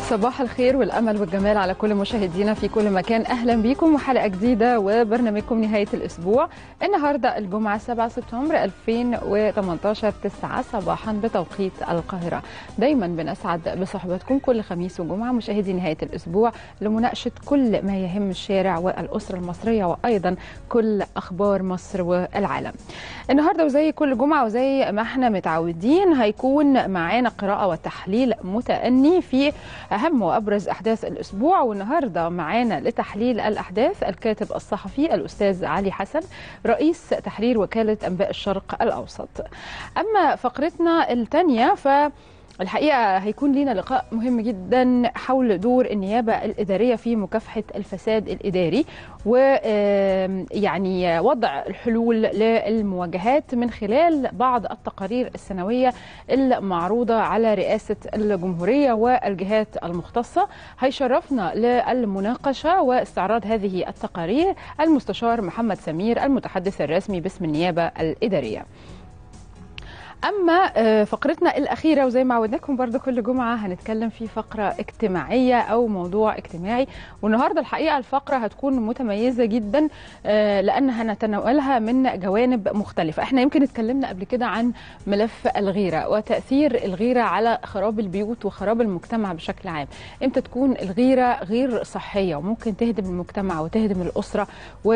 صباح الخير والامل والجمال على كل مشاهدينا في كل مكان اهلا بيكم وحلقه جديده وبرنامجكم نهايه الاسبوع النهارده الجمعه 7 سبتمبر 2018 9 صباحا بتوقيت القاهره دايما بنسعد بصحبتكم كل خميس وجمعه مشاهدي نهايه الاسبوع لمناقشه كل ما يهم الشارع والاسره المصريه وايضا كل اخبار مصر والعالم النهارده وزي كل جمعه وزي ما احنا متعودين هيكون معانا قراءه وتحليل متأني في أهم وأبرز أحداث الأسبوع والنهاردة معانا لتحليل الأحداث الكاتب الصحفي الأستاذ علي حسن رئيس تحرير وكالة أنباء الشرق الأوسط أما فقرتنا الثانية ف الحقيقة هيكون لنا لقاء مهم جدا حول دور النيابة الإدارية في مكافحة الفساد الإداري ويعني وضع الحلول للمواجهات من خلال بعض التقارير السنوية المعروضة على رئاسة الجمهورية والجهات المختصة هيشرفنا للمناقشة واستعراض هذه التقارير المستشار محمد سمير المتحدث الرسمي باسم النيابة الإدارية اما فقرتنا الاخيره وزي ما عودناكم برضو كل جمعه هنتكلم في فقره اجتماعيه او موضوع اجتماعي والنهارده الحقيقه الفقره هتكون متميزه جدا لان هنتناولها من جوانب مختلفه احنا يمكن اتكلمنا قبل كده عن ملف الغيره وتاثير الغيره على خراب البيوت وخراب المجتمع بشكل عام امتى تكون الغيره غير صحيه وممكن تهدم المجتمع وتهدم الاسره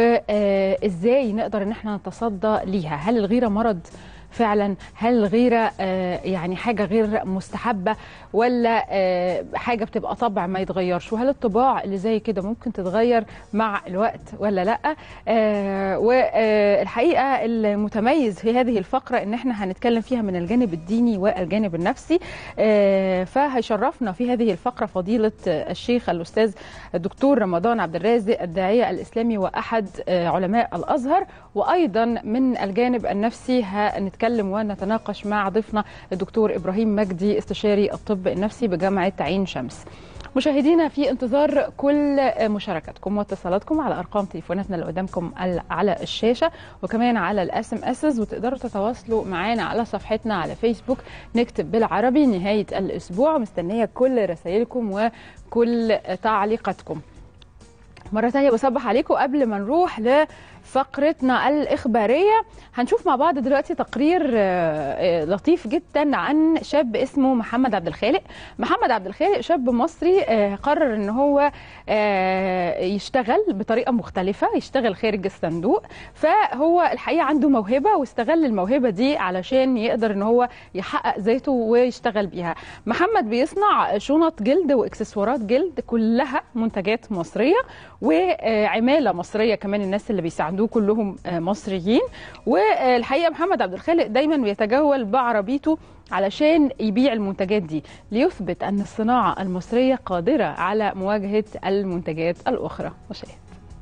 وازاي نقدر ان احنا نتصدى ليها هل الغيره مرض فعلا هل الغيره يعني حاجه غير مستحبه ولا حاجه بتبقى طبع ما يتغيرش وهل الطباع اللي زي كده ممكن تتغير مع الوقت ولا لا والحقيقه المتميز في هذه الفقره ان احنا هنتكلم فيها من الجانب الديني والجانب النفسي فهيشرفنا في هذه الفقره فضيله الشيخ الاستاذ الدكتور رمضان عبد الرازق الداعيه الاسلامي واحد علماء الازهر وايضا من الجانب النفسي هنتكلم ونتناقش مع ضيفنا الدكتور ابراهيم مجدي استشاري الطب النفسي بجامعه عين شمس. مشاهدينا في انتظار كل مشاركاتكم واتصالاتكم على ارقام تليفوناتنا اللي قدامكم على الشاشه وكمان على الاس ام اسز وتقدروا تتواصلوا معانا على صفحتنا على فيسبوك نكتب بالعربي نهايه الاسبوع مستنيه كل رسائلكم وكل تعليقاتكم. مرة تانية بصبح عليكم قبل ما نروح لفقرتنا الإخبارية هنشوف مع بعض دلوقتي تقرير لطيف جدا عن شاب اسمه محمد عبد الخالق محمد عبد الخالق شاب مصري قرر ان هو يشتغل بطريقة مختلفة يشتغل خارج الصندوق فهو الحقيقة عنده موهبة واستغل الموهبة دي علشان يقدر ان هو يحقق ذاته ويشتغل بيها محمد بيصنع شنط جلد واكسسوارات جلد كلها منتجات مصرية وعماله مصريه كمان الناس اللي بيساعدوه كلهم مصريين والحقيقه محمد عبد الخالق دايما بيتجول بعربيته علشان يبيع المنتجات دي ليثبت ان الصناعه المصريه قادره على مواجهه المنتجات الاخرى مشاهد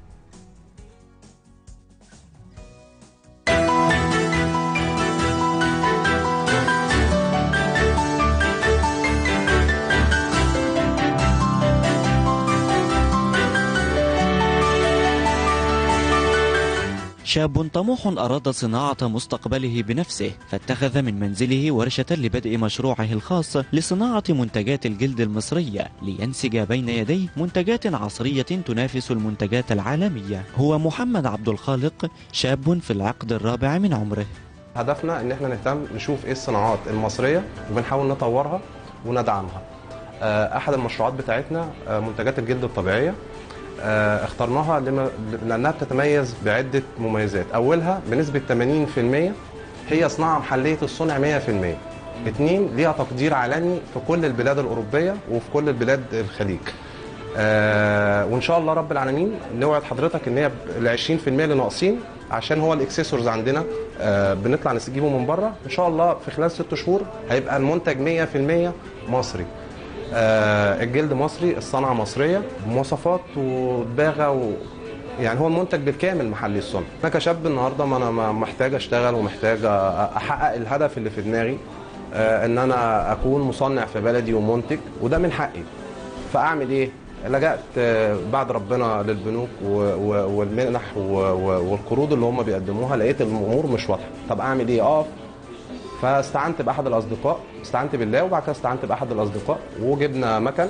شاب طموح أراد صناعة مستقبله بنفسه فاتخذ من منزله ورشة لبدء مشروعه الخاص لصناعة منتجات الجلد المصرية لينسج بين يديه منتجات عصرية تنافس المنتجات العالمية هو محمد عبد الخالق شاب في العقد الرابع من عمره هدفنا ان احنا نهتم نشوف ايه الصناعات المصرية وبنحاول نطورها وندعمها احد المشروعات بتاعتنا منتجات الجلد الطبيعية اخترناها لما لانها بتتميز بعده مميزات اولها بنسبه 80% هي صناعه محليه الصنع 100% اثنين ليها تقدير عالمي في كل البلاد الاوروبيه وفي كل البلاد الخليج آه وان شاء الله رب العالمين نوعد حضرتك ان هي ال 20% اللي ناقصين عشان هو الاكسسوارز عندنا آه بنطلع نجيبه من بره ان شاء الله في خلال ست شهور هيبقى المنتج 100% مصري آه الجلد مصري الصنعه مصريه بمواصفات ودباغه و... يعني هو المنتج بالكامل محلي الصنع انا كشاب النهارده ما انا محتاج اشتغل ومحتاج احقق الهدف اللي في دماغي آه ان انا اكون مصنع في بلدي ومنتج وده من حقي فاعمل ايه لجأت بعد ربنا للبنوك والمنح والقروض اللي هم بيقدموها لقيت الامور مش واضحه طب اعمل ايه اقف فاستعنت باحد الاصدقاء استعنت بالله وبعد كده استعنت باحد الاصدقاء وجبنا مكن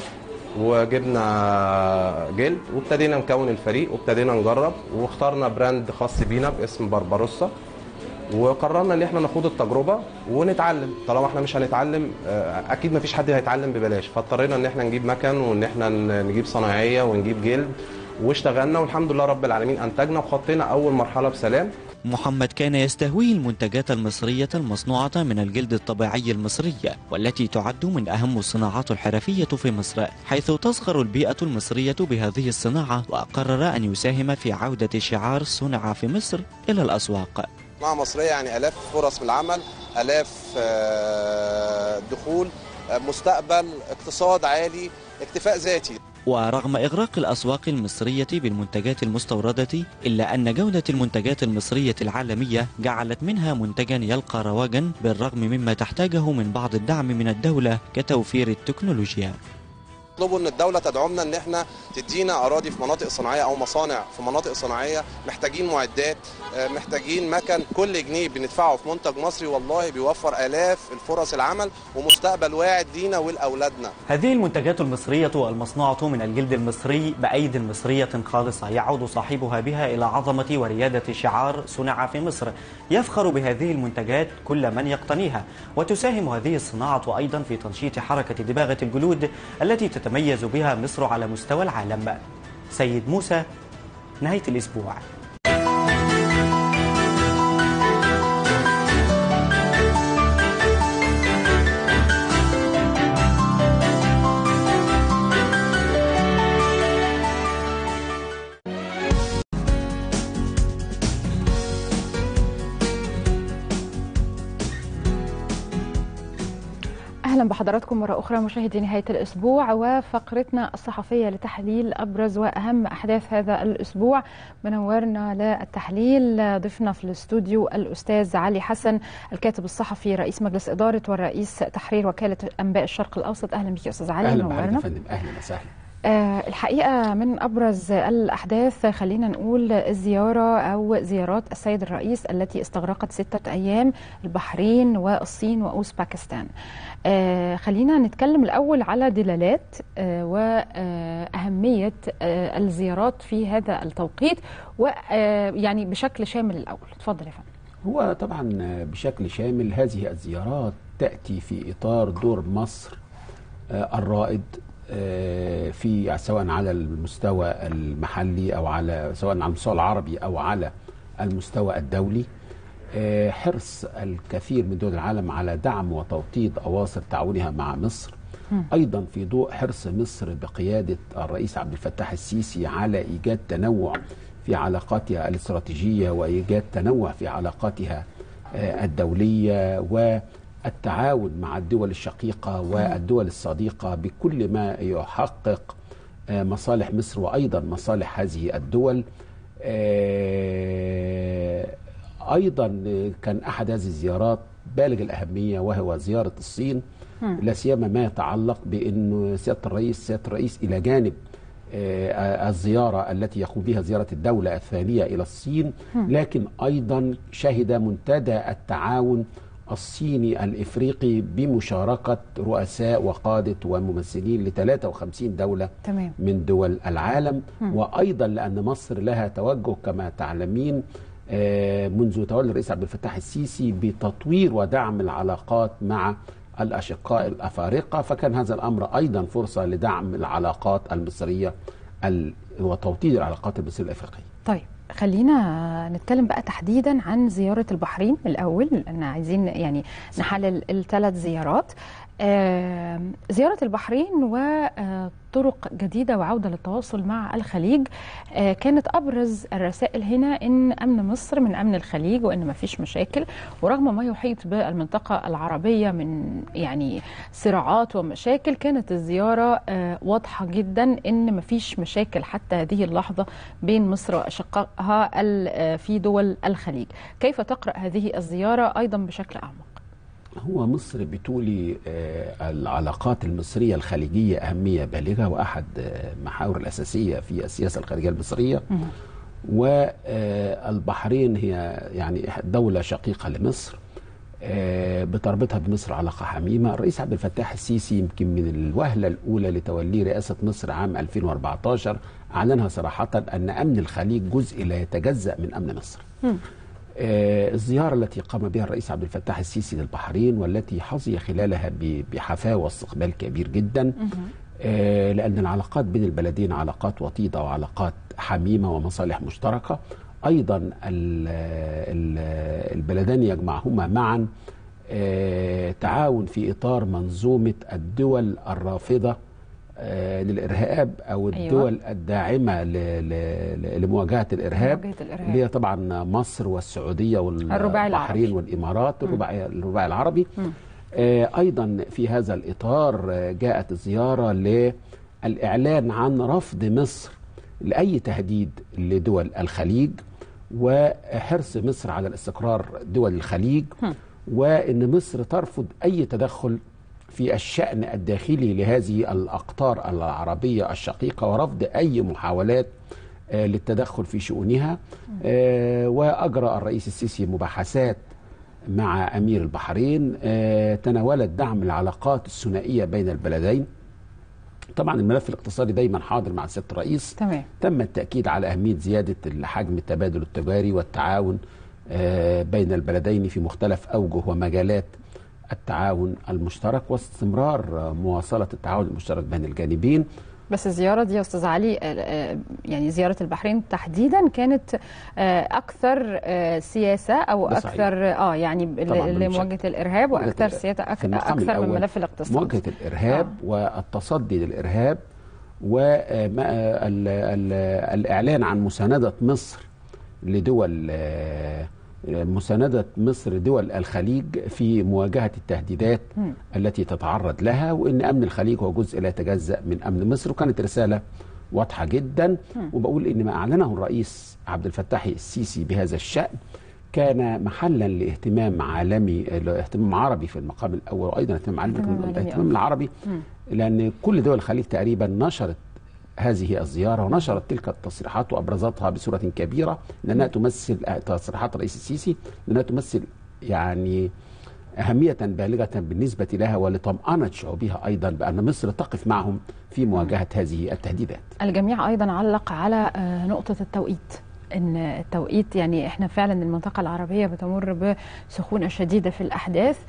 وجبنا جلد وابتدينا نكون الفريق وابتدينا نجرب واخترنا براند خاص بينا باسم بربروسا وقررنا ان احنا نخوض التجربه ونتعلم طالما احنا مش هنتعلم آه، اكيد مفيش حد هيتعلم ببلاش فاضطرينا ان احنا نجيب مكن وان احنا ن- نجيب صنايعيه ونجيب جلد واشتغلنا والحمد لله رب العالمين انتجنا وخطينا اول مرحله بسلام محمد كان يستهويه المنتجات المصرية المصنوعة من الجلد الطبيعي المصري والتي تعد من أهم الصناعات الحرفية في مصر حيث تصغر البيئة المصرية بهذه الصناعة وقرر أن يساهم في عودة شعار صنع في مصر إلى الأسواق صناعه مصريه يعني الاف فرص بالعمل الاف آه، دخول آه، مستقبل اقتصاد عالي اكتفاء ذاتي ورغم إغراق الأسواق المصرية بالمنتجات المستوردة إلا أن جودة المنتجات المصرية العالمية جعلت منها منتجا يلقى رواجا بالرغم مما تحتاجه من بعض الدعم من الدولة كتوفير التكنولوجيا يطلبوا ان الدوله تدعمنا ان احنا تدينا اراضي في مناطق صناعيه او مصانع في مناطق صناعيه محتاجين معدات آه، محتاجين مكن كل جنيه بندفعه في منتج مصري والله بيوفر الاف الفرص العمل ومستقبل واعد لينا ولاولادنا هذه المنتجات المصرية المصنوعة من الجلد المصري بأيد مصرية خالصة يعود صاحبها بها إلى عظمة وريادة شعار صنع في مصر يفخر بهذه المنتجات كل من يقتنيها وتساهم هذه الصناعة أيضا في تنشيط حركة دباغة الجلود التي تتميز بها مصر على مستوى العالم سيد موسى نهاية الأسبوع اهلا بحضراتكم مره اخرى مشاهدي نهايه الاسبوع وفقرتنا الصحفيه لتحليل ابرز واهم احداث هذا الاسبوع منورنا للتحليل ضيفنا في الاستوديو الاستاذ علي حسن الكاتب الصحفي رئيس مجلس اداره ورئيس تحرير وكاله انباء الشرق الاوسط اهلا بك يا استاذ علي اهلا بحضرتك يا منورنا فندم اهلا وسهلا آه، الحقيقة من أبرز الأحداث خلينا نقول الزيارة أو زيارات السيد الرئيس التي استغرقت ستة أيام البحرين والصين وأوزباكستان آه، خلينا نتكلم الأول على دلالات آه، وأهمية آه، الزيارات في هذا التوقيت ويعني بشكل شامل الأول اتفضل يا فندم هو طبعا بشكل شامل هذه الزيارات تاتي في اطار دور مصر آه، الرائد آه، في سواء على المستوى المحلي او على سواء على المستوى العربي او على المستوى الدولي آه، حرص الكثير من دول العالم على دعم وتوطيد اواصر تعاونها مع مصر ايضا في ضوء حرص مصر بقياده الرئيس عبد الفتاح السيسي على ايجاد تنوع في علاقاتها الاستراتيجيه وايجاد تنوع في علاقاتها آه، الدوليه والتعاون مع الدول الشقيقه والدول الصديقه بكل ما يحقق آه، مصالح مصر وايضا مصالح هذه الدول آه، ايضا كان احد هذه الزيارات بالغ الاهميه وهو زياره الصين لا سيما ما يتعلق بان سياده الرئيس سياده الرئيس الى جانب آه، الزياره التي يقوم بها زياره الدوله الثانيه الى الصين لكن ايضا شهد منتدى التعاون الصيني الافريقي بمشاركه رؤساء وقاده وممثلين ل 53 دوله تمام من دول العالم وايضا لان مصر لها توجه كما تعلمين آه، منذ تولي الرئيس عبد الفتاح السيسي بتطوير ودعم العلاقات مع الاشقاء الافارقه فكان هذا الامر ايضا فرصه لدعم العلاقات المصريه ال- وتوطيد العلاقات المصريه الافريقيه. طيب خلينا نتكلم بقى تحديدا عن زيارة البحرين الأول لأن عايزين يعني نحلل الثلاث زيارات آم، زيارة البحرين وطرق جديدة وعودة للتواصل مع الخليج آه، كانت أبرز الرسائل هنا إن أمن مصر من أمن الخليج وإن ما فيش مشاكل ورغم ما يحيط بالمنطقة العربية من يعني صراعات ومشاكل كانت الزيارة آه، واضحة جدا إن ما فيش مشاكل حتى هذه اللحظة بين مصر وأشقائها ال- آه، في دول الخليج كيف تقرأ هذه الزيارة أيضا بشكل أعمق هو مصر بتولي آه، العلاقات المصريه الخليجيه اهميه بالغه واحد آه، محاور الاساسيه في السياسه الخارجيه المصريه والبحرين هي يعني دوله شقيقه لمصر آه، بتربطها بمصر علاقة حميمة الرئيس عبد الفتاح السيسي يمكن من الوهلة الأولى لتوليه رئاسة مصر عام 2014 أعلنها صراحة أن أمن الخليج جزء لا يتجزأ من أمن مصر آه، الزيارة التي قام بها الرئيس عبد الفتاح السيسي للبحرين والتي حظي خلالها ب- بحفاوة واستقبال كبير جدا آه، لأن العلاقات بين البلدين علاقات وطيدة وعلاقات حميمة ومصالح مشتركة أيضا ال- ال- البلدان يجمعهما معا آه، تعاون في إطار منظومة الدول الرافضة آه، للإرهاب أو أيوة. الدول الداعمة ل- ل- ل- لمواجهة الإرهاب لمواجهة الإرهاب. اللي هي طبعا مصر والسعودية الرباعي والبحرين العربي. والإمارات الرباعي, الرباعي العربي آه، أيضا في هذا الإطار آه، جاءت الزيارة للإعلان عن رفض مصر لأي تهديد لدول الخليج وحرص مصر على الاستقرار دول الخليج وأن مصر ترفض أي تدخل في الشأن الداخلي لهذه الأقطار العربية الشقيقة ورفض أي محاولات آه، للتدخل في شؤونها آه، وأجرى الرئيس السيسي مباحثات مع أمير البحرين آه، تناولت دعم العلاقات الثنائية بين البلدين طبعا الملف الاقتصادي دايما حاضر مع سيادة الرئيس تمام تم التأكيد على أهمية زيادة حجم التبادل التجاري والتعاون آه، بين البلدين في مختلف أوجه ومجالات التعاون المشترك واستمرار آه، مواصلة التعاون المشترك بين الجانبين بس الزيارة دي يا أستاذ علي آه، آه، يعني زيارة البحرين تحديدا كانت آه، أكثر آه، سياسة أو ده صحيح. أكثر اه يعني طبعاً ل- بالشكل. لمواجهة الإرهاب مواجهة وأكثر الإرهاب. سياسة في المقام أكثر من الأول الملف الاقتصادي مواجهة الإرهاب آه. والتصدي للإرهاب والإعلان عن مساندة مصر لدول آه، مساندة مصر دول الخليج في مواجهة التهديدات مم. التي تتعرض لها وإن أمن الخليج هو جزء لا يتجزأ من أمن مصر وكانت رسالة واضحة جدا وبقول إن ما أعلنه الرئيس عبد الفتاح السيسي بهذا الشأن كان محلا لاهتمام عالمي اهتمام عربي في المقام الاول وايضا اهتمام عالمي اهتمام لكن عالمي، الاهتمام آه. العربي مم. لان كل دول الخليج تقريبا نشرت هذه الزياره ونشرت تلك التصريحات وابرزتها بصوره كبيره لانها تمثل تصريحات الرئيس السيسي لانها تمثل يعني أهمية بالغة بالنسبة لها ولطمأنة شعوبها أيضا بأن مصر تقف معهم في مواجهة هذه التهديدات الجميع ايضا علق على آه، نقطه التوقيت ان التوقيت يعني احنا فعلا المنطقه العربيه بتمر بسخونه شديده في الاحداث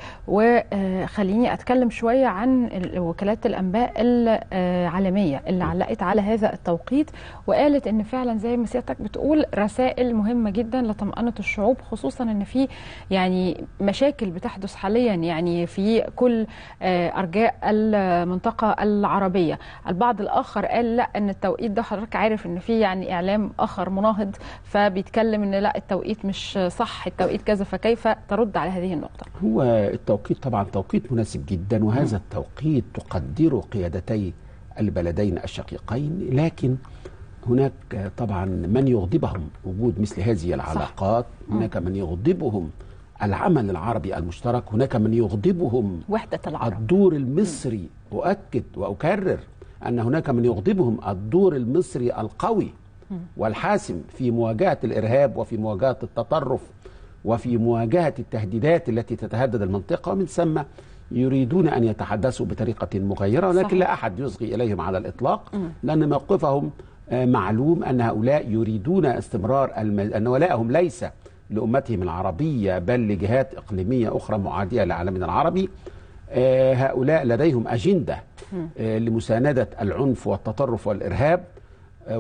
وخليني اتكلم شويه عن ال- وكالات الانباء العالميه اللي علقت على هذا التوقيت وقالت ان فعلا زي ما سيادتك بتقول رسائل مهمه جدا لطمانه الشعوب خصوصا ان في يعني مشاكل بتحدث حاليا يعني في كل آه، ارجاء المنطقه العربيه البعض الاخر قال لا ان التوقيت ده حضرتك عارف ان في يعني اعلام اخر مناهض فبيتكلم ان لا التوقيت مش صح التوقيت كذا فكيف ترد على هذه النقطه هو التوقيت طبعا توقيت مناسب جدا وهذا التوقيت تقدره قيادتي البلدين الشقيقين لكن هناك طبعا من يغضبهم وجود مثل هذه العلاقات هناك من يغضبهم العمل العربي المشترك هناك من يغضبهم وحده العرب الدور المصري أؤكد وأكرر أن هناك من يغضبهم الدور المصري القوي والحاسم في مواجهة الإرهاب وفي مواجهة التطرف وفي مواجهة التهديدات التي تتهدد المنطقة ومن ثم يريدون أن يتحدثوا بطريقة مغيرة ولكن صحيح. لا أحد يصغي إليهم على الإطلاق لأن موقفهم آه، معلوم أن هؤلاء يريدون استمرار الم... أن ولائهم ليس لأمتهم العربية بل لجهات إقليمية أخرى معادية لعالمنا العربي آه، هؤلاء لديهم أجندة آه، لمساندة العنف والتطرف والإرهاب آه،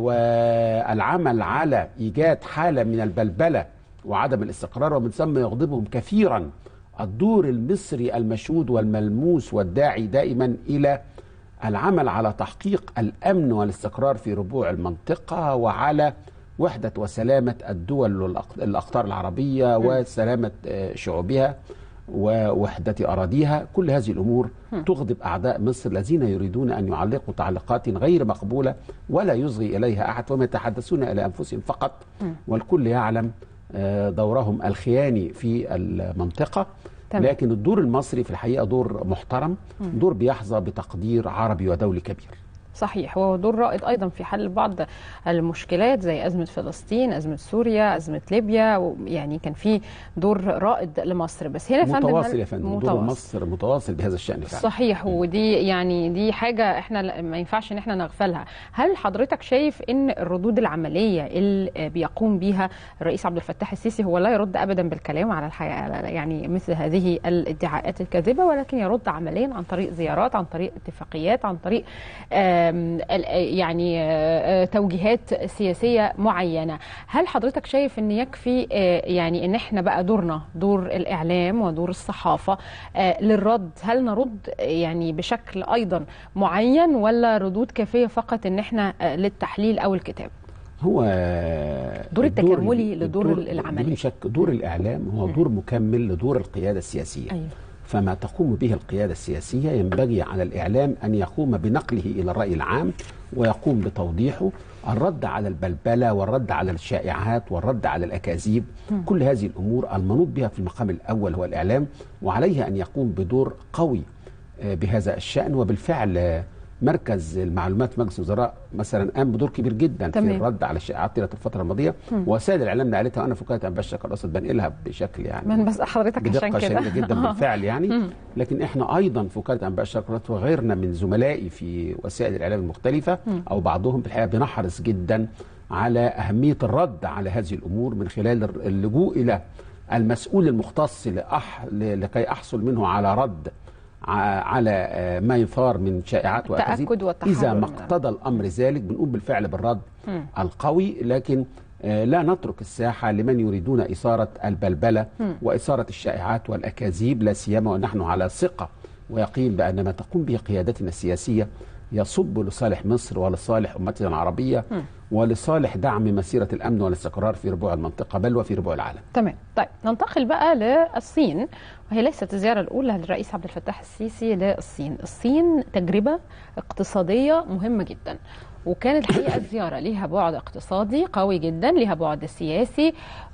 والعمل على إيجاد حالة من البلبلة وعدم الاستقرار ومن ثم يغضبهم كثيرا الدور المصري المشهود والملموس والداعي دائما إلى العمل على تحقيق الأمن والاستقرار في ربوع المنطقة وعلى وحدة وسلامة الدول والأقطار العربية وسلامة آه، شعوبها ووحدة أراضيها كل هذه الأمور تغضب أعداء مصر الذين يريدون أن يعلقوا تعليقات غير مقبولة ولا يصغي إليها أحد وما يتحدثون إلى أنفسهم فقط والكل يعلم آه، دورهم الخياني في المنطقة تمام. لكن الدور المصري في الحقيقة دور محترم دور بيحظى بتقدير عربي ودولي كبير صحيح وهو دور رائد ايضا في حل بعض المشكلات زي ازمه فلسطين، ازمه سوريا، ازمه ليبيا و- يعني كان في دور رائد لمصر بس هنا يا فندم متواصل هل- يا فندم دور متواصل. مصر متواصل بهذا الشان فعلا صحيح ودي يعني دي حاجه احنا ل- ما ينفعش ان احنا نغفلها هل حضرتك شايف ان الردود العمليه اللي بيقوم بيها الرئيس عبد الفتاح السيسي هو لا يرد ابدا بالكلام على الحقيقه يعني مثل هذه الادعاءات الكاذبه ولكن يرد عمليا عن طريق زيارات عن طريق اتفاقيات عن طريق آم، ال- يعني آه، آه، توجيهات سياسيه معينه هل حضرتك شايف ان يكفي آه، يعني ان احنا بقى دورنا دور الاعلام ودور الصحافه آه، للرد هل نرد يعني بشكل ايضا معين ولا ردود كافيه فقط ان احنا آه، للتحليل او الكتاب هو دور الدور- التكاملي لدور الدور- العملي. بدون شك دور الاعلام هو دور مكمل لدور القياده السياسيه أيوة. فما تقوم به القياده السياسيه ينبغي على الاعلام ان يقوم بنقله الى الراي العام ويقوم بتوضيحه الرد على البلبله والرد على الشائعات والرد على الاكاذيب كل هذه الامور المنوط بها في المقام الاول هو الاعلام وعليه ان يقوم بدور قوي آه، بهذا الشان وبالفعل آه، مركز المعلومات في مجلس الوزراء مثلا قام بدور كبير جدا تمام. في الرد على الشائعات طيله الفتره الماضيه وسائل الاعلام نقلتها وانا في وكاله انباء الشرق الاوسط بنقلها بشكل يعني من بس حضرتك عشان بدقه كده شديده جدا آه. بالفعل يعني لكن احنا ايضا في وكاله انباء الشرق الاوسط وغيرنا من زملائي في وسائل الاعلام المختلفه او بعضهم بالحقيقه بنحرص جدا على اهميه الرد على هذه الامور من خلال الر- اللجوء الى المسؤول المختص لأح... ل- لكي احصل منه على رد ع- على آه، ما يثار من شائعات واكاذيب التأكد والتحرر اذا ما من- اقتضى الامر ذلك بنقوم بالفعل بالرد القوي لكن آه، لا نترك الساحه لمن يريدون اثاره البلبله واثاره الشائعات والاكاذيب لا سيما ونحن على ثقه ويقين بان ما تقوم به قيادتنا السياسيه يصب لصالح مصر ولصالح امتنا العربيه ولصالح دعم مسيره الامن والاستقرار في ربوع المنطقه بل وفي ربوع العالم. تمام طيب ننتقل بقى للصين وهي ليست الزيارة الأولى للرئيس عبد الفتاح السيسي للصين الصين تجربة اقتصادية مهمة جدا وكانت الحقيقة الزيارة ليها بعد اقتصادي قوي جدا ليها بعد سياسي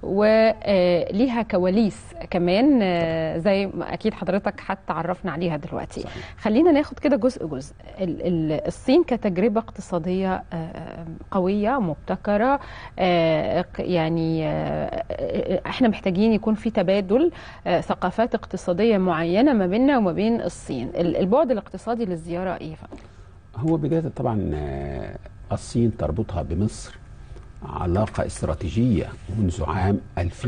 وليها كواليس كمان آه، زي ما أكيد حضرتك حتى عرفنا عليها دلوقتي صحيح. خلينا ناخد كده جزء جزء ال- ال- الصين كتجربة اقتصادية آه، قوية مبتكرة آه، ق- يعني آه، احنا محتاجين يكون في تبادل آه، ثقافات اقتصادية معينة ما بيننا وما بين الصين ال- البعد الاقتصادي للزيارة ايه يا فندم؟ هو بداية طبعا آه، الصين تربطها بمصر علاقة استراتيجية منذ عام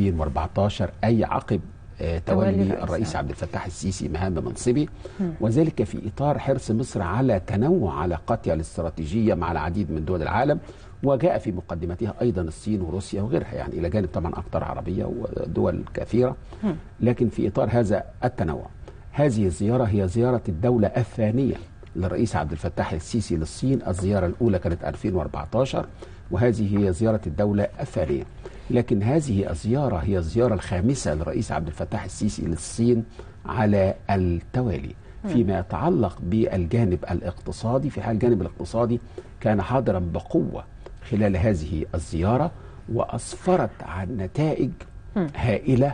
2014 أي عقب آه، تولي تولي الرئيس. الرئيس عبد الفتاح السيسي مهام منصبه وذلك في إطار حرص مصر على تنوع علاقاتها الاستراتيجية مع العديد من دول العالم وجاء في مقدمتها أيضا الصين وروسيا وغيرها يعني إلى جانب طبعا أكثر عربية ودول كثيرة لكن في إطار هذا التنوع هذه الزيارة هي زيارة الدولة الثانية للرئيس عبد الفتاح السيسي للصين الزيارة الأولى كانت 2014 وهذه هي زيارة الدولة الثانية لكن هذه الزيارة هي الزيارة الخامسة للرئيس عبد الفتاح السيسي للصين على التوالي فيما يتعلق بالجانب الاقتصادي في حال الجانب الاقتصادي كان حاضرا بقوة خلال هذه الزيارة وأسفرت عن نتائج هائلة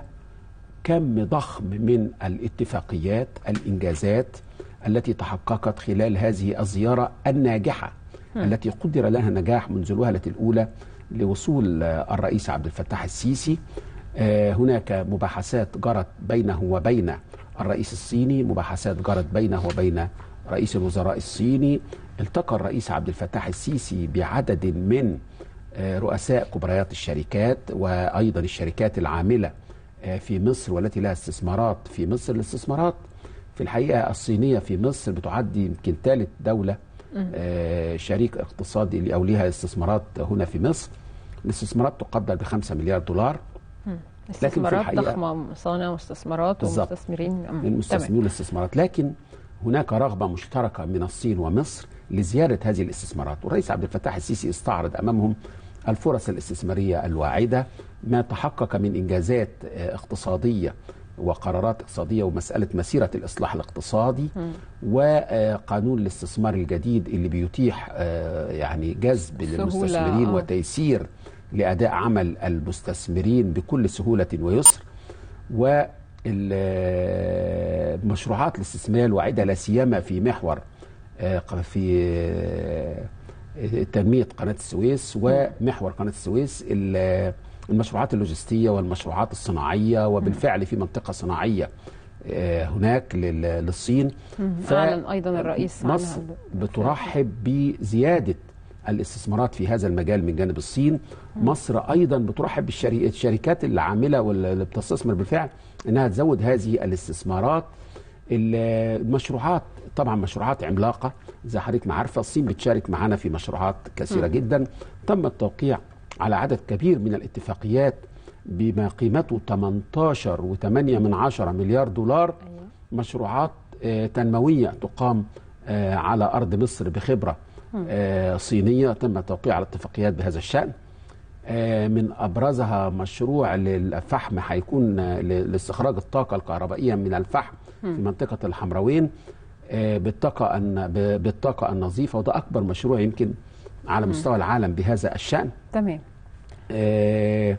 كم ضخم من الاتفاقيات الانجازات التي تحققت خلال هذه الزياره الناجحه التي قدر لها نجاح منذ الوهله الاولى لوصول آه، الرئيس عبد الفتاح السيسي آه، هناك مباحثات جرت بينه وبين الرئيس الصيني مباحثات جرت بينه وبين رئيس الوزراء الصيني التقى الرئيس عبد الفتاح السيسي بعدد من آه، رؤساء كبريات الشركات وايضا الشركات العامله آه، في مصر والتي لها استثمارات في مصر الاستثمارات في الحقيقه الصينيه في مصر بتعد يمكن ثالث دوله آه، شريك اقتصادي او لها استثمارات هنا في مصر الاستثمارات تقدر ب 5 مليار دولار استثمارات الحقيقة- ضخمة مصانع واستثمارات بالظبط. ومستثمرين أم، تمام. للمستثمرين والاستثمارات لكن هناك رغبة مشتركة من الصين ومصر لزيارة هذه الاستثمارات والرئيس عبد الفتاح السيسي استعرض أمامهم الفرص الاستثمارية الواعدة ما تحقق من إنجازات آه، اقتصادية وقرارات اقتصادية ومسألة مسيرة الإصلاح الاقتصادي وقانون الاستثمار الجديد اللي بيتيح آه، يعني جذب سهولة، للمستثمرين آه. وتيسير لأداء عمل المستثمرين بكل سهولة ويسر والمشروعات الاستثماريه الواعده لا سيما في محور آه، في آه، تنميه قناه السويس ومحور قناه السويس ال- المشروعات اللوجستيه والمشروعات الصناعيه وبالفعل في منطقه صناعيه آه، هناك لل- للصين ف- أعلن أيضا الرئيس عنها مصر بترحب بزياده الاستثمارات في هذا المجال من جانب الصين مصر ايضا بترحب بالشركات اللي عامله واللي بتستثمر بالفعل انها تزود هذه الاستثمارات ال- المشروعات طبعا مشروعات عملاقه زي حضرتك ما عارفه الصين بتشارك معنا في مشروعات كثيره جدا تم التوقيع على عدد كبير من الاتفاقيات بما قيمته 18 و8 من عشرة مليار دولار مشروعات آه، تنمويه تقام آه، على ارض مصر بخبره آه، صينيه تم التوقيع على اتفاقيات بهذا الشان آه، من ابرزها مشروع للفحم هيكون آه، ل- لاستخراج الطاقه الكهربائيه من الفحم في منطقه الحمراوين آه، بالطاقه الن- ب- بالطاقه النظيفه وده اكبر مشروع يمكن على مستوى العالم بهذا الشان تمام آه،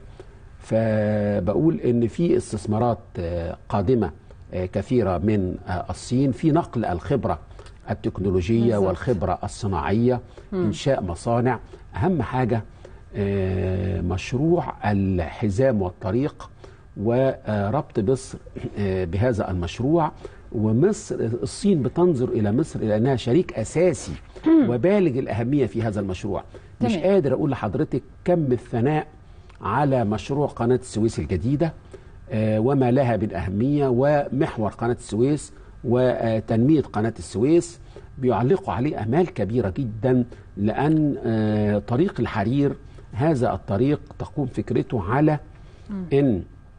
فبقول ان في استثمارات آه، قادمه آه، كثيره من آه، الصين في نقل الخبره التكنولوجيه بالظبط. والخبره الصناعيه انشاء مصانع اهم حاجه آه، مشروع الحزام والطريق وربط مصر آه، بهذا المشروع ومصر الصين بتنظر الى مصر الى انها شريك اساسي وبالغ الاهميه في هذا المشروع مش تمام. قادر اقول لحضرتك كم الثناء على مشروع قناه السويس الجديده آه، وما لها من اهميه ومحور قناه السويس وتنميه قناه السويس بيعلقوا عليه امال كبيره جدا لان آه، طريق الحرير هذا الطريق تقوم فكرته على ان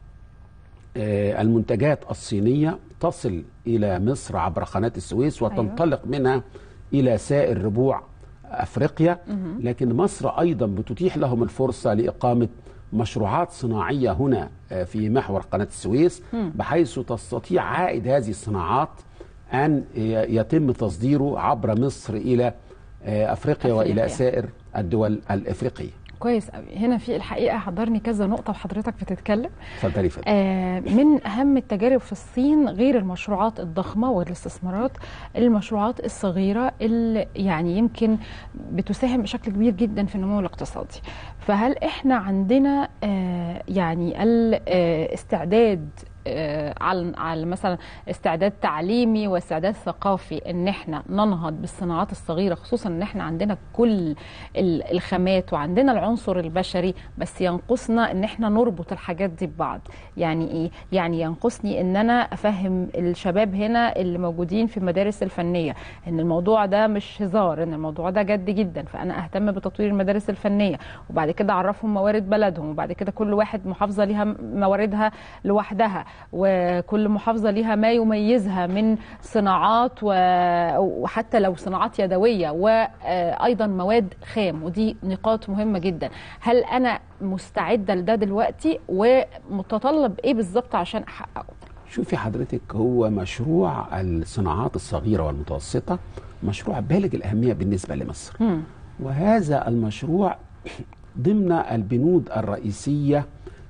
آه، المنتجات الصينية تصل إلى مصر عبر قناة السويس وتنطلق منها إلى سائر ربوع أفريقيا لكن مصر أيضا بتتيح لهم الفرصة لإقامة مشروعات صناعية هنا آه، في محور قناة السويس بحيث تستطيع عائد هذه الصناعات أن ي- يتم تصديره عبر مصر إلى آه، أفريقيا وإلى أفريقيا. سائر الدول الإفريقية كويس قوي هنا في الحقيقه حضرني كذا نقطه وحضرتك بتتكلم اتفضلي فندم آه، من اهم التجارب في الصين غير المشروعات الضخمه والاستثمارات المشروعات الصغيره اللي يعني يمكن بتساهم بشكل كبير جدا في النمو الاقتصادي فهل احنا عندنا آه، يعني الاستعداد آه، على على مثلا استعداد تعليمي واستعداد ثقافي ان احنا ننهض بالصناعات الصغيره خصوصا ان احنا عندنا كل ال- الخامات وعندنا العنصر البشري بس ينقصنا ان احنا نربط الحاجات دي ببعض يعني ايه يعني ينقصني ان انا افهم الشباب هنا اللي موجودين في المدارس الفنيه ان الموضوع ده مش هزار ان الموضوع ده جد جدا فانا اهتم بتطوير المدارس الفنيه وبعد كده اعرفهم موارد بلدهم وبعد كده كل واحد محافظه ليها مواردها لوحدها وكل محافظه ليها ما يميزها من صناعات و- وحتى لو صناعات يدويه وايضا مواد خام ودي نقاط مهمه جدا هل انا مستعده لده دلوقتي ومتطلب ايه بالظبط عشان احققه شوفي حضرتك هو مشروع الصناعات الصغيرة والمتوسطة مشروع بالغ الأهمية بالنسبة لمصر مم. وهذا المشروع ضمن البنود الرئيسية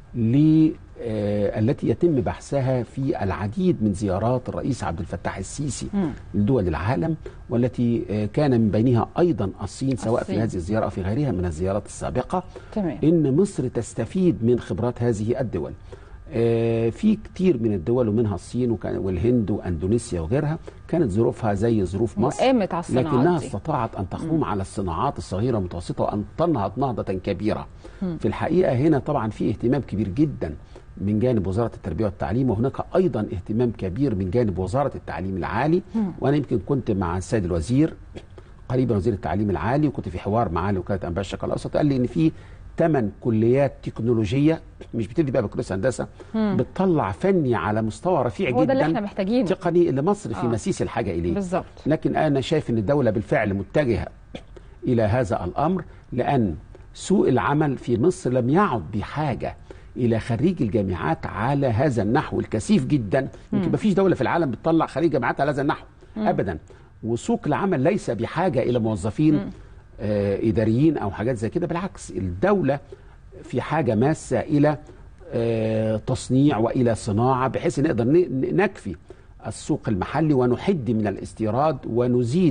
ل آه، التي يتم بحثها في العديد من زيارات الرئيس عبد الفتاح السيسي مم. لدول العالم والتي آه، كان من بينها أيضا الصين سواء في الصين. هذه الزيارة أو في غيرها من الزيارات السابقة تمام ان مصر تستفيد من خبرات هذه الدول آه، في كتير من الدول ومنها الصين وكان- والهند واندونيسيا وغيرها كانت ظروفها زي ظروف مصر وقامت على الصناعات لكنها دي. استطاعت ان تقوم على الصناعات الصغيره والمتوسطه وان تنهض نهضه كبيره. في الحقيقه هنا طبعا في اهتمام كبير جدا من جانب وزاره التربيه والتعليم وهناك ايضا اهتمام كبير من جانب وزاره التعليم العالي وانا يمكن كنت مع السيد الوزير قريبا وزير التعليم العالي وكنت في حوار معاه لوكاله انباء الشرق الاوسط قال لي ان في ثمان كليات تكنولوجيه مش بتدي بقى بكالوريوس هندسه بتطلع فني على مستوى رفيع هو جدا ده اللي احنا محتاجينه تقني اللي مصر في آه. مسيس الحاجه اليه بالظبط لكن انا شايف ان الدوله بالفعل متجهه الى هذا الامر لان سوق العمل في مصر لم يعد بحاجه الى خريج الجامعات على هذا النحو الكثيف جدا يمكن ما فيش دوله في العالم بتطلع خريج جامعات على هذا النحو ابدا وسوق العمل ليس بحاجه الى موظفين آه اداريين او حاجات زي كده بالعكس الدوله في حاجه ماسه الى آه تصنيع والى صناعه بحيث نقدر ن- ن- نكفي السوق المحلي ونحد من الاستيراد ونزيد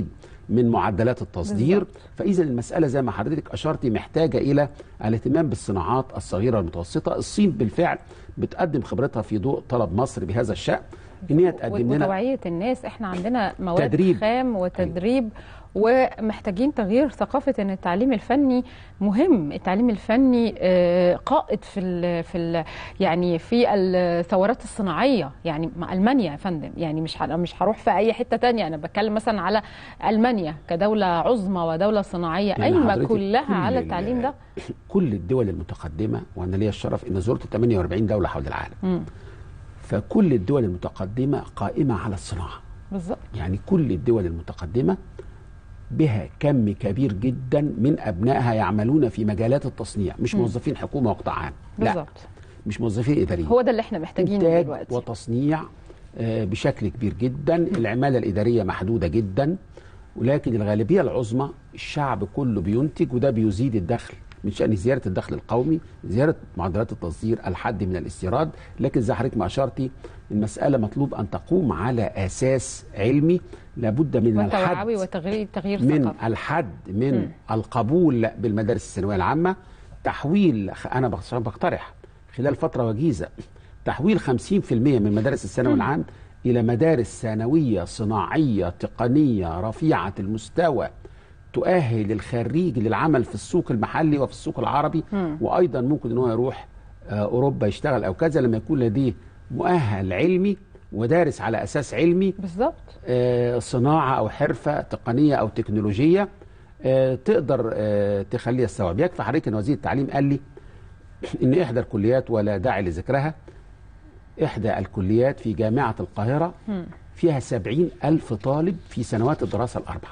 من معدلات التصدير بالظبط. فاذا المساله زي ما حضرتك اشرتي محتاجه الى الاهتمام بالصناعات الصغيره والمتوسطه الصين بالفعل بتقدم خبرتها في ضوء طلب مصر بهذا الشان ان هي تقدم لنا وتوعيه الناس احنا عندنا مواد تدريب. خام وتدريب ومحتاجين تغيير ثقافه ان التعليم الفني مهم التعليم الفني آه، قائد في ال في ال يعني في الثورات الصناعيه يعني مع المانيا يا فندم يعني مش ه- مش هروح في اي حته تانية انا بتكلم مثلا على المانيا كدوله عظمى ودوله صناعيه يعني قايمه حضرتك كلها كل على ال- التعليم ده كل الدول المتقدمه وانا ليا الشرف ان زرت 48 دوله حول العالم مم. فكل الدول المتقدمه قائمه على الصناعه بالظبط يعني كل الدول المتقدمه بها كم كبير جدا من ابنائها يعملون في مجالات التصنيع مش موظفين حكومه وقطاع عام لا بالظبط مش موظفين اداريين هو ده اللي احنا محتاجينه إنتاج دلوقتي وتصنيع آه، بشكل كبير جدا العمالة الإدارية محدودة جدا ولكن الغالبية العظمى الشعب كله بينتج وده بيزيد الدخل من شأن زيادة الدخل القومي زيادة معدلات التصدير الحد من الاستيراد لكن زي حضرتك ما أشرتي المسألة مطلوب أن تقوم على أساس علمي لابد من الحد وتوعوي وتغيير تغيير من ثقافه الحد من القبول بالمدارس الثانويه العامه تحويل انا بقت- بقترح خلال فتره وجيزه تحويل 50% من مدارس الثانوي العام الى مدارس ثانويه صناعيه تقنيه رفيعه المستوى تؤهل الخريج للعمل في السوق المحلي وفي السوق العربي وايضا ممكن ان هو يروح آه، اوروبا يشتغل او كذا لما يكون لديه مؤهل علمي ودارس على اساس علمي بالظبط آه، صناعه او حرفه تقنيه او تكنولوجيه آه، تقدر آه، تخليها تستوعب يكفي حضرتك ان وزير التعليم قال لي ان احدى الكليات ولا داعي لذكرها احدى الكليات في جامعه القاهره فيها سبعين الف طالب في سنوات الدراسه الاربع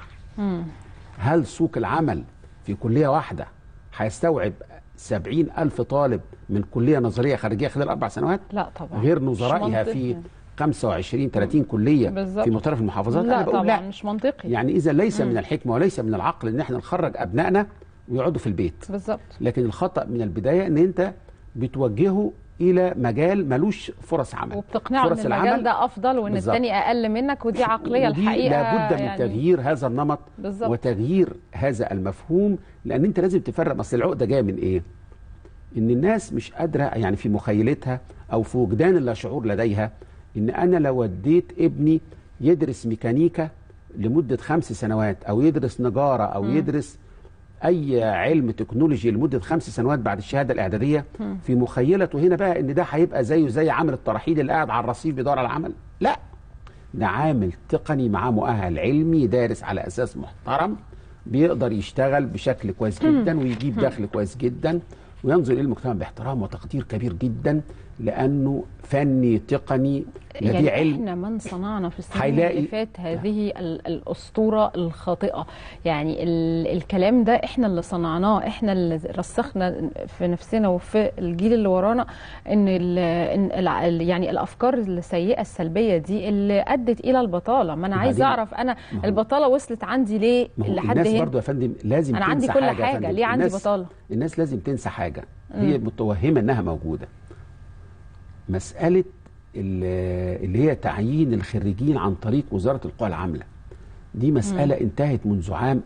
هل سوق العمل في كليه واحده هيستوعب سبعين ألف طالب من كلية نظرية خارجية خلال أربع سنوات لا طبعا غير مش نظرائها في منطقي. 25 30 كلية بالظبط. في مختلف المحافظات لا أنا بقول طبعا لا مش منطقي يعني إذا ليس من الحكمة وليس من العقل إن احنا نخرج أبنائنا ويقعدوا في البيت بالظبط لكن الخطأ من البداية إن أنت بتوجهه إلى مجال ملوش فرص عمل وبتقنعه ان فرص المجال العمل ده افضل وان بالظبط. التاني اقل منك ودي عقليه ودي الحقيقه لابد من يعني تغيير هذا النمط بالظبط. وتغيير هذا المفهوم لان انت لازم تفرق اصل العقده جايه من ايه؟ ان الناس مش قادره يعني في مخيلتها او في وجدان اللا شعور لديها ان انا لو وديت ابني يدرس ميكانيكا لمده خمس سنوات او يدرس نجاره او م. يدرس اي علم تكنولوجي لمده خمس سنوات بعد الشهاده الاعداديه في مخيلته هنا بقى ان ده هيبقى زيه زي عامل الطراحيل اللي قاعد على الرصيف بيدور على عمل لا ده عامل تقني معاه مؤهل علمي دارس على اساس محترم بيقدر يشتغل بشكل كويس جدا ويجيب دخل كويس جدا وينظر الى المجتمع باحترام وتقدير كبير جدا لانه فني تقني لديه يعني علم احنا من صنعنا في السنين هيلاقي- اللي فات هذه ال- الاسطوره الخاطئه يعني ال الكلام ده احنا اللي صنعناه احنا اللي رسخنا في نفسنا وفي الجيل اللي ورانا ان, ال إن الع- ال- يعني الافكار السيئه السلبيه دي اللي ادت الى البطاله ما انا عايز وبعدين- اعرف انا ما هو- البطاله وصلت عندي ليه ما هو لحد الناس هنا برضو يا فندم لازم أنا عندي تنسى كل حاجة يا حاجة، فندم. ليه عندي الناس- بطالة؟ الناس لازم تنسى حاجة هي متوهمة انها موجودة مسألة ال- اللي هي تعيين الخريجين عن طريق وزارة القوى العاملة دي مسألة انتهت منذ عام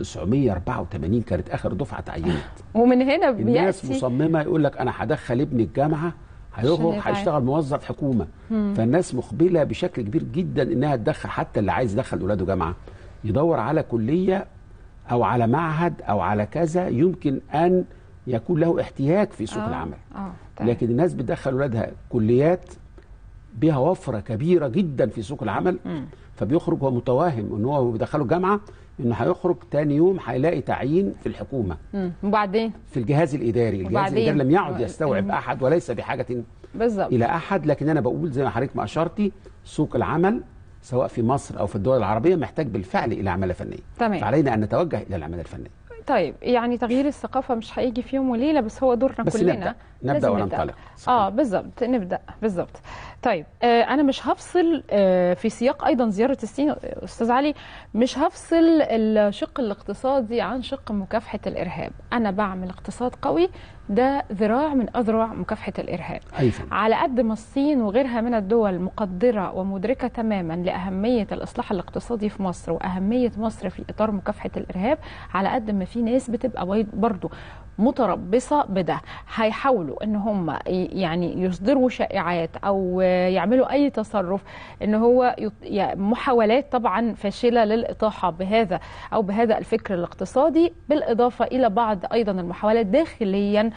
1984 كانت آخر دفعة تعينت ومن هنا الناس بياتي مصممة يقول لك أنا هدخل ابني الجامعة هيخرج يتعين. هيشتغل موظف حكومة فالناس مقبلة بشكل كبير جدا إنها تدخل حتى اللي عايز يدخل أولاده جامعة يدور على كلية أو على معهد أو على كذا يمكن أن يكون له احتياج في سوق آه، العمل اه تمام. لكن الناس بتدخل أولادها كليات بها وفرة كبيرة جدا في سوق العمل فبيخرج هو متوهم ان هو بيدخله جامعة انه هيخرج تاني يوم هيلاقي تعيين في الحكومة مم. وبعدين في الجهاز الاداري الجهاز وبعدين؟ الاداري لم يعد يستوعب الم- احد وليس بحاجه بالظبط الى احد لكن انا بقول زي ما حضرتك ما اشرتي سوق العمل سواء في مصر او في الدول العربيه محتاج بالفعل الى عماله فنيه تمام. فعلينا ان نتوجه الى العماله الفنيه طيب يعني تغيير الثقافة مش هيجي في يوم وليلة بس هو دورنا بس كلنا نبدأ. نبدأ لازم وننطلق. صحيح. اه بالظبط نبدأ بالظبط طيب آه، انا مش هفصل آه، في سياق ايضا زياره الصين استاذ علي مش هفصل الشق الاقتصادي عن شق مكافحه الارهاب انا بعمل اقتصاد قوي ده ذراع من اذرع مكافحه الارهاب اي فندم على قد ما الصين وغيرها من الدول مقدرة ومدركة تماما لأهمية الإصلاح الاقتصادي في مصر وأهمية مصر في إطار مكافحة الإرهاب على قد ما في ناس بتبقى بي- برضو متربصة بده هيحاولوا ان هم ي- يعني يصدروا شائعات او يعملوا اي تصرف ان هو يط- يع- محاولات طبعا فاشلة للإطاحة بهذا او بهذا الفكر الاقتصادي بالإضافة إلى بعض ايضا المحاولات داخليا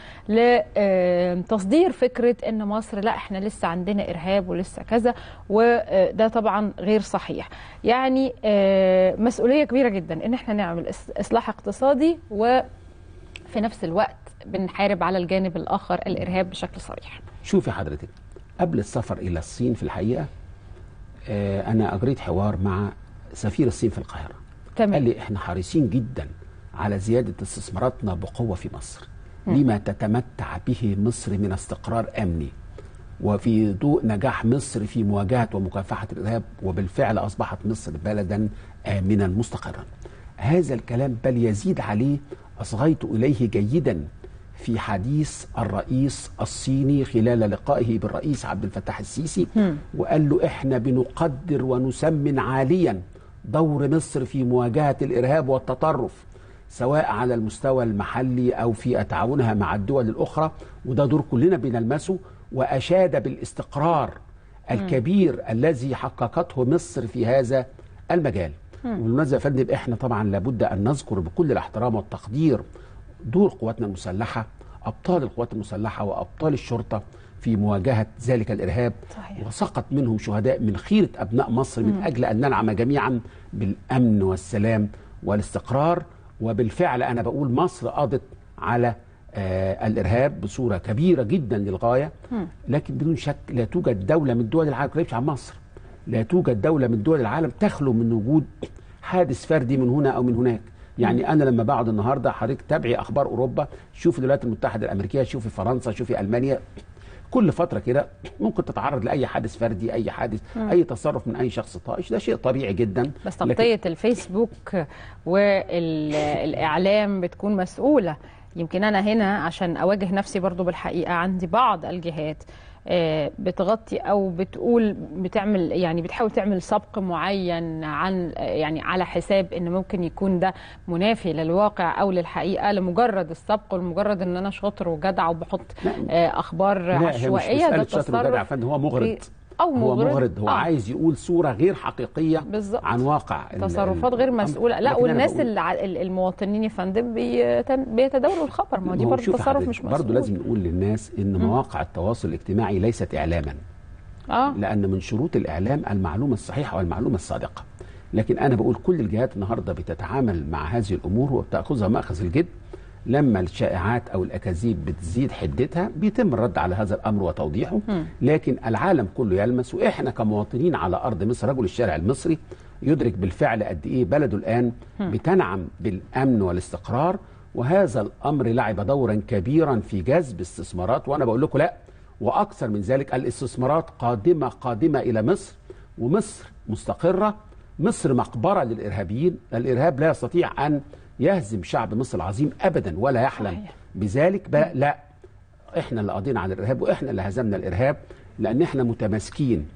لتصدير فكره ان مصر لا احنا لسه عندنا ارهاب ولسه كذا وده طبعا غير صحيح يعني آه، مسؤوليه كبيره جدا ان احنا نعمل إص- اصلاح اقتصادي وفي نفس الوقت بنحارب على الجانب الاخر الارهاب بشكل صريح شوفي حضرتك قبل السفر الى الصين في الحقيقه آه، انا اجريت حوار مع سفير الصين في القاهره قال تمام لي احنا حريصين جدا على زياده استثماراتنا بقوه في مصر لما تتمتع به مصر من استقرار امني وفي ضوء نجاح مصر في مواجهه ومكافحه الارهاب وبالفعل اصبحت مصر بلدا امنا مستقرا. هذا الكلام بل يزيد عليه اصغيت اليه جيدا في حديث الرئيس الصيني خلال لقائه بالرئيس عبد الفتاح السيسي وقال له احنا بنقدر ونسمن عاليا دور مصر في مواجهه الارهاب والتطرف سواء على المستوى المحلي او في تعاونها مع الدول الاخرى وده دور كلنا بنلمسه واشاد بالاستقرار الكبير الذي حققته مصر في هذا المجال وبالمناسبه يا فندم احنا طبعا لابد ان نذكر بكل الاحترام والتقدير دور قواتنا المسلحه ابطال القوات المسلحه وابطال الشرطه في مواجهه ذلك الارهاب صحيح. وسقط منهم شهداء من خيره ابناء مصر من اجل ان ننعم جميعا بالامن والسلام والاستقرار وبالفعل انا بقول مصر قضت على آه الارهاب بصوره كبيره جدا للغايه لكن بدون شك لا توجد دوله من دول العالم ما عن مصر لا توجد دوله من دول العالم تخلو من وجود حادث فردي من هنا او من هناك يعني انا لما بقعد النهارده حضرتك تابعي اخبار اوروبا شوفي الولايات المتحده الامريكيه شوفي فرنسا شوفي المانيا كل فتره كده ممكن تتعرض لاي حادث فردي اي حادث اي تصرف من اي شخص طائش ده شيء طبيعي جدا بس لكن- تغطيه الفيسبوك والاعلام بتكون مسؤوله يمكن انا هنا عشان اواجه نفسي برضو بالحقيقه عندي بعض الجهات آه، بتغطي او بتقول بتعمل يعني بتحاول تعمل سبق معين عن آه، يعني على حساب ان ممكن يكون ده منافي للواقع او للحقيقه لمجرد السبق ولمجرد ان انا شاطر وجدع وبحط لا. آه، اخبار لا هي مش عشوائيه ده مسألة شاطر وجدع يا تصرف فندم هو مغرض في- او هو مغرض مغرض هو آه. عايز يقول صوره غير حقيقيه بالظبط. عن واقع ال- تصرفات غير الأمر. مسؤوله لا لكن أنا والناس بقول- الع- ال- المواطنين يا فندم بيتن- بيتداولوا الخبر ما هو دي هو برضه شوف تصرف حضرتك، مش مسؤول برضه لازم نقول للناس ان مواقع التواصل الاجتماعي ليست اعلاما اه لان من شروط الاعلام المعلومه الصحيحه والمعلومه الصادقه لكن انا بقول كل الجهات النهارده بتتعامل مع هذه الامور وبتاخذها ماخذ الجد لما الشائعات او الاكاذيب بتزيد حدتها بيتم الرد على هذا الامر وتوضيحه لكن العالم كله يلمس واحنا كمواطنين على ارض مصر رجل الشارع المصري يدرك بالفعل قد ايه بلده الان بتنعم بالامن والاستقرار وهذا الامر لعب دورا كبيرا في جذب استثمارات وانا بقول لكم لا واكثر من ذلك الاستثمارات قادمه قادمه الى مصر ومصر مستقره مصر مقبره للارهابيين الارهاب لا يستطيع ان يهزم شعب مصر العظيم ابدا ولا يحلم صحيح. بذلك بل لا احنا اللي قضينا على الارهاب واحنا اللي هزمنا الارهاب لان احنا متماسكين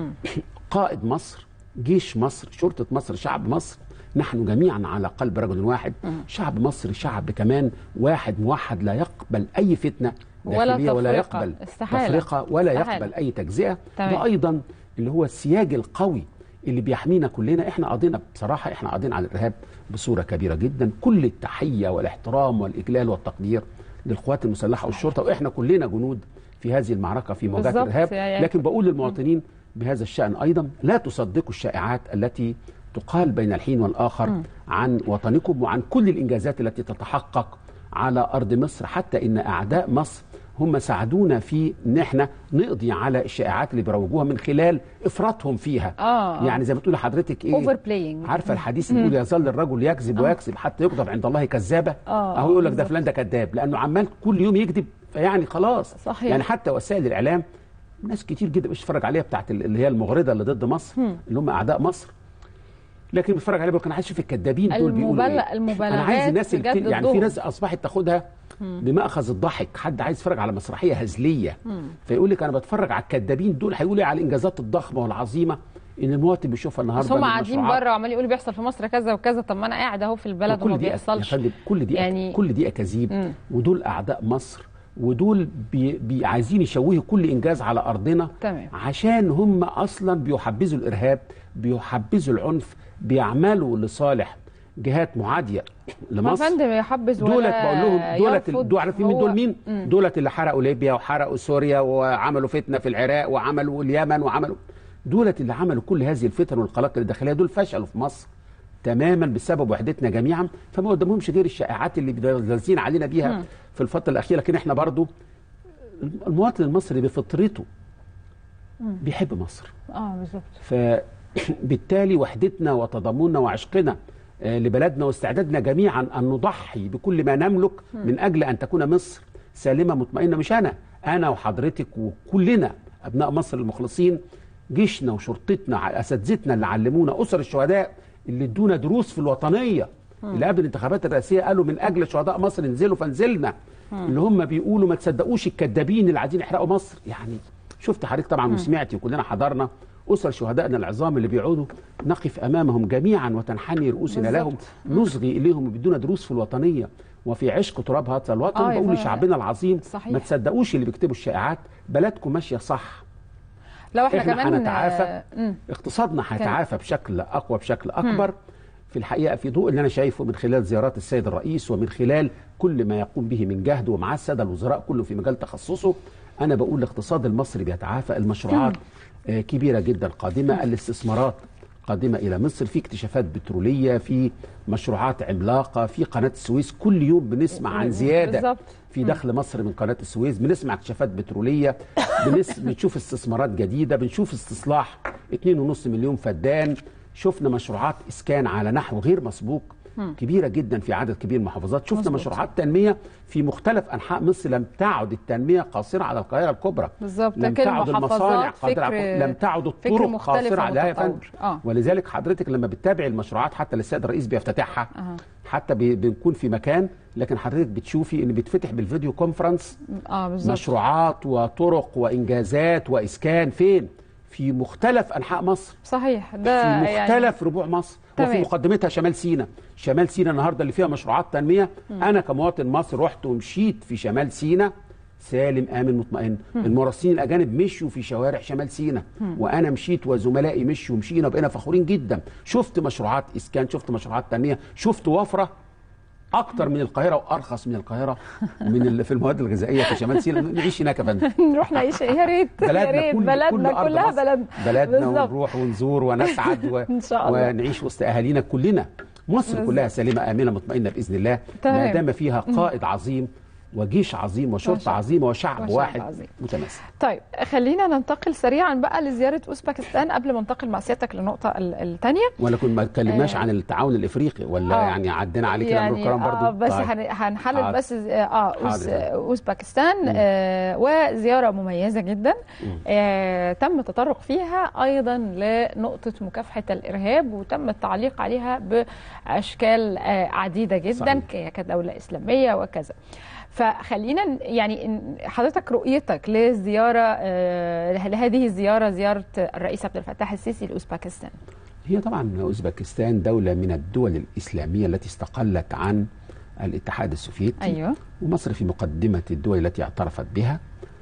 قائد مصر جيش مصر شرطه مصر شعب مصر نحن جميعا على قلب رجل واحد شعب مصر شعب كمان واحد موحد لا يقبل اي فتنه ولا داخليه ولا تفرقة. يقبل استحالة. تفرقه ولا استحالة. يقبل اي تجزئه تمام. ده ايضا اللي هو السياج القوي اللي بيحمينا كلنا احنا قضينا بصراحه احنا قضينا على الارهاب بصوره كبيره جدا كل التحيه والاحترام والاجلال والتقدير للقوات المسلحه والشرطه واحنا كلنا جنود في هذه المعركه في مواجهه بالظبط. الارهاب يعني- لكن بقول للمواطنين بهذا الشان ايضا لا تصدقوا الشائعات التي تقال بين الحين والاخر عن وطنكم وعن كل الانجازات التي تتحقق على ارض مصر حتى ان اعداء مصر هم ساعدونا في ان احنا نقضي على الشائعات اللي بيروجوها من خلال افراطهم فيها آه، آه. يعني زي ما تقول لحضرتك ايه Overplaying. عارفه الحديث اللي بيقول يظل الرجل يكذب ويكذب حتى يكذب عند الله كذابه آه، اهو يقول لك ده بالظبط. فلان ده كذاب لانه عمال كل يوم يكذب فيعني خلاص صحيح. يعني حتى وسائل الاعلام ناس كتير جدا بتتفرج عليها بتاعت ال- اللي هي المغرضه اللي ضد مصر اللي هم اعداء مصر لكن بيتفرج عليها بيقول انا عايز اشوف الكدابين دول بيقولوا المبالغ- ايه المبالغات انا عايز الناس اللي بجد بت- يعني في ضدهم. ناس اصبحت تاخدها بمأخذ الضحك حد عايز يتفرج على مسرحيه هزليه فيقول لك انا بتفرج على الكدابين دول هيقولوا ايه على الانجازات الضخمه والعظيمه ان المواطن بيشوفها النهارده بس هم من قاعدين المشروعات. بره وعمال يقولوا بيحصل في مصر كذا وكذا طب ما انا قاعد اهو في البلد وما كل دي يا بيحصلش فندم كل دي يعني- يعني كل دي اكاذيب مم. ودول اعداء مصر ودول بي بي عايزين يشوهوا كل انجاز على ارضنا تمام. عشان هم اصلا بيحبذوا الارهاب بيحبذوا العنف بيعملوا لصالح جهات معاديه ما لمصر فندم يحبذ ولا دولت بقول لهم دولت يرفض. دول عارفين مين هو- دول مين؟ مم. دولت اللي حرقوا ليبيا وحرقوا سوريا وعملوا فتنه في العراق وعملوا اليمن وعملوا دولت اللي عملوا كل هذه الفتن والقلاقل الداخليه دول فشلوا في مصر تماما بسبب وحدتنا جميعا فما قدامهمش غير الشائعات اللي بيدلزين علينا بيها في الفتره الاخيره لكن احنا برضو المواطن المصري بفطرته بيحب مصر اه بالظبط فبالتالي وحدتنا وتضامننا وعشقنا آه، لبلدنا واستعدادنا جميعا ان نضحي بكل ما نملك من اجل ان تكون مصر سالمه مطمئنه مش انا انا وحضرتك وكلنا ابناء مصر المخلصين جيشنا وشرطتنا ع- اساتذتنا اللي علمونا اسر الشهداء اللي ادونا دروس في الوطنيه اللي قبل الانتخابات الرئاسيه قالوا من اجل شهداء مصر انزلوا فنزلنا اللي هم بيقولوا ما تصدقوش الكذابين اللي عايزين يحرقوا مصر يعني شفت حضرتك طبعا وسمعتي وكلنا حضرنا اسر شهدائنا العظام اللي بيعودوا نقف امامهم جميعا وتنحني رؤوسنا لهم بالظبط. نصغي اليهم وبيدونا دروس في الوطنيه وفي عشق تراب هذا الوطن آه يا بقول فندم. لشعبنا العظيم صحيح. ما تصدقوش اللي بيكتبوا الشائعات بلدكم ماشيه صح لو احنا, احنا كمان هنتعافى آه، مم. اقتصادنا هيتعافى بشكل اقوى بشكل اكبر في الحقيقه في ضوء اللي انا شايفه من خلال زيارات السيد الرئيس ومن خلال كل ما يقوم به من جهد ومع الساده الوزراء كله في مجال تخصصه انا بقول الاقتصاد المصري بيتعافى المشروعات آه، كبيره جدا قادمه الاستثمارات قادمه الى مصر في اكتشافات بتروليه في مشروعات عملاقه في قناه السويس كل يوم بنسمع عن زياده بالظبط. في دخل مصر من قناه السويس بنسمع اكتشافات بتروليه بنس... بنشوف استثمارات جديده بنشوف استصلاح 2.5 مليون فدان شفنا مشروعات اسكان على نحو غير مسبوق كبيره جدا في عدد كبير من المحافظات شفنا مظبوط. مشروعات تنميه في مختلف انحاء مصر لم تعد التنميه قاصره على القاهره الكبرى بالظبط. لم لكن تعد المصانع المحافظات قادره على- فكر- لم تعد فكر الطرق مختلف قاصره عليها يا فندم ومتطور. آه. ولذلك حضرتك لما بتتابع المشروعات حتى اللي السيد الرئيس بيفتتحها أها. حتى بي- بنكون في مكان لكن حضرتك بتشوفي ان بيتفتح بالفيديو كونفرنس اه بالظبط مشروعات وطرق وانجازات واسكان فين في مختلف انحاء مصر صحيح ده في يعني مختلف ربوع مصر وفي تمام. مقدمتها شمال سيناء شمال سيناء النهارده اللي فيها مشروعات تنميه انا كمواطن مصري رحت ومشيت في شمال سيناء سالم امن مطمئن المراسلين الاجانب مشوا في شوارع شمال سيناء وانا مشيت وزملائي مشوا ومشينا وبقينا فخورين جدا شفت مشروعات اسكان شفت مشروعات تنميه شفت وفره اكتر من القاهره وارخص من القاهره من ال- في المواد الغذائيه في شمال سيناء نعيش هناك يا فندم نروح نعيش يا ريت يا بلدنا ريت كل بلدنا كل أرض كلها مصر. بلدنا بلدنا بالظبط. ونروح ونزور ونسعد و... إن شاء الله. ونعيش وسط اهالينا كلنا مصر بالظبط. كلها سليمه امنه مطمئنه باذن الله تمام. ما دام فيها قائد عظيم وجيش عظيم وشرطه وشعب. عظيمه وشعب, وشعب واحد عظيم. متماسك طيب خلينا ننتقل سريعا بقى لزياره اوزبكستان قبل ما انتقل مع سيادتك للنقطه الثانيه ولا كنا ما اتكلمناش آه. عن التعاون الافريقي ولا آه. يعني عدينا عليه كده من الكرام برضو آه بس طيب. هن- هنحلل حاضر. بس ز- اه أوز حاضر. اوزبكستان آه وزياره مميزه جدا آه تم التطرق فيها ايضا لنقطه مكافحه الارهاب وتم التعليق عليها باشكال آه عديده جدا صحيح. ك- كدوله اسلاميه وكذا فخلينا ن- يعني ن- حضرتك رؤيتك للزياره آه لهذه الزياره زياره الرئيس عبد الفتاح السيسي لاوزبكستان هي طبعا اوزبكستان دوله من الدول الاسلاميه التي استقلت عن الاتحاد السوفيتي ايوه ومصر في مقدمة الدول التي اعترفت بها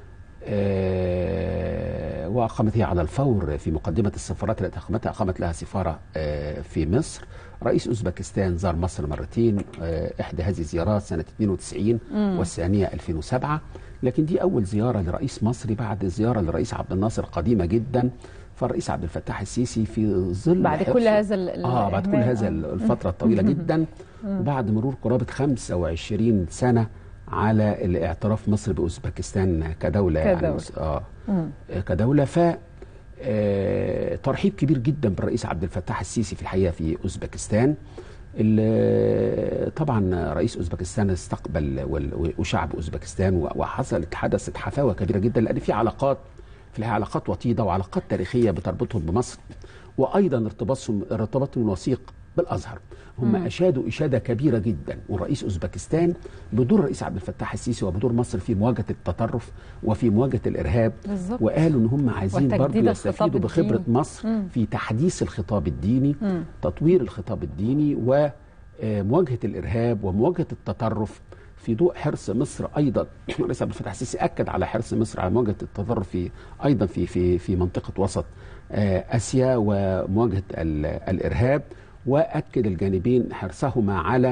آه، وأقامت هي على الفور في مقدمة السفارات التي أقامتها أقامت لها سفارة آه، في مصر رئيس أوزبكستان زار مصر مرتين آه، إحدى هذه الزيارات سنة 92 والثانية 2007 لكن دي أول زيارة لرئيس مصري بعد زيارة لرئيس عبد الناصر قديمة جدا فالرئيس عبد الفتاح السيسي في ظل بعد كل حرصه- هذا ال- اه بعد كل الإهمال، هذا آه. الفترة الطويلة جدا وبعد مرور قرابة 25 سنة على الاعتراف مصر بأوزبكستان كدولة, يعني كدولة. اه كدولة ف آه، ترحيب كبير جدا بالرئيس عبد الفتاح السيسي في الحقيقة في أوزبكستان ال- طبعا رئيس اوزبكستان استقبل وال- وشعب اوزبكستان و- وحصلت حدثت حفاوه كبيره جدا لان في علاقات في الحقيقة علاقات وطيدة وعلاقات تاريخية بتربطهم بمصر وأيضا ارتباطهم ارتباطهم الوثيق بالأزهر هم أشادوا إشادة كبيرة جدا ورئيس أوزبكستان بدور الرئيس عبد الفتاح السيسي وبدور مصر في مواجهة التطرف وفي مواجهة الارهاب بالظبط. وقالوا ان هم عايزين وتجديد برضه الخطاب يستفيدوا بخبره الديني. مصر مم. في تحديث الخطاب الديني مم. تطوير الخطاب الديني ومواجهه الارهاب ومواجهه التطرف في ضوء حرص مصر ايضا الرئيس عبد الفتاح السيسي اكد على حرص مصر على مواجهه التطرف في ايضا في في في منطقه وسط آه، اسيا ومواجهه ال- الارهاب واكد الجانبين حرصهما على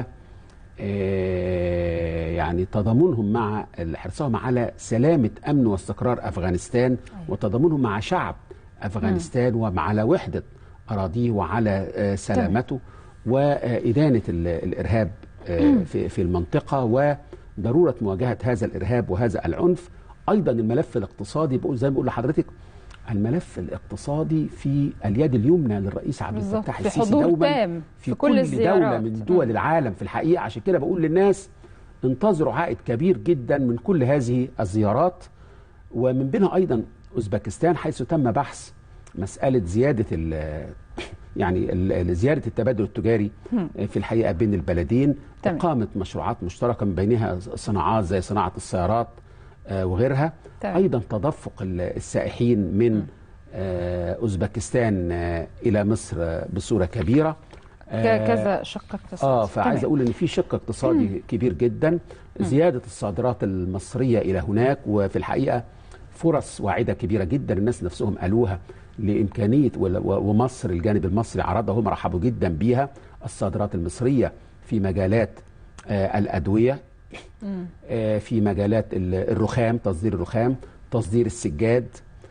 آه، يعني تضامنهم مع حرصهم على سلامة أمن واستقرار أفغانستان وتضامنهم مع شعب أفغانستان وعلى وحدة أراضيه وعلى آه، سلامته وإدانة ال- الإرهاب آه، في في المنطقة وضرورة مواجهة هذا الإرهاب وهذا العنف أيضا الملف الاقتصادي بقول زي ما بقول لحضرتك الملف الاقتصادي في اليد اليمنى للرئيس عبد بالظبط. الفتاح في السيسي حضور دوما تام في, في كل كل الزيارات. دولة من دول العالم في الحقيقة عشان كده بقول للناس انتظروا عائد كبير جدا من كل هذه الزيارات ومن بينها أيضا أوزبكستان حيث تم بحث مسألة زيادة ال يعني ال- زيادة التبادل التجاري في الحقيقة بين البلدين تمام. إقامة مشروعات مشتركة من بينها صناعات زي صناعة السيارات آه، وغيرها تمام. أيضا تدفق ال- السائحين من آه، أوزبكستان آه، إلى مصر آه، بصورة كبيرة ك- آه، كذا شق اقتصادي اه فعايز تمام. اقول ان في شق اقتصادي كبير جدا زياده الصادرات المصريه الى هناك وفي الحقيقه فرص واعده كبيره جدا الناس نفسهم قالوها لامكانيه ول- و- ومصر الجانب المصري عرضها هم رحبوا جدا بيها الصادرات المصريه في مجالات آه الادويه آه في مجالات ال- الرخام تصدير الرخام تصدير السجاد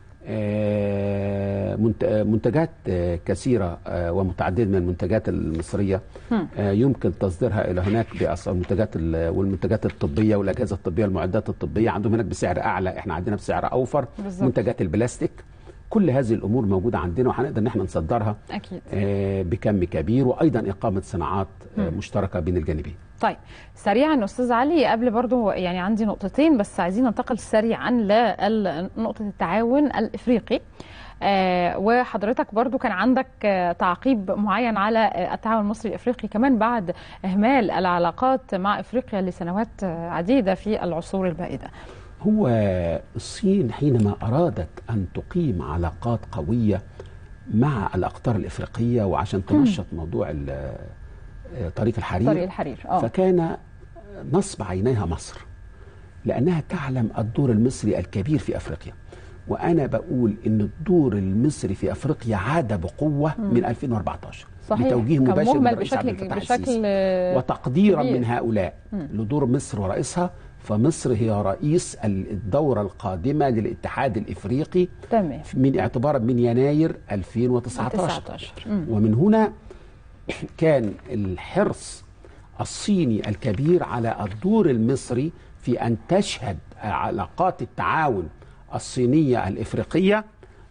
آه، منت- آه، منتجات آه، كثيرة آه، ومتعددة من المنتجات المصرية آه، يمكن تصديرها إلى هناك بأس- المنتجات ال- والمنتجات الطبية والأجهزة الطبية والمعدات الطبية عندهم هناك بسعر أعلى إحنا عندنا بسعر أوفر بالظبط. منتجات البلاستيك كل هذه الأمور موجودة عندنا وهنقدر إن احنا نصدرها اكيد آه، بكم كبير وأيضا إقامة صناعات آه، مشتركة بين الجانبين طيب سريعا استاذ علي قبل برضو يعني عندي نقطتين بس عايزين ننتقل سريعا لنقطه التعاون الافريقي آه وحضرتك برضو كان عندك آه تعقيب معين على آه التعاون المصري الافريقي كمان بعد اهمال العلاقات مع افريقيا لسنوات آه عديده في العصور البائده هو الصين حينما أرادت أن تقيم علاقات قوية مع الأقطار الإفريقية وعشان تنشط موضوع ال- آه، طريق الحرير طريق الحرير اه فكان نصب عينيها مصر لأنها تعلم الدور المصري الكبير في أفريقيا وأنا بقول إن الدور المصري في أفريقيا عاد بقوة من 2014 صحيح بتوجيه كان مباشر من مهمل الرئيس عبد بشكل الفتاح بشكل السيسي آه، وتقديرا كبير. من هؤلاء لدور مصر ورئيسها فمصر هي رئيس الدورة القادمة للاتحاد الإفريقي تمام من اعتبارا من يناير 2019 19 مم. ومن هنا كان الحرص الصيني الكبير على الدور المصري في أن تشهد علاقات التعاون الصينية الإفريقية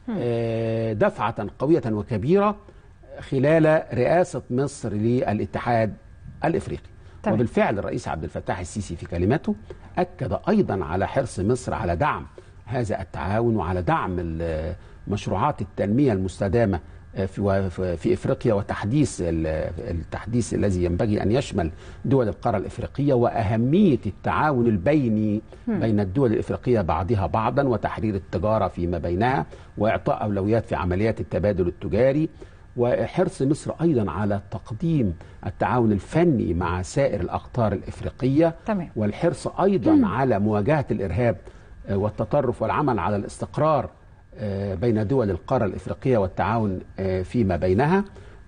آه، دفعة قوية وكبيرة خلال رئاسة مصر للاتحاد الإفريقي تمام. وبالفعل الرئيس عبد الفتاح السيسي في كلمته أكد أيضا على حرص مصر على دعم هذا التعاون وعلى دعم ال- مشروعات التنمية المستدامة في في افريقيا وتحديث ال- التحديث الذي ينبغي ان يشمل دول القاره الافريقيه واهميه التعاون البيني بين الدول الافريقيه بعضها بعضا وتحرير التجاره فيما بينها واعطاء اولويات في عمليات التبادل التجاري وحرص مصر ايضا على تقديم التعاون الفني مع سائر الاقطار الافريقيه تمام. والحرص ايضا على مواجهه الارهاب آه، والتطرف والعمل على الاستقرار آه، بين دول القاره الافريقيه والتعاون آه، فيما بينها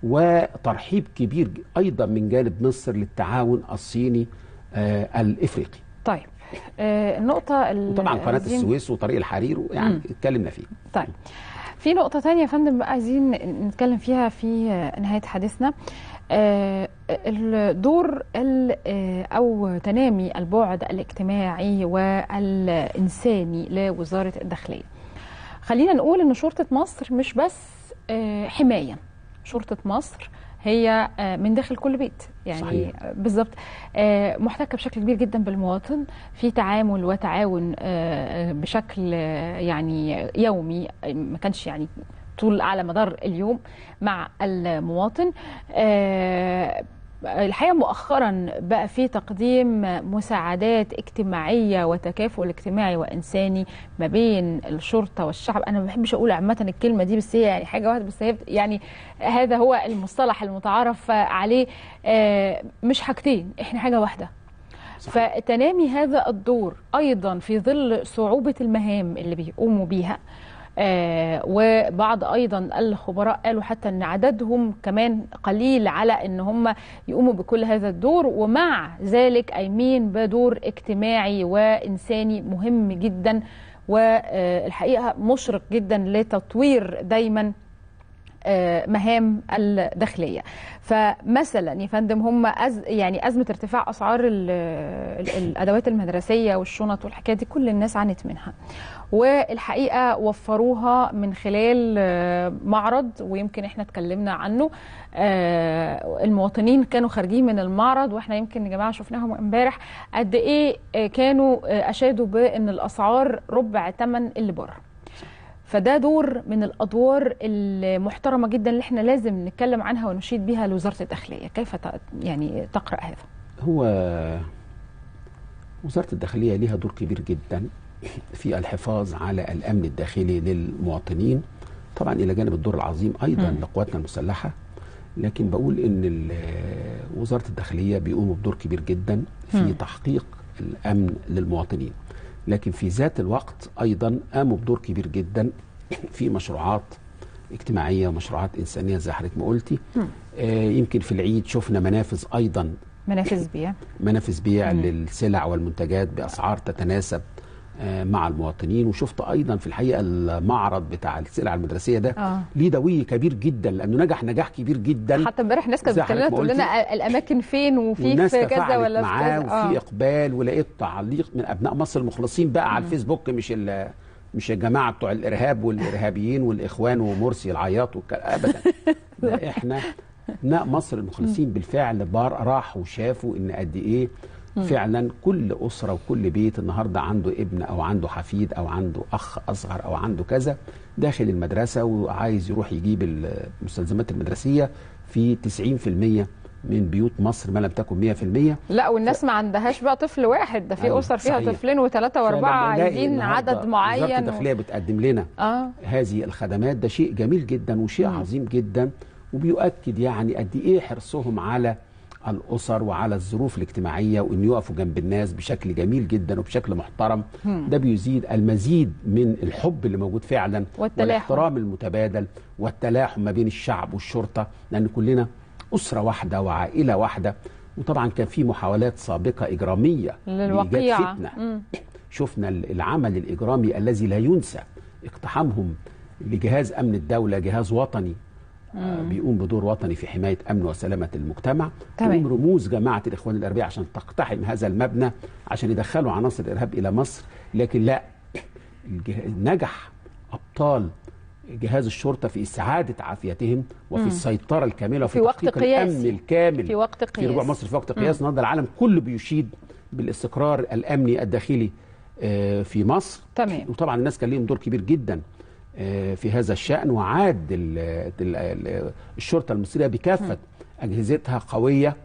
وترحيب كبير ايضا من جانب مصر للتعاون الصيني آه، الافريقي طيب آه النقطه ال- وطبعا قناه عايزين- السويس وطريق الحرير يعني اتكلمنا فيه طيب في نقطة تانية يا فندم بقى عايزين نتكلم فيها في نهاية حديثنا آه، الدور ال- آه، أو تنامي البعد الاجتماعي والإنساني لوزارة الداخلية خلينا نقول أن شرطة مصر مش بس آه، حماية شرطة مصر هي آه، من داخل كل بيت يعني صحيح. آه، بالظبط آه، محتكه بشكل كبير جدا بالمواطن في تعامل وتعاون آه، آه، بشكل آه، يعني يومي آه، ما كانش يعني طول على مدار اليوم مع المواطن آه، الحقيقه مؤخرا بقى في تقديم مساعدات اجتماعيه وتكافؤ اجتماعي وانساني ما بين الشرطه والشعب انا ما بحبش اقول عامه الكلمه دي بس هي يعني حاجه واحده بس هي يعني هذا هو المصطلح المتعارف عليه آه، مش حاجتين احنا حاجه واحده صحيح. فتنامي هذا الدور ايضا في ظل صعوبه المهام اللي بيقوموا بيها آه وبعض ايضا الخبراء قالوا حتى ان عددهم كمان قليل على ان هم يقوموا بكل هذا الدور ومع ذلك قايمين بدور اجتماعي وانساني مهم جدا والحقيقه مشرق جدا لتطوير دايما آه، مهام الداخليه فمثلا يا فندم هم أز يعني ازمه ارتفاع اسعار ال ال الادوات المدرسيه والشنط والحكايه دي كل الناس عانت منها والحقيقه وفروها من خلال آه، معرض ويمكن احنا اتكلمنا عنه آه، المواطنين كانوا خارجين من المعرض واحنا يمكن يا جماعه شفناهم امبارح قد ايه آه، كانوا آه، اشادوا بان الاسعار ربع ثمن اللي بره فده دور من الادوار المحترمه جدا اللي احنا لازم نتكلم عنها ونشيد بها لوزاره الداخليه كيف ت- يعني تقرا هذا هو وزارة الداخلية ليها دور كبير جدا في الحفاظ على الأمن الداخلي للمواطنين طبعا إلى جانب الدور العظيم أيضا مم. لقواتنا المسلحة لكن بقول إن ال- وزارة الداخلية بيقوموا بدور كبير جدا في مم. تحقيق الأمن للمواطنين لكن في ذات الوقت أيضا قاموا بدور كبير جدا في مشروعات اجتماعية ومشروعات إنسانية زي حضرتك ما قلتي مم. آه يمكن في العيد شفنا منافذ أيضا منافذ بيع منافذ بيع مم. للسلع والمنتجات باسعار تتناسب آه، مع المواطنين وشفت ايضا في الحقيقه المعرض بتاع السلع المدرسيه ده اه ليه دوي كبير جدا لانه نجح نجاح كبير جدا حتى امبارح الناس كانت زي بتكلمنا حضرتك ما تقول لنا قلتي. الاماكن فين وفي والناس في كذا تفاعلت ولا في معاه كذا وفي آه. اقبال ولقيت تعليق من ابناء مصر المخلصين بقى على الفيسبوك مش ال- مش الجماعه بتوع الارهاب والارهابيين والاخوان ومرسي العياط والكلام ابدا ده احنا ابناء مصر المخلصين بالفعل بار راحوا وشافوا ان قد ايه فعلا كل اسره وكل بيت النهارده عنده ابن او عنده حفيد او عنده اخ اصغر او عنده كذا داخل المدرسه وعايز يروح يجيب المستلزمات المدرسيه في 90% من بيوت مصر ما لم تكن 100% لا والناس ما عندهاش بقى طفل واحد ده في أيوة، اسر فيها صحيح. طفلين وثلاثه واربعه فلما نلاقي عايزين النهاردة عدد وزاره معين الداخليه بتقدم لنا اه هذه الخدمات ده شيء جميل جدا وشيء مم. عظيم جدا وبيؤكد يعني قد ايه حرصهم على الاسر وعلى الظروف الاجتماعيه وان يقفوا جنب الناس بشكل جميل جدا وبشكل محترم مم. ده بيزيد المزيد من الحب اللي موجود فعلا والتلاحم. والاحترام المتبادل والتلاحم ما بين الشعب والشرطه لان كلنا اسره واحده وعائله واحده وطبعا كان في محاولات سابقه اجراميه لإيجاد للوقيعه فتنه مم. شفنا ال- العمل الإجرامي الذي لا ينسى اقتحامهم لجهاز أمن الدولة جهاز وطني آه، بيقوم بدور وطني في حماية أمن وسلامة المجتمع تمام. تقوم رموز جماعة الإخوان الإرهابية عشان تقتحم هذا المبنى عشان يدخلوا عناصر الإرهاب إلى مصر لكن لا الجه- نجح أبطال جهاز الشرطة في إسعادة عافيتهم وفي مم. السيطرة الكاملة وفي وفي وقت تحقيق قياسي. الأمن الكامل في وقت في رجوع قياس مصر في وقت قياس النهارده العالم كله بيشيد بالاستقرار الامني الداخلي آه، في مصر تمام وطبعا الناس كان ليهم دور كبير جدا آه، في هذا الشان وعاد ال- ال- ال- الشرطه المصريه بكافه اجهزتها قويه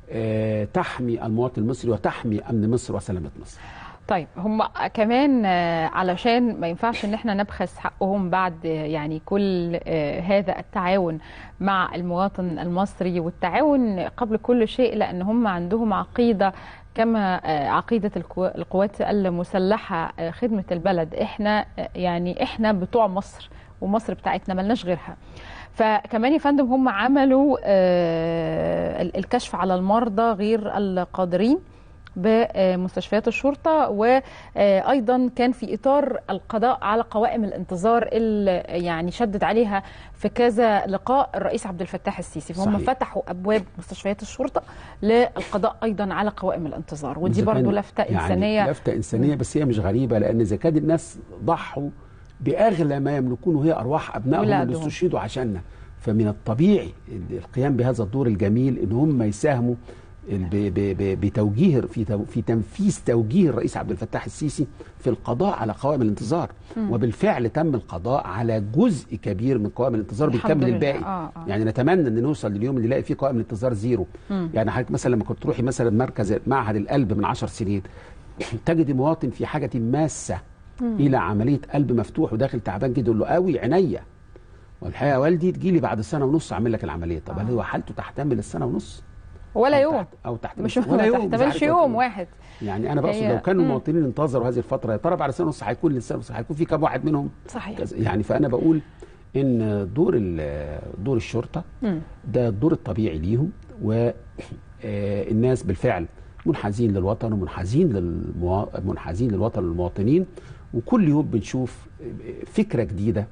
آه، تحمي المواطن المصري وتحمي امن مصر وسلامه مصر طيب هم كمان آه، علشان ما ينفعش ان احنا نبخس حقهم بعد آه، يعني كل آه، هذا التعاون مع المواطن المصري والتعاون قبل كل شيء لان هم عندهم عقيده كما آه، عقيده الكو- القوات المسلحه آه، خدمه البلد احنا آه، يعني احنا بتوع مصر ومصر بتاعتنا ملناش غيرها فكمان يا فندم هم عملوا آه، ال- الكشف على المرضى غير القادرين بمستشفيات الشرطة وأيضا كان في إطار القضاء على قوائم الانتظار اللي يعني شدد عليها في كذا لقاء الرئيس عبد الفتاح السيسي فهم صحيح. فتحوا أبواب مستشفيات الشرطة للقضاء أيضا على قوائم الانتظار ودي إذا كان برضو لفتة يعني إنسانية لفته انسانيه بس هي مش غريبه لان اذا كان الناس ضحوا باغلى ما يملكونه هي ارواح ابنائهم اللي ولادهم. استشهدوا عشاننا فمن الطبيعي القيام بهذا الدور الجميل ان هم يساهموا ب- ب- ب- بتوجيه في تو- في تنفيذ توجيه الرئيس عبد الفتاح السيسي في القضاء على قوائم الانتظار وبالفعل تم القضاء على جزء كبير من قوائم الانتظار الحمد بيكمل لله. الباقي آه، آه. يعني نتمنى ان نوصل لليوم اللي نلاقي فيه قوائم الانتظار زيرو يعني حضرتك مثلا لما كنت تروحي مثلا مركز معهد القلب من عشر سنين تجد مواطن في حاجه ماسه الى عمليه قلب مفتوح وداخل تعبان جدا يقول له قوي عينيا والحقيقه يا والدي تجي لي بعد سنه ونص اعمل لك العمليه طب هل هو حالته تحتمل السنه ونص ولا أو يوم تحت- او تحتمل مش ولا يوم ما مش تحتملش عارف يوم أقول. واحد يعني انا بقصد هي- لو كانوا مم. المواطنين انتظروا هذه الفتره يا ترى بعد سنه ونص هيكون لسه ونص هيكون في كام واحد منهم صحيح كذا. يعني فانا بقول ان دور ال- دور الشرطه مم. ده الدور الطبيعي ليهم والناس بالفعل منحازين للوطن ومنحازين للموا... منحازين للوطن والمواطنين وكل يوم بنشوف فكره جديده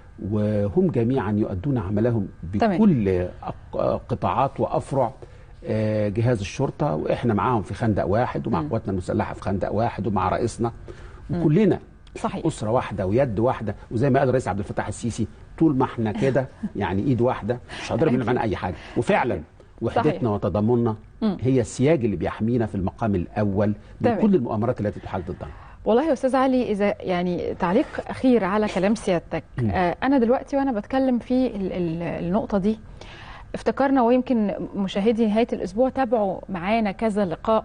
وهم جميعا يؤدون عملهم تمام. بكل أق- قطاعات وافرع آه، جهاز الشرطه واحنا معاهم في خندق واحد ومع قواتنا المسلحه في خندق واحد ومع رئيسنا وكلنا صحيح اسره واحده ويد واحده وزي ما قال الرئيس عبد الفتاح السيسي طول ما احنا كده يعني ايد واحده مش هنقدر نعمل معانا اي حاجه وفعلا وحدتنا وتضامننا هي السياج اللي بيحمينا في المقام الاول من تمام. كل المؤامرات التي تحال ضدنا والله يا استاذ علي اذا يعني تعليق اخير على كلام سيادتك آه انا دلوقتي وانا بتكلم في ال- ال- النقطه دي افتكرنا ويمكن مشاهدي نهايه الاسبوع تابعوا معانا كذا لقاء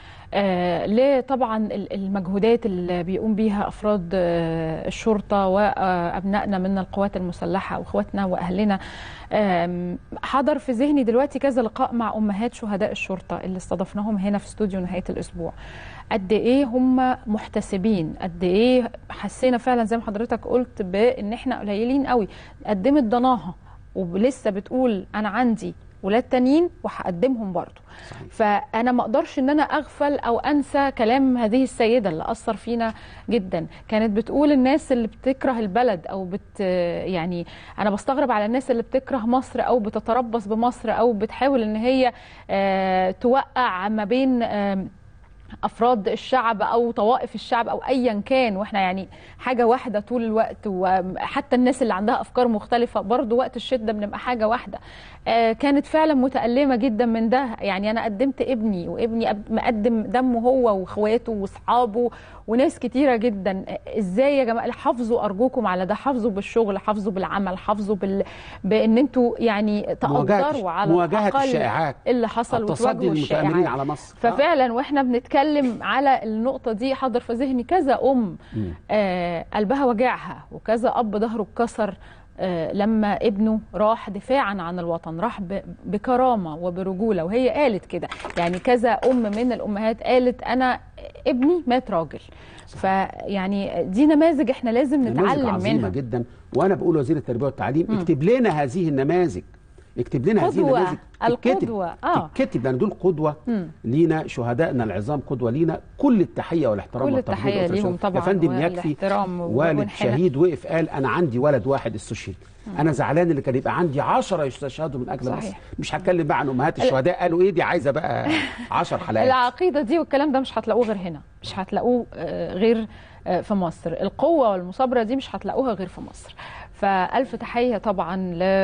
آه ليه طبعا ال- المجهودات اللي بيقوم بيها افراد آه الشرطه وابنائنا من القوات المسلحه واخواتنا واهلنا آم، حضر في ذهني دلوقتي كذا لقاء مع امهات شهداء الشرطه اللي استضفناهم هنا في استوديو نهايه الاسبوع قد ايه هم محتسبين قد ايه حسينا فعلا زي ما حضرتك قلت بان احنا قليلين قوي قدمت ضناها ولسه بتقول انا عندي ولاد تانيين وهقدمهم برضو فانا ما اقدرش ان انا اغفل او انسى كلام هذه السيده اللي اثر فينا جدا كانت بتقول الناس اللي بتكره البلد او بت يعني انا بستغرب على الناس اللي بتكره مصر او بتتربص بمصر او بتحاول ان هي آه، توقع ما بين آم، افراد الشعب او طوائف الشعب او ايا كان واحنا يعني حاجه واحده طول الوقت وحتى الناس اللي عندها افكار مختلفه برضو وقت الشده بنبقى حاجه واحده آه، كانت فعلا متالمه جدا من ده يعني انا قدمت ابني وابني أب- مقدم دمه هو واخواته واصحابه وناس كتيره جدا آه، ازاي يا جماعه حافظوا ارجوكم على ده حافظوا بالشغل حافظوا بالعمل حافظوا بال... بان انتوا يعني تقدروا على مواجهه الأقل الشائعات اللي حصل التصدي وتواجهوا للمتآمرين الشائعات على مصر ففعلا واحنا بنتكلم على النقطه دي حاضر في ذهني كذا ام مم. آه قلبها وجعها وكذا اب ظهره اتكسر آه لما ابنه راح دفاعا عن الوطن راح ب- بكرامه وبرجوله وهي قالت كده يعني كذا ام من الامهات قالت انا ابني مات راجل فيعني دي نماذج احنا لازم نماذج نتعلم عظيمه منها جدا وانا بقول وزير التربيه والتعليم اكتب لنا هذه النماذج اكتب لنا هذه قدوة. النماذج تتكتب. القدوة. آه. تتكتب لان دول قدوه مم. لينا شهدائنا العظام قدوه لينا كل التحيه والاحترام كل والتقدير التحية لأسرة ليهم الشهداء. طبعاً يا فندم يكفي والاحترام والد والحنان. شهيد وقف قال انا عندي ولد واحد استشهد انا زعلان اللي كان يبقى عندي عشرة يستشهدوا من اجل صحيح. مصر مش هتكلم بقى عن امهات الشهداء قالوا ايه دي عايزه بقى 10 حلقات العقيده دي والكلام ده مش هتلاقوه غير هنا مش هتلاقوه آه، غير آه، في مصر القوه والمثابره دي مش هتلاقوها غير في مصر فألف تحية طبعا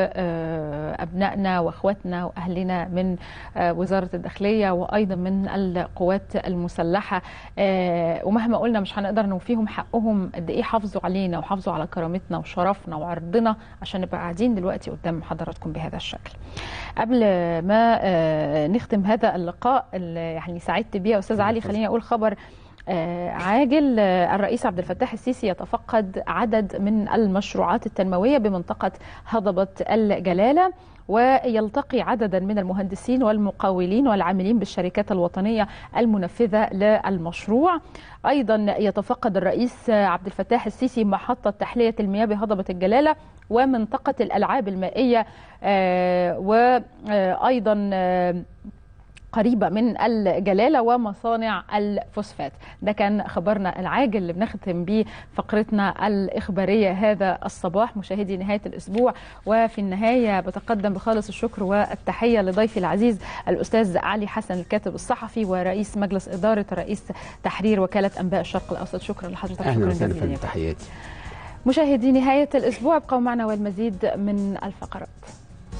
لأبنائنا وأخواتنا وأهلنا من آه، وزارة الداخلية وأيضا من القوات المسلحة آه، ومهما قلنا مش هنقدر نوفيهم حقهم قد إيه حافظوا علينا وحافظوا على كرامتنا وشرفنا وعرضنا عشان نبقى قاعدين دلوقتي قدام حضراتكم بهذا الشكل قبل ما آه، نختم هذا اللقاء اللي يعني سعدت بيه يا أستاذ علي خليني أقول خبر آه، عاجل آه، الرئيس عبد الفتاح السيسي يتفقد عدد من المشروعات التنموية بمنطقة هضبة الجلالة ويلتقي عددا من المهندسين والمقاولين والعاملين بالشركات الوطنية المنفذة للمشروع أيضا يتفقد الرئيس عبد الفتاح السيسي محطة تحلية المياه بهضبة الجلالة ومنطقة الألعاب المائية آه، وأيضا آه، قريبة من الجلالة ومصانع الفوسفات ده كان خبرنا العاجل اللي بنختم بيه فقرتنا الإخبارية هذا الصباح مشاهدي نهاية الأسبوع وفي النهاية بتقدم بخالص الشكر والتحية لضيفي العزيز الأستاذ علي حسن الكاتب الصحفي ورئيس مجلس إدارة رئيس تحرير وكالة أنباء الشرق الأوسط شكرا لحضرتك اهلا شكرا وسهلا جزيلا فندم يا تحياتي مشاهدي نهاية الأسبوع ابقوا معنا والمزيد من الفقرات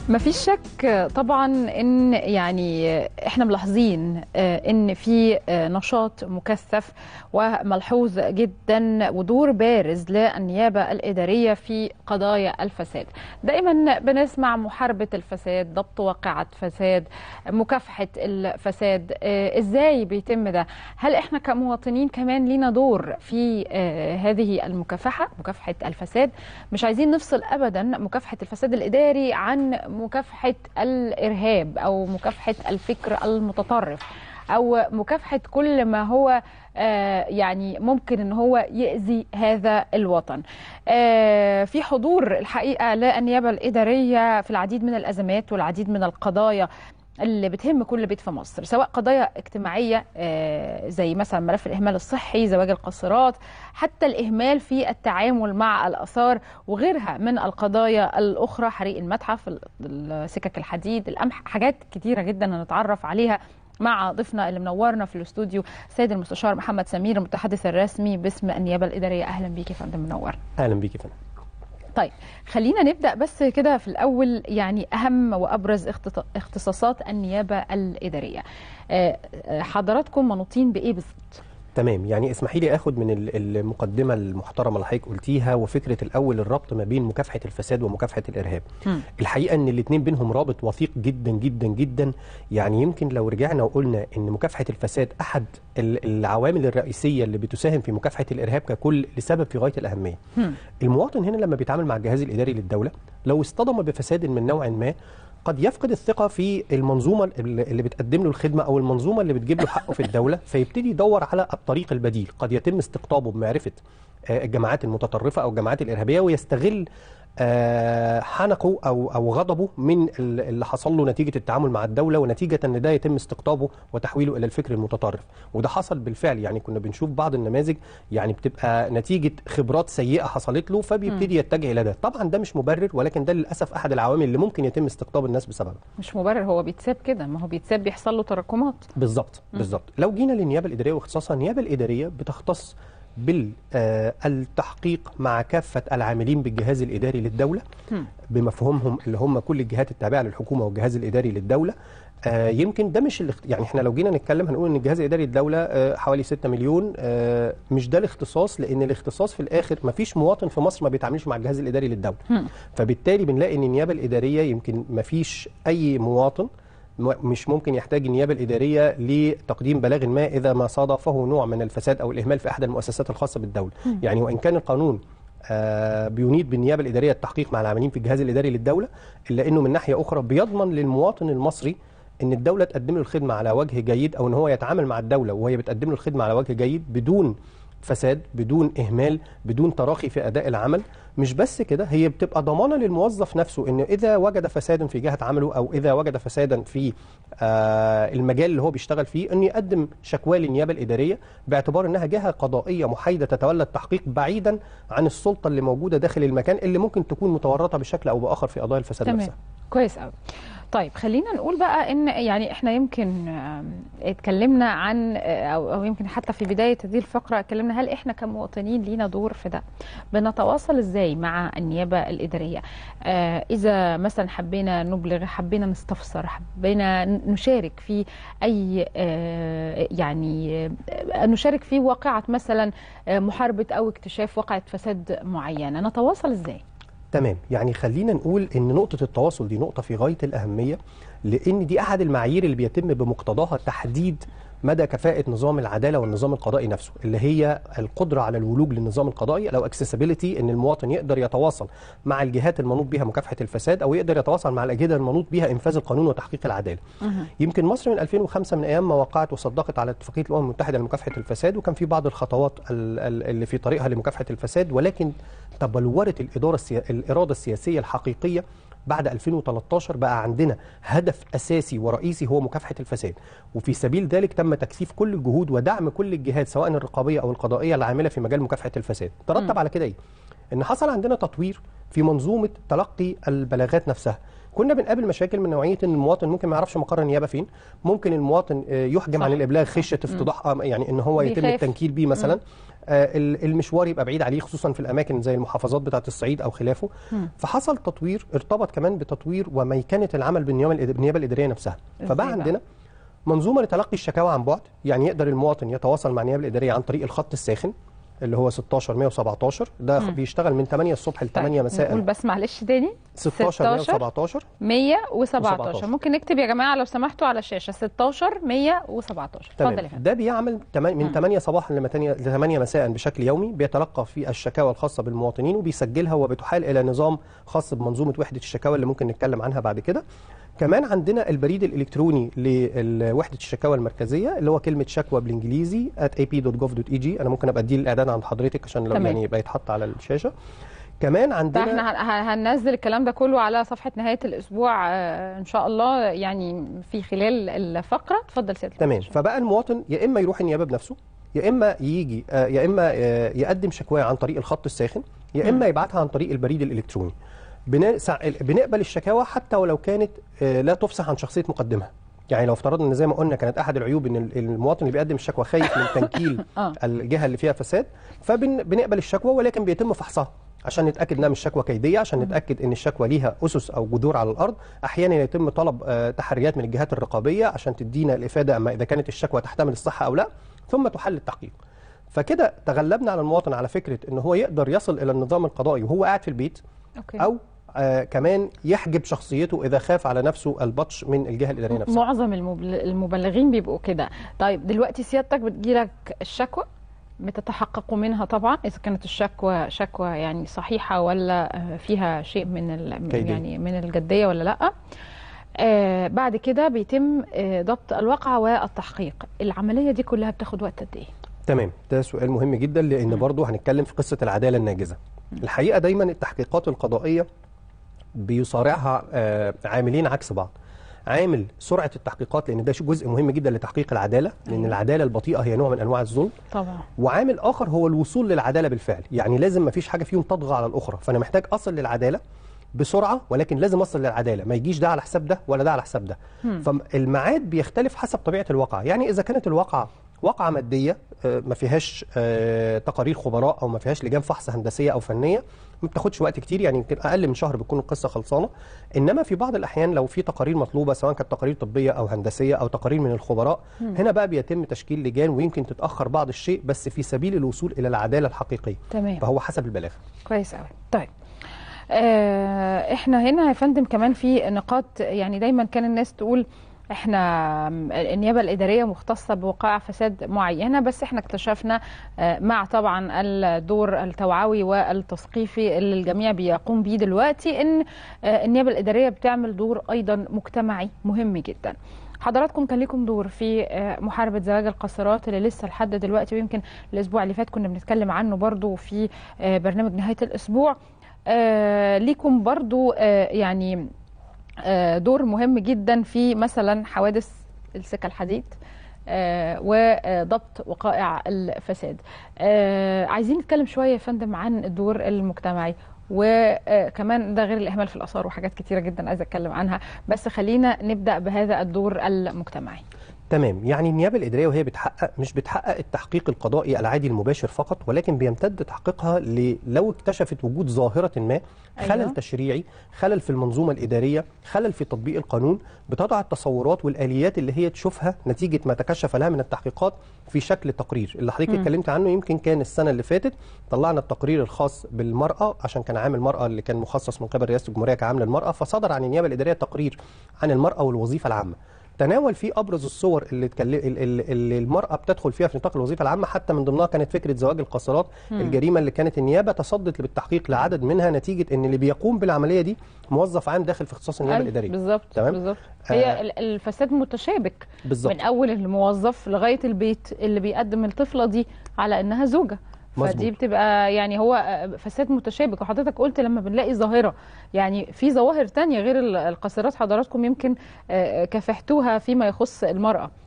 مفيش شك طبعا ان يعني احنا ملاحظين ان في نشاط مكثف وملحوظ جدا ودور بارز للنيابه الاداريه في قضايا الفساد. دائما بنسمع محاربه الفساد، ضبط واقعه فساد، مكافحه الفساد، ازاي بيتم ده؟ هل احنا كمواطنين كمان لينا دور في هذه المكافحه، مكافحه الفساد؟ مش عايزين نفصل ابدا مكافحه الفساد الاداري عن مكافحة الإرهاب أو مكافحة الفكر المتطرف أو مكافحة كل ما هو يعني ممكن ان هو يأذي هذا الوطن في حضور الحقيقة للنيابة الإدارية في العديد من الأزمات والعديد من القضايا اللي بتهم كل بيت في مصر سواء قضايا اجتماعية زي مثلا ملف الإهمال الصحي زواج القاصرات حتى الإهمال في التعامل مع الآثار وغيرها من القضايا الأخرى حريق المتحف سكك الحديد القمح حاجات كتيرة جدا هنتعرف عليها مع ضيفنا اللي منورنا في الاستوديو سيد المستشار محمد سمير المتحدث الرسمي باسم النيابه الاداريه اهلا بيك يا فندم منور اهلا بيك يا فندم طيب خلينا نبدا بس كده في الاول يعني اهم وابرز اختصاصات النيابه الاداريه حضراتكم منوطين بايه بالظبط تمام يعني اسمحي لي اخد من المقدمه المحترمه اللي حضرتك قلتيها وفكره الاول الربط ما بين مكافحه الفساد ومكافحه الارهاب م. الحقيقه ان الاثنين بينهم رابط وثيق جدا جدا جدا يعني يمكن لو رجعنا وقلنا ان مكافحه الفساد احد العوامل الرئيسيه اللي بتساهم في مكافحه الارهاب ككل لسبب في غايه الاهميه م. المواطن هنا لما بيتعامل مع الجهاز الاداري للدوله لو اصطدم بفساد من نوع ما قد يفقد الثقة في المنظومة اللي بتقدم له الخدمة أو المنظومة اللي بتجيب له حقه في الدولة فيبتدي يدور على الطريق البديل قد يتم استقطابه بمعرفة الجماعات المتطرفة أو الجماعات الإرهابية ويستغل حنقه او او غضبه من اللي حصل له نتيجه التعامل مع الدوله ونتيجه ان ده يتم استقطابه وتحويله الى الفكر المتطرف وده حصل بالفعل يعني كنا بنشوف بعض النماذج يعني بتبقى نتيجه خبرات سيئه حصلت له فبيبتدي يتجه الى ده طبعا ده مش مبرر ولكن ده للاسف احد العوامل اللي ممكن يتم استقطاب الناس بسببها مش مبرر هو بيتساب كده ما هو بيتساب بيحصل له تراكمات بالظبط بالظبط لو جينا للنيابه الاداريه واختصاصها النيابه الاداريه بتختص بالتحقيق مع كافة العاملين بالجهاز الإداري للدولة بمفهومهم اللي هم كل الجهات التابعة للحكومة والجهاز الإداري للدولة آه يمكن ده مش الاخت... يعني احنا لو جينا نتكلم هنقول ان الجهاز الاداري للدوله آه حوالي 6 مليون آه مش ده الاختصاص لان الاختصاص في الاخر ما فيش مواطن في مصر ما بيتعاملش مع الجهاز الاداري للدوله م. فبالتالي بنلاقي ان النيابه الاداريه يمكن ما فيش اي مواطن مش ممكن يحتاج النيابه الاداريه لتقديم بلاغ ما اذا ما صادفه نوع من الفساد او الاهمال في احد المؤسسات الخاصه بالدوله م. يعني وان كان القانون آه بينيد بالنيابه الاداريه التحقيق مع العاملين في الجهاز الاداري للدوله الا انه من ناحيه اخرى بيضمن للمواطن المصري ان الدوله تقدم له الخدمه على وجه جيد او ان هو يتعامل مع الدوله وهي بتقدم له الخدمه على وجه جيد بدون فساد بدون اهمال بدون تراخي في اداء العمل مش بس كده هي بتبقى ضمانه للموظف نفسه ان اذا وجد فسادا في جهه عمله او اذا وجد فسادا في آه المجال اللي هو بيشتغل فيه انه يقدم شكوى للنيابه الاداريه باعتبار انها جهه قضائيه محايده تتولى التحقيق بعيدا عن السلطه اللي موجوده داخل المكان اللي ممكن تكون متورطه بشكل او باخر في قضايا الفساد تمام. نفسها. كويس قوي. طيب خلينا نقول بقى ان يعني احنا يمكن اتكلمنا عن او, أو يمكن حتى في بدايه هذه الفقره اتكلمنا هل احنا كمواطنين لينا دور في ده؟ بنتواصل ازاي مع النيابه الاداريه؟ آه اذا مثلا حبينا نبلغ حبينا نستفسر حبينا نشارك في اي آه يعني آه نشارك في واقعه مثلا محاربه او اكتشاف واقعه فساد معينه نتواصل ازاي؟ تمام يعني خلينا نقول ان نقطه التواصل دي نقطه في غايه الاهميه لان دي احد المعايير اللي بيتم بمقتضاها تحديد مدى كفاءة نظام العدالة والنظام القضائي نفسه اللي هي القدرة على الولوج للنظام القضائي أو اكسسبيليتي إن المواطن يقدر يتواصل مع الجهات المنوط بها مكافحة الفساد أو يقدر يتواصل مع الأجهزة المنوط بها إنفاذ القانون وتحقيق العدالة. أه. يمكن مصر من 2005 من أيام ما وقعت وصدقت على اتفاقية الأمم المتحدة لمكافحة الفساد وكان في بعض الخطوات اللي في طريقها لمكافحة الفساد ولكن تبلورت الإدارة السيا... الإرادة السياسية الحقيقية بعد 2013 بقى عندنا هدف اساسي ورئيسي هو مكافحه الفساد وفي سبيل ذلك تم تكثيف كل الجهود ودعم كل الجهات سواء الرقابيه او القضائيه العامله في مجال مكافحه الفساد ترتب على كده ايه ان حصل عندنا تطوير في منظومه تلقي البلاغات نفسها كنا بنقابل مشاكل من نوعيه ان المواطن ممكن ما يعرفش مقر النيابه فين ممكن المواطن آه، يحجم صح. عن الابلاغ خشيه افتضاح آه، يعني ان هو يتم بيخاف. التنكيل بيه مثلا آه، ال- المشوار يبقى بعيد عليه خصوصا في الاماكن زي المحافظات بتاعه الصعيد او خلافه فحصل تطوير ارتبط كمان بتطوير وميكنه العمل بالنيابه الإد- بالنيابه الاداريه نفسها إزاي فبقى بقى؟ عندنا منظومه لتلقي الشكاوى عن بعد يعني يقدر المواطن يتواصل مع النيابه الاداريه عن طريق الخط الساخن اللي هو 16 117 ده بيشتغل من 8 الصبح ل 8 مساء نقول بس معلش تاني 16 117 117 17. ممكن نكتب يا جماعه لو سمحتوا على الشاشه 16 117 اتفضل يا تمام فندم ده بيعمل تم- من 8 صباحا ل 8 مساء بشكل يومي بيتلقى في الشكاوى الخاصه بالمواطنين وبيسجلها وبتحال الى نظام خاص بمنظومه وحده الشكاوى اللي ممكن نتكلم عنها بعد كده كمان عندنا البريد الالكتروني لوحده الشكاوى المركزيه اللي هو كلمه شكوى بالانجليزي at ap.gov.eg انا ممكن ابقى اديه الاعداد عند حضرتك عشان لو تمام. يعني يبقى يتحط على الشاشه كمان عندنا فاحنا هن- هن- هننزل الكلام ده كله على صفحه نهايه الاسبوع آه، ان شاء الله يعني في خلال الفقره اتفضل سيادة تمام الباشا. فبقى المواطن يا اما يروح النيابه بنفسه يا اما يجي آه، يا اما آه، يقدم شكواه عن طريق الخط الساخن يا اما يبعتها عن طريق البريد الالكتروني بن- سع- بنقبل الشكاوى حتى ولو كانت آه، لا تفصح عن شخصيه مقدمها يعني لو افترضنا ان زي ما قلنا كانت احد العيوب ان ال- المواطن اللي بيقدم الشكوى خايف من تنكيل آه. الجهه اللي فيها فساد فبنقبل الشكوى ولكن بيتم فحصها عشان نتاكد انها مش شكوى كيديه عشان نتاكد ان الشكوى ليها اسس او جذور على الارض احيانا يتم طلب آه، تحريات من الجهات الرقابيه عشان تدينا الافاده اما اذا كانت الشكوى تحتمل الصحه او لا ثم تحل التحقيق فكده تغلبنا على المواطن على فكره ان هو يقدر يصل الى النظام القضائي وهو قاعد في البيت أوكي. او آه كمان يحجب شخصيته اذا خاف على نفسه البطش من الجهه الاداريه نفسها معظم المبل- المبلغين بيبقوا كده طيب دلوقتي سيادتك بتجيلك الشكوى بتتحققوا منها طبعا اذا كانت الشكوى شكوى يعني صحيحه ولا آه، فيها شيء من ال- كيدية. يعني من الجديه ولا لا آه بعد كده بيتم آه ضبط الواقعه والتحقيق العمليه دي كلها بتاخد وقت قد ايه تمام ده سؤال مهم جدا لان برضه هنتكلم في قصه العداله الناجزه الحقيقه دايما التحقيقات القضائيه بيصارعها آه، عاملين عكس بعض عامل سرعه التحقيقات لان ده شيء جزء مهم جدا لتحقيق العداله لان العداله البطيئه هي نوع من انواع الظلم طبعا وعامل اخر هو الوصول للعداله بالفعل يعني لازم ما فيش حاجه فيهم تطغى على الاخرى فانا محتاج اصل للعداله بسرعه ولكن لازم اصل للعداله ما يجيش ده على حساب ده ولا ده على حساب ده فالميعاد بيختلف حسب طبيعه الواقعه يعني اذا كانت الواقعه واقعه ماديه آه، ما فيهاش آه، تقارير خبراء او ما فيهاش لجان فحص هندسيه او فنيه ما بتاخدش وقت كتير يعني يمكن اقل من شهر بتكون القصه خلصانه انما في بعض الاحيان لو في تقارير مطلوبه سواء كانت تقارير طبيه او هندسيه او تقارير من الخبراء هنا بقى بيتم تشكيل لجان ويمكن تتاخر بعض الشيء بس في سبيل الوصول الى العداله الحقيقيه تمام فهو حسب البلاغه كويس قوي طيب آه احنا هنا يا فندم كمان في نقاط يعني دايما كان الناس تقول احنا النيابه الاداريه مختصه بوقائع فساد معينه بس احنا اكتشفنا آه، مع طبعا الدور التوعوي والتثقيفي اللي الجميع بيقوم بيه دلوقتي ان آه، النيابه الاداريه بتعمل دور ايضا مجتمعي مهم جدا حضراتكم كان لكم دور في آه، محاربه زواج القاصرات اللي لسه لحد دلوقتي ويمكن الاسبوع اللي فات كنا بنتكلم عنه برضو في آه، برنامج نهايه الاسبوع آه، ليكم برضو آه، يعني آه، دور مهم جدا في مثلا حوادث السكة الحديد آه، وضبط وقائع الفساد آه، عايزين نتكلم شوية يا فندم عن الدور المجتمعي وكمان ده غير الإهمال في الآثار وحاجات كتيرة جدا عايزة أتكلم عنها بس خلينا نبدأ بهذا الدور المجتمعي تمام يعني النيابه الاداريه وهي بتحقق مش بتحقق التحقيق القضائي العادي المباشر فقط ولكن بيمتد تحقيقها ل- لو اكتشفت وجود ظاهره ما خلل أيوة. أيوة. تشريعي خلل في المنظومه الاداريه خلل في تطبيق القانون بتضع التصورات والاليات اللي هي تشوفها نتيجه ما تكشف لها من التحقيقات في شكل تقرير اللي حضرتك اتكلمت عنه يمكن كان السنه اللي فاتت طلعنا التقرير الخاص بالمراه عشان كان عامل المراه اللي كان مخصص من قبل رئاسه الجمهوريه كعامل المراه فصدر عن النيابه الاداريه تقرير عن المراه والوظيفه العامه تناول فيه ابرز الصور اللي, اتكلم اللي اللي المراه بتدخل فيها في نطاق الوظيفه العامه حتى من ضمنها كانت فكره زواج القاصرات الجريمه اللي كانت النيابه تصدت بالتحقيق لعدد منها نتيجه ان اللي بيقوم بالعمليه دي موظف عام داخل في اختصاص النيابه أيوة، الاداريه بالظبط تمام؟ بالظبط آه. هي ال- الفساد متشابك بالظبط. من اول الموظف لغايه البيت اللي بيقدم الطفله دي على انها زوجه مظبوط. فدي بتبقى يعني هو آه، فساد متشابك وحضرتك قلت لما بنلاقي ظاهره يعني في ظواهر تانية غير ال- القاصرات حضراتكم يمكن آه، كافحتوها فيما يخص المراه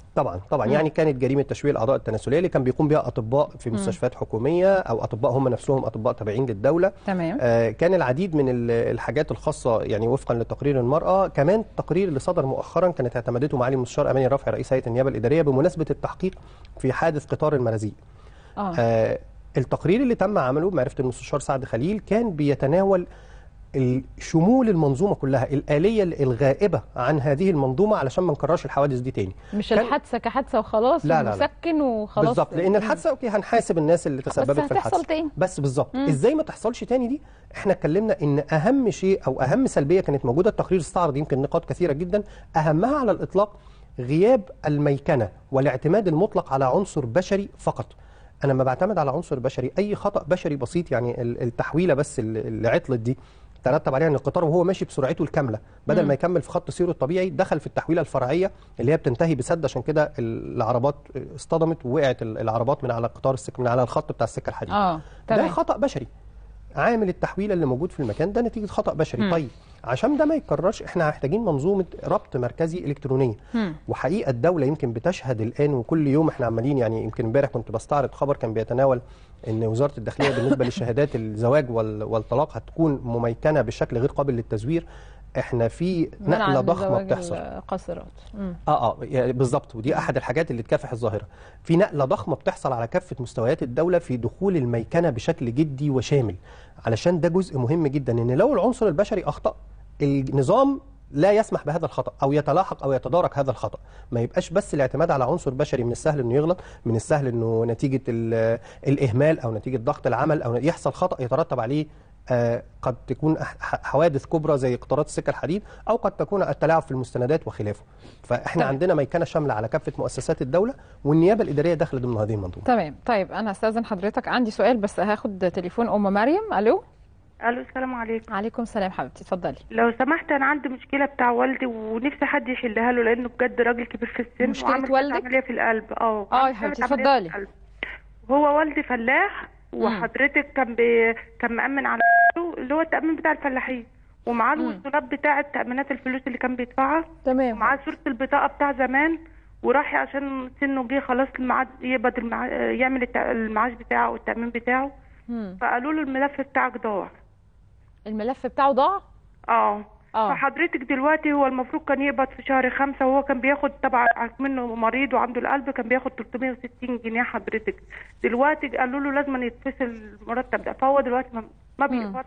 طبعا طبعا يعني كانت جريمه تشويه الاعضاء التناسليه اللي كان بيقوم بها اطباء في مستشفيات حكوميه او اطباء هم نفسهم اطباء تابعين للدوله تمام آه، كان العديد من ال- الحاجات الخاصه يعني وفقا لتقرير المراه كمان التقرير اللي صدر مؤخرا كانت اعتمدته معالي المستشار اماني رافع رئيس هيئه النيابه الاداريه بمناسبه التحقيق في حادث قطار المرازيق اه آه التقرير اللي تم عمله بمعرفه المستشار سعد خليل كان بيتناول ال- شمول المنظومه كلها الاليه الغائبه عن هذه المنظومه علشان ما نكررش الحوادث دي تاني مش كان- الحادثه كحادثه وخلاص لا، لا، لا. ومسكن وخلاص بالظبط لان الحادثه اوكي هنحاسب الناس اللي تسببت في هتحصل الحادثه تاني. بس بالظبط ازاي ما تحصلش تاني دي احنا اتكلمنا ان اهم شيء او اهم سلبيه كانت موجوده التقرير استعرض يمكن نقاط كثيره جدا اهمها على الاطلاق غياب الميكنه والاعتماد المطلق على عنصر بشري فقط انا لما بعتمد على عنصر بشري اي خطا بشري بسيط يعني ال- التحويله بس اللي اللي عطلت دي ترتب عليها ان القطار وهو ماشي بسرعته الكامله بدل ما يكمل في خط سيره الطبيعي دخل في التحويله الفرعيه اللي هي بتنتهي بسد عشان كده العربات اصطدمت ووقعت ال- العربات من على قطار السكه من على الخط بتاع السكه الحديد اه ده تمام خطا بشري عامل التحويله اللي موجود في المكان ده نتيجه خطا بشري مم. طيب عشان ده ما يتكررش احنا محتاجين منظومه ربط مركزي الكترونيه مم. وحقيقه الدوله يمكن بتشهد الان وكل يوم احنا عمالين يعني يمكن امبارح كنت بستعرض خبر كان بيتناول ان وزاره الداخليه بالنسبه للشهادات الزواج وال- والطلاق هتكون مميكنه بشكل غير قابل للتزوير احنا في منعاً نقله من ضخمه زواج بتحصل القاصرات مم. اه اه يعني بالظبط ودي احد الحاجات اللي تكافح الظاهره في نقله ضخمه بتحصل على كافه مستويات الدوله في دخول الميكنه بشكل جدي وشامل علشان ده جزء مهم جدا ان لو العنصر البشري اخطا النظام لا يسمح بهذا الخطا او يتلاحق او يتدارك هذا الخطا ما يبقاش بس الاعتماد على عنصر بشري من السهل انه يغلط من السهل انه نتيجه ال- الاهمال او نتيجه ضغط العمل او يحصل خطا يترتب عليه آه، قد تكون أح- ح- حوادث كبرى زي قطارات السكه الحديد او قد تكون التلاعب في المستندات وخلافه فاحنا تمام. عندنا ميكنه شامله على كافه مؤسسات الدوله والنيابه الاداريه داخله ضمن هذه المنظومه تمام طيب انا استاذن حضرتك عندي سؤال بس هاخد تليفون ام مريم الو الو السلام عليكم عليكم السلام حبيبتي اتفضلي لو سمحت انا عندي مشكله بتاع والدي ونفسي حد يحلها له لانه بجد راجل كبير في السن مشكلة وعامل كذا والدك؟ عمليه في القلب اه آه يا عامل حبيبتي، كذا عملية في اتفضلي. القلب. هو والدي فلاح وحضرتك كان بي... كان مأمن على اللي هو التأمين بتاع الفلاحين ومعاه الوصولات بتاع التأمينات الفلوس اللي كان بيدفعها تمام ومعاه صورة البطاقة بتاع زمان وراح عشان سنه جه خلاص الميعاد يقبض المع... يعمل الت- المعاش بتاعه والتأمين بتاعه مم. فقالوا له الملف بتاعك ضاع الملف بتاعه ضاع اه اه فحضرتك دلوقتي هو المفروض كان يقبض في شهر خمسة وهو كان بياخد طبعا منه مريض وعنده القلب كان بياخد 360 جنيه حضرتك دلوقتي قالوا له لازم يتفصل المرتب ده فهو دلوقتي ما, ما بيقبض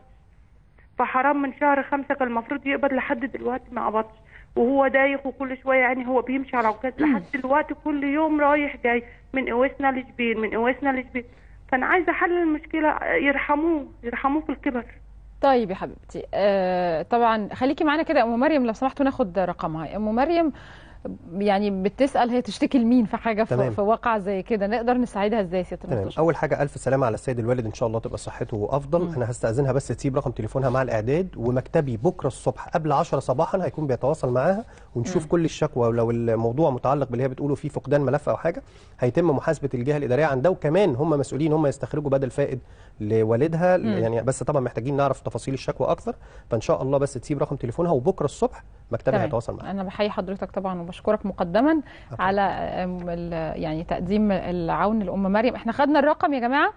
فحرام من شهر خمسة كان المفروض يقبض لحد دلوقتي ما قبضش وهو دايخ وكل شوية يعني هو بيمشي على عكاز لحد دلوقتي كل يوم رايح جاي من قوسنا لشبين من قوسنا لشبين فأنا عايزة حل المشكلة يرحموه يرحموه في الكبر طيب يا حبيبتي آه طبعا خليكي معانا كده يا ام مريم لو سمحتوا ناخد رقمها ام مريم يعني بتسال هي تشتكي لمين في حاجه في, تمام. في واقع زي كده نقدر نساعدها ازاي يا سياده تمام المستشار اول حاجه الف سلامه على السيد الوالد ان شاء الله تبقى صحته افضل انا هستاذنها بس تسيب رقم تليفونها مع الاعداد ومكتبي بكره الصبح قبل 10 صباحا هيكون بيتواصل معاها ونشوف كل الشكوى ولو الموضوع متعلق باللي هي بتقوله فيه فقدان ملف او حاجه هيتم محاسبه الجهه الاداريه عن ده وكمان هم مسؤولين هم يستخرجوا بدل فائد لوالدها يعني بس طبعا محتاجين نعرف تفاصيل الشكوى اكثر فان شاء الله بس تسيب رقم تليفونها وبكره الصبح مكتبي تمام. هيتواصل معاها انا بحيي حضرتك طبعا وبشكرك مقدما على أم، ال- يعني تقديم العون لام مريم احنا خدنا الرقم يا جماعه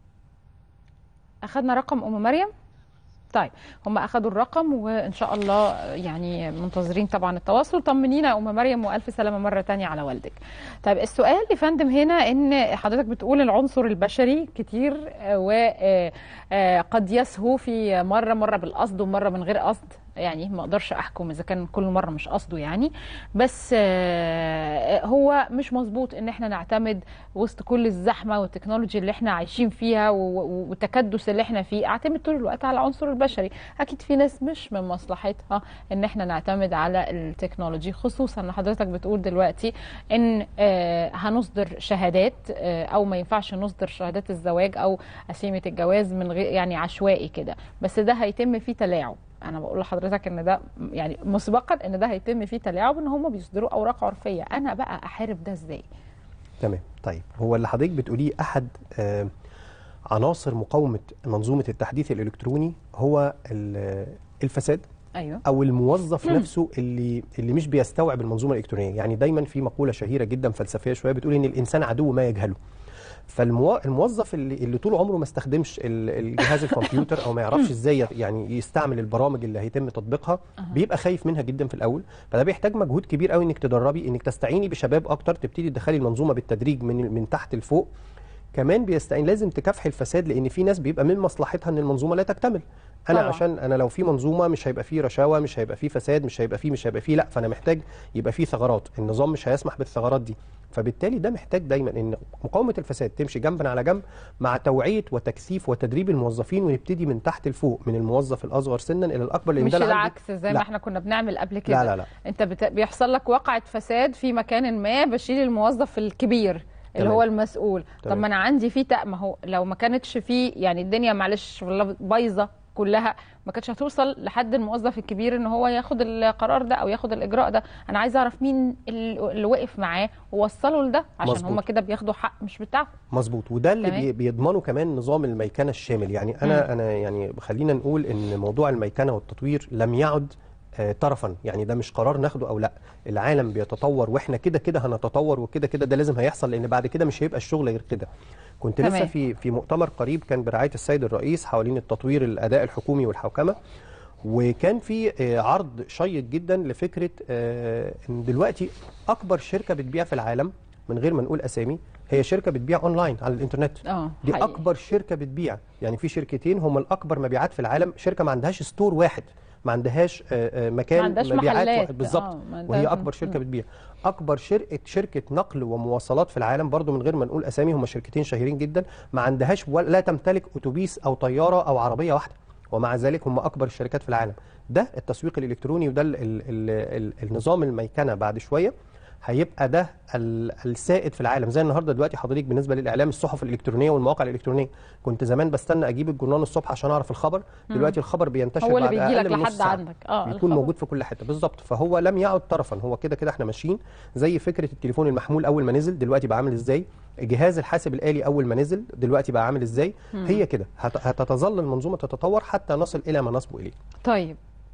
اخدنا رقم ام مريم طيب هم اخدوا الرقم وان شاء الله يعني منتظرين طبعا التواصل طمنينا يا ام مريم والف سلامه مره تانية على والدك طيب السؤال يا فندم هنا ان حضرتك بتقول العنصر البشري كتير وقد يسهو في مره مره بالقصد ومره من غير قصد يعني ما اقدرش احكم اذا كان كل مره مش قصده يعني بس آه، هو مش مظبوط ان احنا نعتمد وسط كل الزحمه والتكنولوجي اللي احنا عايشين فيها و- و- والتكدس اللي احنا فيه اعتمد طول الوقت على العنصر البشري اكيد في ناس مش من مصلحتها ان احنا نعتمد على التكنولوجي خصوصا ان حضرتك بتقول دلوقتي ان آه، هنصدر شهادات آه، او ما ينفعش نصدر شهادات الزواج او قسيمه الجواز من غير يعني عشوائي كده بس ده هيتم فيه تلاعب انا بقول لحضرتك ان ده يعني مسبقا ان ده هيتم فيه تلاعب ان هم بيصدروا اوراق عرفيه انا بقى احارب ده ازاي تمام طيب هو اللي حضرتك بتقوليه احد آه، عناصر مقاومه منظومه التحديث الالكتروني هو ال- الفساد ايوه او الموظف نفسه اللي اللي مش بيستوعب المنظومه الالكترونيه يعني دايما في مقوله شهيره جدا فلسفيه شويه بتقول ان الانسان عدو ما يجهله فالموظف اللي, اللي طول عمره ما استخدمش ال- الجهاز الكمبيوتر او ما يعرفش ازاي يعني يستعمل البرامج اللي هيتم تطبيقها بيبقى خايف منها جدا في الاول فده بيحتاج مجهود كبير قوي انك تدربي انك تستعيني بشباب اكتر تبتدي تدخلي المنظومه بالتدريج من من تحت لفوق كمان بيستعين لازم تكافحي الفساد لان في ناس بيبقى من مصلحتها ان المنظومه لا تكتمل انا طبعا. عشان انا لو في منظومه مش هيبقى فيه رشاوى مش هيبقى فيه فساد مش هيبقى فيه مش هيبقى فيه لا فانا محتاج يبقى فيه ثغرات النظام مش هيسمح بالثغرات دي فبالتالي ده محتاج دايما ان مقاومه الفساد تمشي جنبا على جنب مع توعيه وتكثيف وتدريب الموظفين ونبتدي من تحت لفوق من الموظف الاصغر سنا الى الاكبر لان مش ده اللي عندك- العكس زي ما لا. احنا كنا بنعمل قبل كده لا لا لا انت بت... بيحصل لك وقعه فساد في مكان ما بشيل الموظف الكبير اللي تمام. هو المسؤول طب تمام. ما انا عندي في تق... ما هو لو ما كانتش في يعني الدنيا معلش والله بايظه كلها ما كانتش هتوصل لحد الموظف الكبير ان هو ياخد القرار ده او ياخد الاجراء ده انا عايزه اعرف مين ال- اللي وقف معاه ووصله لده عشان مظبوط. هم كده بياخدوا حق مش بتاعهم مظبوط وده اللي تمام. بي- بيضمنه كمان نظام الميكنه الشامل يعني انا مم. انا يعني خلينا نقول ان موضوع الميكنه والتطوير لم يعد آه، طرفا يعني ده مش قرار ناخده او لا العالم بيتطور واحنا كده كده هنتطور وكده كده ده لازم هيحصل لان بعد كده مش هيبقى الشغل غير كده كنت لسه تمام. في في مؤتمر قريب كان برعايه السيد الرئيس حوالين التطوير الاداء الحكومي والحوكمه وكان في آه، عرض شيق جدا لفكره آه، ان دلوقتي اكبر شركه بتبيع في العالم من غير ما نقول اسامي هي شركه بتبيع اونلاين على الانترنت اه دي حقيقي. اكبر شركه بتبيع يعني في شركتين هم الاكبر مبيعات في العالم شركه ما عندهاش ستور واحد ما عندهاش آه، آه، مكان ما عندهاش مبيعات محلات. واحد بالظبط آه، ما عندهاش- وهي اكبر شركه بتبيع اكبر شركه شركه نقل ومواصلات في العالم برضو من غير ما نقول اسامي هم شركتين شهيرين جدا ما عندهاش ولا تمتلك اتوبيس او طياره او عربيه واحده ومع ذلك هم اكبر الشركات في العالم ده التسويق الالكتروني وده ال ال ال ال النظام الميكنه بعد شويه هيبقى ده ال- السائد في العالم زي النهارده دلوقتي حضرتك بالنسبه للاعلام الصحف الالكترونيه والمواقع الالكترونيه كنت زمان بستنى اجيب الجورنال الصبح عشان اعرف الخبر دلوقتي الخبر بينتشر هو اللي بعد بيجي لك أقل من نص لحد ساعة. عندك اه بيكون الخبر. موجود في كل حته بالظبط فهو لم يعد طرفا هو كده كده احنا ماشيين زي فكره التليفون المحمول اول ما نزل دلوقتي بقى عامل ازاي جهاز الحاسب الالي اول ما نزل دلوقتي بقى عامل ازاي هي كده هت- هتتظل المنظومه تتطور حتى نصل الى ما نصبو اليه طيب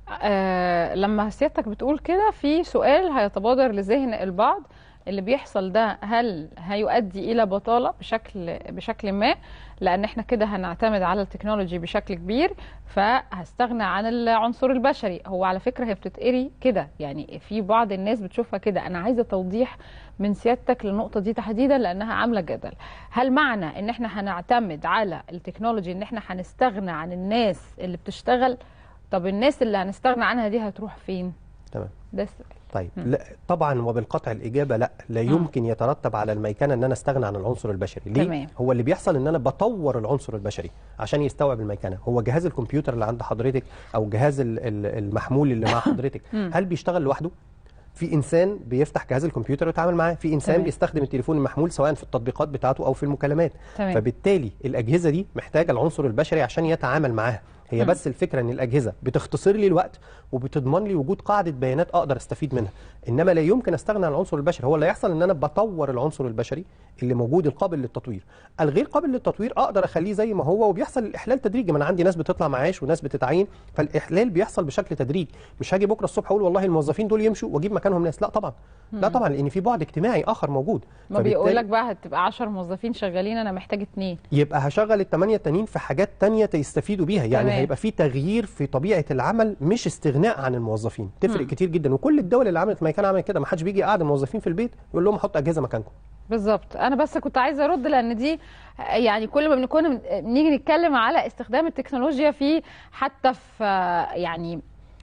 آه لما سيادتك بتقول كده في سؤال هيتبادر لذهن البعض اللي بيحصل ده هل هيؤدي الى بطاله بشكل بشكل ما لان احنا كده هنعتمد على التكنولوجي بشكل كبير فهستغنى عن العنصر البشري هو على فكره هي بتتقري كده يعني في بعض الناس بتشوفها كده انا عايزه توضيح من سيادتك للنقطه دي تحديدا لانها عامله جدل هل معنى ان احنا هنعتمد على التكنولوجي ان احنا هنستغنى عن الناس اللي بتشتغل طب الناس اللي هنستغنى عنها دي هتروح فين تمام ده السؤال طيب لا طبعا وبالقطع الاجابه لا لا يمكن يترتب على الميكنه ان انا استغنى عن العنصر البشري ليه تمام. هو اللي بيحصل ان انا بطور العنصر البشري عشان يستوعب الميكنه هو جهاز الكمبيوتر اللي عند حضرتك او جهاز ال- ال- المحمول اللي مع حضرتك هل بيشتغل لوحده في انسان بيفتح جهاز الكمبيوتر ويتعامل معاه في انسان تمام. بيستخدم التليفون المحمول سواء في التطبيقات بتاعته او في المكالمات تمام. فبالتالي الاجهزه دي محتاجه العنصر البشري عشان يتعامل معاها هي مم. بس الفكره ان الاجهزه بتختصر لي الوقت وبتضمن لي وجود قاعده بيانات اقدر استفيد منها انما لا يمكن استغنى عن العنصر البشري هو اللي هيحصل ان انا بطور العنصر البشري اللي موجود القابل للتطوير الغير قابل للتطوير اقدر اخليه زي ما هو وبيحصل الاحلال تدريجي ما انا عندي ناس بتطلع معاش وناس بتتعين فالاحلال بيحصل بشكل تدريجي مش هاجي بكره الصبح اقول والله الموظفين دول يمشوا واجيب مكانهم ناس لا طبعا لا طبعا لان في بعد اجتماعي اخر موجود ما فبالتالي- بيقول لك بقى هتبقى 10 موظفين شغالين انا محتاج اتنين يبقى هشغل الثمانية التانيين في حاجات تانية يستفيدوا بيها يعني تمام. هيبقى في تغيير في طبيعة العمل مش استغناء عن الموظفين تفرق مم. كتير جدا وكل الدول اللي عملت ميكان عملت كده ما حدش بيجي قاعد الموظفين في البيت يقول لهم حط أجهزة مكانكم بالظبط انا بس كنت عايزه ارد لان دي يعني كل ما بنكون بنيجي نتكلم على استخدام التكنولوجيا في حتى في يعني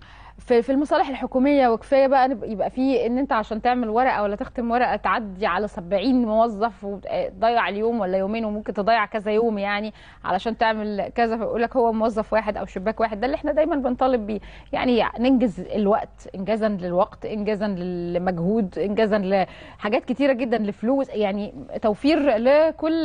في في المصالح الحكوميه وكفايه بقى نبقى- يبقى في ان انت عشان تعمل ورقه ولا تختم ورقه تعدي على 70 موظف وتضيع اليوم ولا يومين وممكن تضيع كذا يوم يعني علشان تعمل كذا فيقول لك هو موظف واحد او شباك واحد ده اللي احنا دايما بنطالب بيه يعني ننجز الوقت انجازا للوقت انجازا للمجهود انجازا لحاجات كتيره جدا لفلوس يعني توفير لكل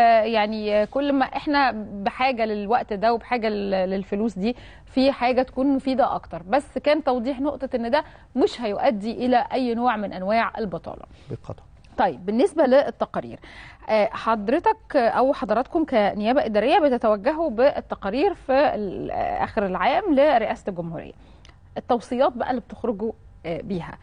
يعني كل ما احنا بحاجه للوقت ده وبحاجه لل- للفلوس دي في حاجه تكون مفيده اكتر بس كان توضيح نقطه ان ده مش هيؤدي الى اي نوع من انواع البطاله بالقطع طيب بالنسبه للتقارير آه، حضرتك او حضراتكم كنيابه اداريه بتتوجهوا بالتقارير في ال- اخر العام لرئاسه الجمهوريه التوصيات بقى اللي بتخرجوا آه، بيها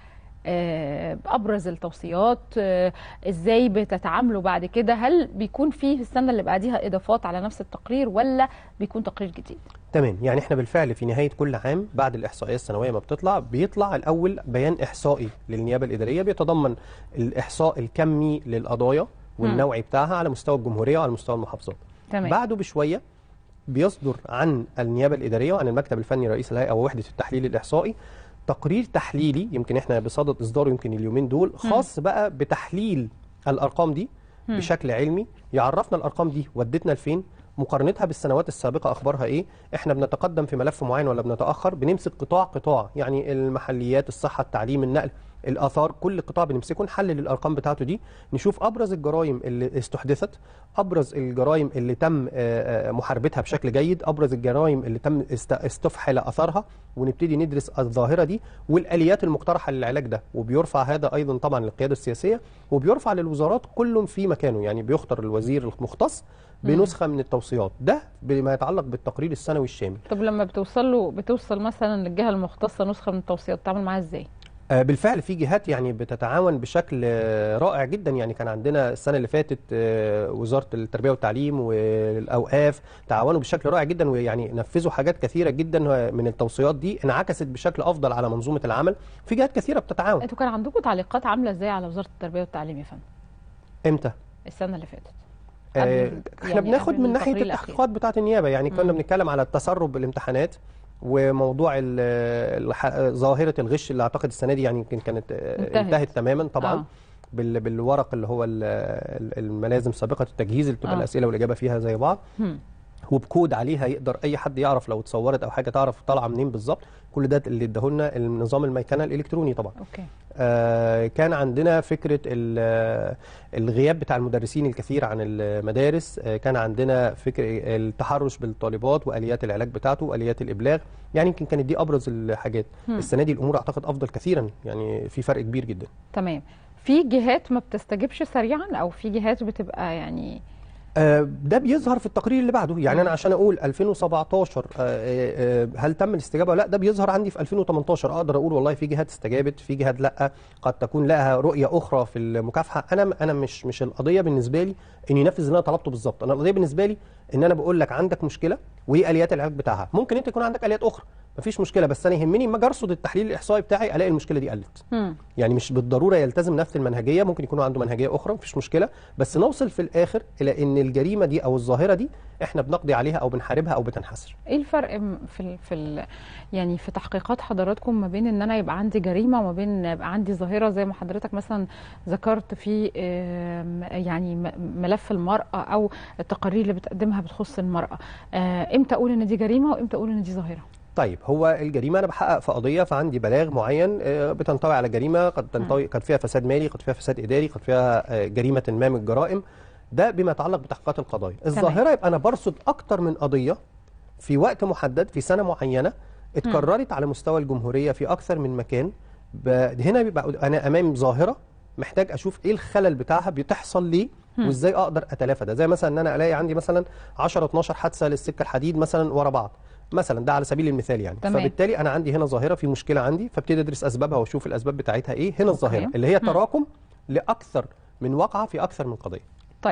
آه، ابرز التوصيات آه، ازاي بتتعاملوا بعد كده هل بيكون فيه السنه اللي بعديها اضافات على نفس التقرير ولا بيكون تقرير جديد تمام يعني احنا بالفعل في نهايه كل عام بعد الاحصائيه السنويه ما بتطلع بيطلع الاول بيان احصائي للنيابه الاداريه بيتضمن الاحصاء الكمي للقضايا والنوعي بتاعها على مستوى الجمهوريه وعلى مستوى المحافظات تمام بعده بشويه بيصدر عن النيابه الاداريه وعن المكتب الفني رئيس الهيئه ووحده التحليل الاحصائي تقرير تحليلي يمكن احنا بصدد اصداره يمكن اليومين دول خاص بقى بتحليل الارقام دي بشكل علمي يعرفنا الارقام دي ودتنا لفين مقارنتها بالسنوات السابقه اخبارها ايه احنا بنتقدم في ملف معين ولا بنتاخر بنمسك قطاع قطاع يعني المحليات الصحه التعليم النقل الاثار كل قطاع بنمسكه نحلل الارقام بتاعته دي نشوف ابرز الجرائم اللي استحدثت ابرز الجرائم اللي تم آه، آه، محاربتها بشكل جيد ابرز الجرائم اللي تم است- استفحل اثارها ونبتدي ندرس الظاهره دي والاليات المقترحه للعلاج ده وبيرفع هذا ايضا طبعا للقياده السياسيه وبيرفع للوزارات كل في مكانه يعني بيختار الوزير المختص بنسخه من التوصيات ده بما يتعلق بالتقرير السنوي الشامل طب لما بتوصل له بتوصل مثلا للجهه المختصه نسخه من التوصيات تعمل معاها ازاي آه، بالفعل في جهات يعني بتتعاون بشكل آه، رائع جدا يعني كان عندنا السنه اللي فاتت آه، وزاره التربيه والتعليم والاوقاف تعاونوا بشكل رائع جدا ويعني نفذوا حاجات كثيره جدا من التوصيات دي انعكست بشكل افضل على منظومه العمل في جهات كثيره بتتعاون انتوا كان عندكم تعليقات عامله ازاي على وزاره التربيه والتعليم يا فندم امتى السنه اللي فاتت آه، قبل- احنا يعني بناخد قبل من ناحيه التقرير الأخير. التحقيقات بتاعه النيابه يعني كنا بنتكلم على التسرب بالامتحانات وموضوع ال- الح- ظاهره الغش اللي اعتقد السنه دي يعني يمكن كانت آه، انتهت. انتهت تماما طبعا آه. بال- بالورق اللي هو ال- ال- الملازم سابقه التجهيز اللي بتبقى آه. الاسئله والاجابه فيها زي بعض هم. وبكود عليها يقدر اي حد يعرف لو اتصورت او حاجه تعرف طالعه منين بالظبط كل ده اللي اداهولنا النظام الميكنه الالكتروني طبعا اوكي آه، كان عندنا فكرة ال- آه، الغياب بتاع المدرسين الكثير عن المدارس آه، كان عندنا فكر التحرش بالطالبات وآليات العلاج بتاعته وآليات الإبلاغ يعني يمكن كانت دي أبرز الحاجات السنة دي الأمور أعتقد أفضل كثيرا يعني في فرق كبير جدا تمام في جهات ما بتستجبش سريعا او في جهات بتبقى يعني آه، ده بيظهر في التقرير اللي بعده يعني انا عشان اقول 2017 آه، آه، آه، هل تم الاستجابه ولا لا ده بيظهر عندي في 2018 اقدر اقول والله في جهات استجابت في جهات لا قد تكون لها رؤيه اخرى في المكافحه انا انا مش مش القضيه بالنسبه لي اني انفذ اللي انا طلبته بالظبط انا القضيه بالنسبه لي ان انا بقول لك عندك مشكله وايه اليات العلاج بتاعها ممكن انت يكون عندك اليات اخرى مفيش مشكله بس انا يهمني اما اجي ارصد التحليل الاحصائي بتاعي الاقي المشكله دي قلت هم. يعني مش بالضروره يلتزم نفس المنهجيه ممكن يكون عنده منهجيه اخرى مفيش مشكله بس نوصل في الاخر الى ان الجريمه دي او الظاهره دي احنا بنقضي عليها او بنحاربها او بتنحسر ايه الفرق م- في ال في ال يعني في تحقيقات حضراتكم ما بين ان انا يبقى عندي جريمه وما بين يبقى عندي ظاهره زي ما حضرتك مثلا ذكرت في آم، يعني م- ملف المراه او التقارير اللي بتقدمها بتخص المراه آه، امتى اقول ان دي جريمه وامتى اقول ان دي ظاهره طيب هو الجريمه انا بحقق في قضيه فعندي بلاغ معين آه، بتنطوي على جريمه قد تنطوي قد فيها فساد مالي قد فيها فساد اداري قد فيها آه، جريمه ما من الجرائم ده بما يتعلق بتحقيقات القضايا الظاهره يبقى انا برصد اكتر من قضيه في وقت محدد في سنه معينه اتكررت على مستوى الجمهوريه في اكثر من مكان ب- هنا بيبقى انا امام ظاهره محتاج اشوف ايه الخلل بتاعها بتحصل ليه وازاي اقدر اتلافى ده زي مثلا ان انا الاقي عندي مثلا 10 12 حادثه للسكه الحديد مثلا ورا بعض مثلا ده على سبيل المثال يعني تمام. فبالتالي انا عندي هنا ظاهره في مشكله عندي فابتدي ادرس اسبابها واشوف الاسباب بتاعتها ايه هنا الظاهره أوكي. اللي هي تراكم لاكثر من واقعه في اكثر من قضيه طيب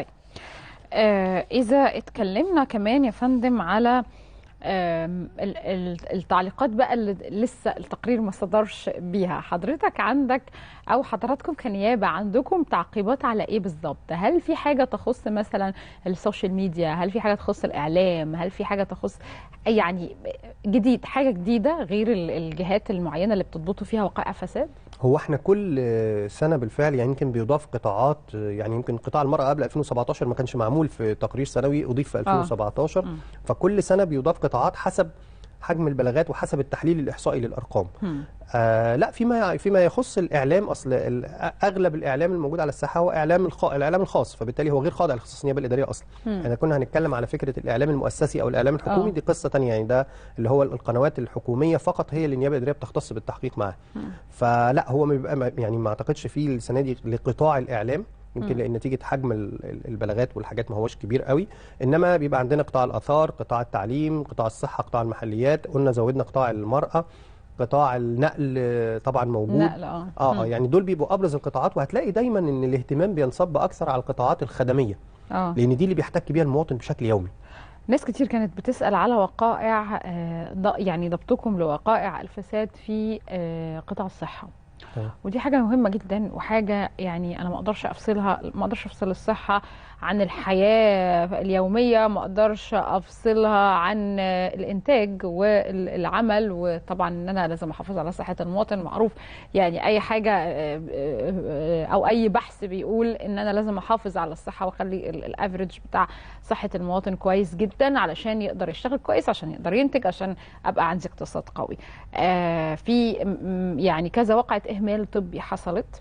آه إذا اتكلمنا كمان يا فندم على آم، ال- ال- التعليقات بقى اللي لسه التقرير ما صدرش بيها حضرتك عندك او حضراتكم كنيابه عندكم تعقيبات على ايه بالظبط هل في حاجه تخص مثلا السوشيال ميديا هل في حاجه تخص الاعلام هل في حاجه تخص يعني جديد حاجه جديده غير ال- الجهات المعينه اللي بتضبطوا فيها وقائع فساد هو احنا كل آه، سنه بالفعل يعني يمكن بيضاف قطاعات آه، يعني يمكن قطاع المراه قبل 2017 ما كانش معمول في تقرير سنوي اضيف في 2017 مم. فكل سنه بيضاف قطاعات حسب حجم البلاغات وحسب التحليل الاحصائي للارقام مم. آه لا فيما فيما يخص الاعلام اصل ال- اغلب الاعلام الموجود على الساحه هو اعلام الخ... الاعلام الخاص فبالتالي هو غير خاضع لخصوص النيابه الاداريه اصلا مم. احنا كنا هنتكلم على فكره الاعلام المؤسسي او الاعلام الحكومي آه. دي قصه تانية يعني ده اللي هو القنوات الحكوميه فقط هي اللي النيابه الاداريه بتختص بالتحقيق معاها فلا هو ما بيبقى ما- يعني ما اعتقدش فيه السنه دي لقطاع الاعلام يمكن لان نتيجه حجم ال- ال- البلاغات والحاجات ما هوش كبير قوي انما بيبقى عندنا قطاع الاثار قطاع التعليم قطاع الصحه قطاع المحليات قلنا زودنا قطاع المراه قطاع النقل آه، طبعا موجود نقل اه اه مم. اه يعني دول بيبقوا ابرز القطاعات وهتلاقي دايما ان الاهتمام بينصب اكثر على القطاعات الخدميه اه لان دي اللي بيحتك بيها المواطن بشكل يومي ناس كتير كانت بتسأل على وقائع آه، ض- يعني ضبطكم لوقائع الفساد في آه، قطاع الصحة تمام. ودي حاجة مهمة جدا وحاجة يعني أنا ما أقدرش أفصلها ما أقدرش أفصل الصحة عن الحياة اليومية ما أقدرش أفصلها عن آه، الإنتاج والعمل وطبعا إن أنا لازم أحافظ على صحة المواطن معروف يعني أي حاجة آه، آه، أو أي بحث بيقول إن أنا لازم أحافظ على الصحة وأخلي الأفريج بتاع صحة المواطن كويس جدا علشان يقدر يشتغل كويس عشان يقدر ينتج عشان أبقى عندي اقتصاد قوي آه، في م- يعني كذا وقعة إهمال طبي حصلت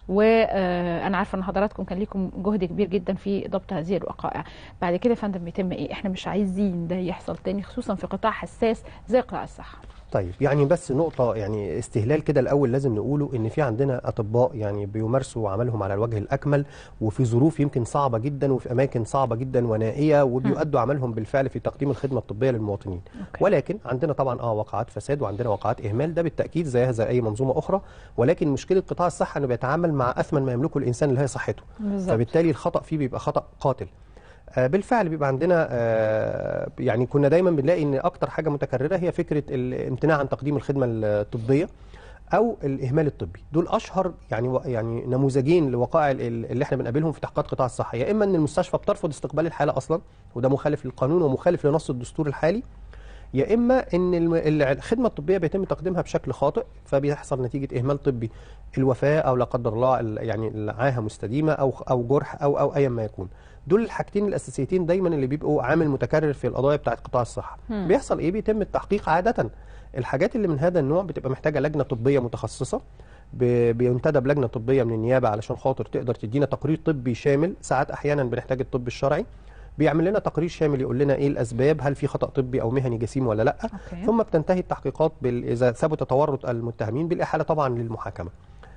وانا عارفه ان حضراتكم كان ليكم جهد كبير جدا في ضبط هذه الوقائع بعد كده يا فندم بيتم ايه احنا مش عايزين ده يحصل تاني خصوصا في قطاع حساس زي قطاع الصحه طيب يعني بس نقطة يعني استهلال كده الأول لازم نقوله إن في عندنا أطباء يعني بيمارسوا عملهم على الوجه الأكمل وفي ظروف يمكن صعبة جدا وفي أماكن صعبة جدا ونائية وبيؤدوا عملهم بالفعل في تقديم الخدمة الطبية للمواطنين أوكي. ولكن عندنا طبعا اه وقعات فساد وعندنا وقعات إهمال ده بالتأكيد زيها زي أي منظومة أخرى ولكن مشكلة قطاع الصحة إنه بيتعامل مع أثمن ما يملكه الإنسان اللي هي صحته بالظبط فبالتالي الخطأ فيه بيبقى خطأ قاتل آه، بالفعل بيبقى عندنا آه، يعني كنا دايما بنلاقي ان اكتر حاجه متكرره هي فكره الامتناع عن تقديم الخدمه الطبيه او الاهمال الطبي دول اشهر يعني يعني نموذجين لوقائع ال- ال- اللي احنا بنقابلهم في تحقيقات قطاع الصحه يا اما ان المستشفى بترفض استقبال الحاله اصلا وده مخالف للقانون ومخالف لنص الدستور الحالي يا اما ان الم- ال- الخدمه الطبيه بيتم تقديمها بشكل خاطئ فبيحصل نتيجه اهمال طبي الوفاه او لا قدر الله ال- يعني العاهه مستديمه او او جرح او او ايا ما يكون دول الحاجتين الاساسيتين دايما اللي بيبقوا عامل متكرر في القضايا بتاعت قطاع الصحه مم. بيحصل ايه بيتم التحقيق عاده الحاجات اللي من هذا النوع بتبقى محتاجه لجنه طبيه متخصصه ب- بينتدب لجنه طبيه من النيابه علشان خاطر تقدر تدينا تقرير طبي شامل ساعات احيانا بنحتاج الطب الشرعي بيعمل لنا تقرير شامل يقول لنا ايه الاسباب هل في خطا طبي او مهني جسيم ولا لا اوكي ثم بتنتهي التحقيقات بال... اذا ثبت تورط المتهمين بالاحاله طبعا للمحاكمه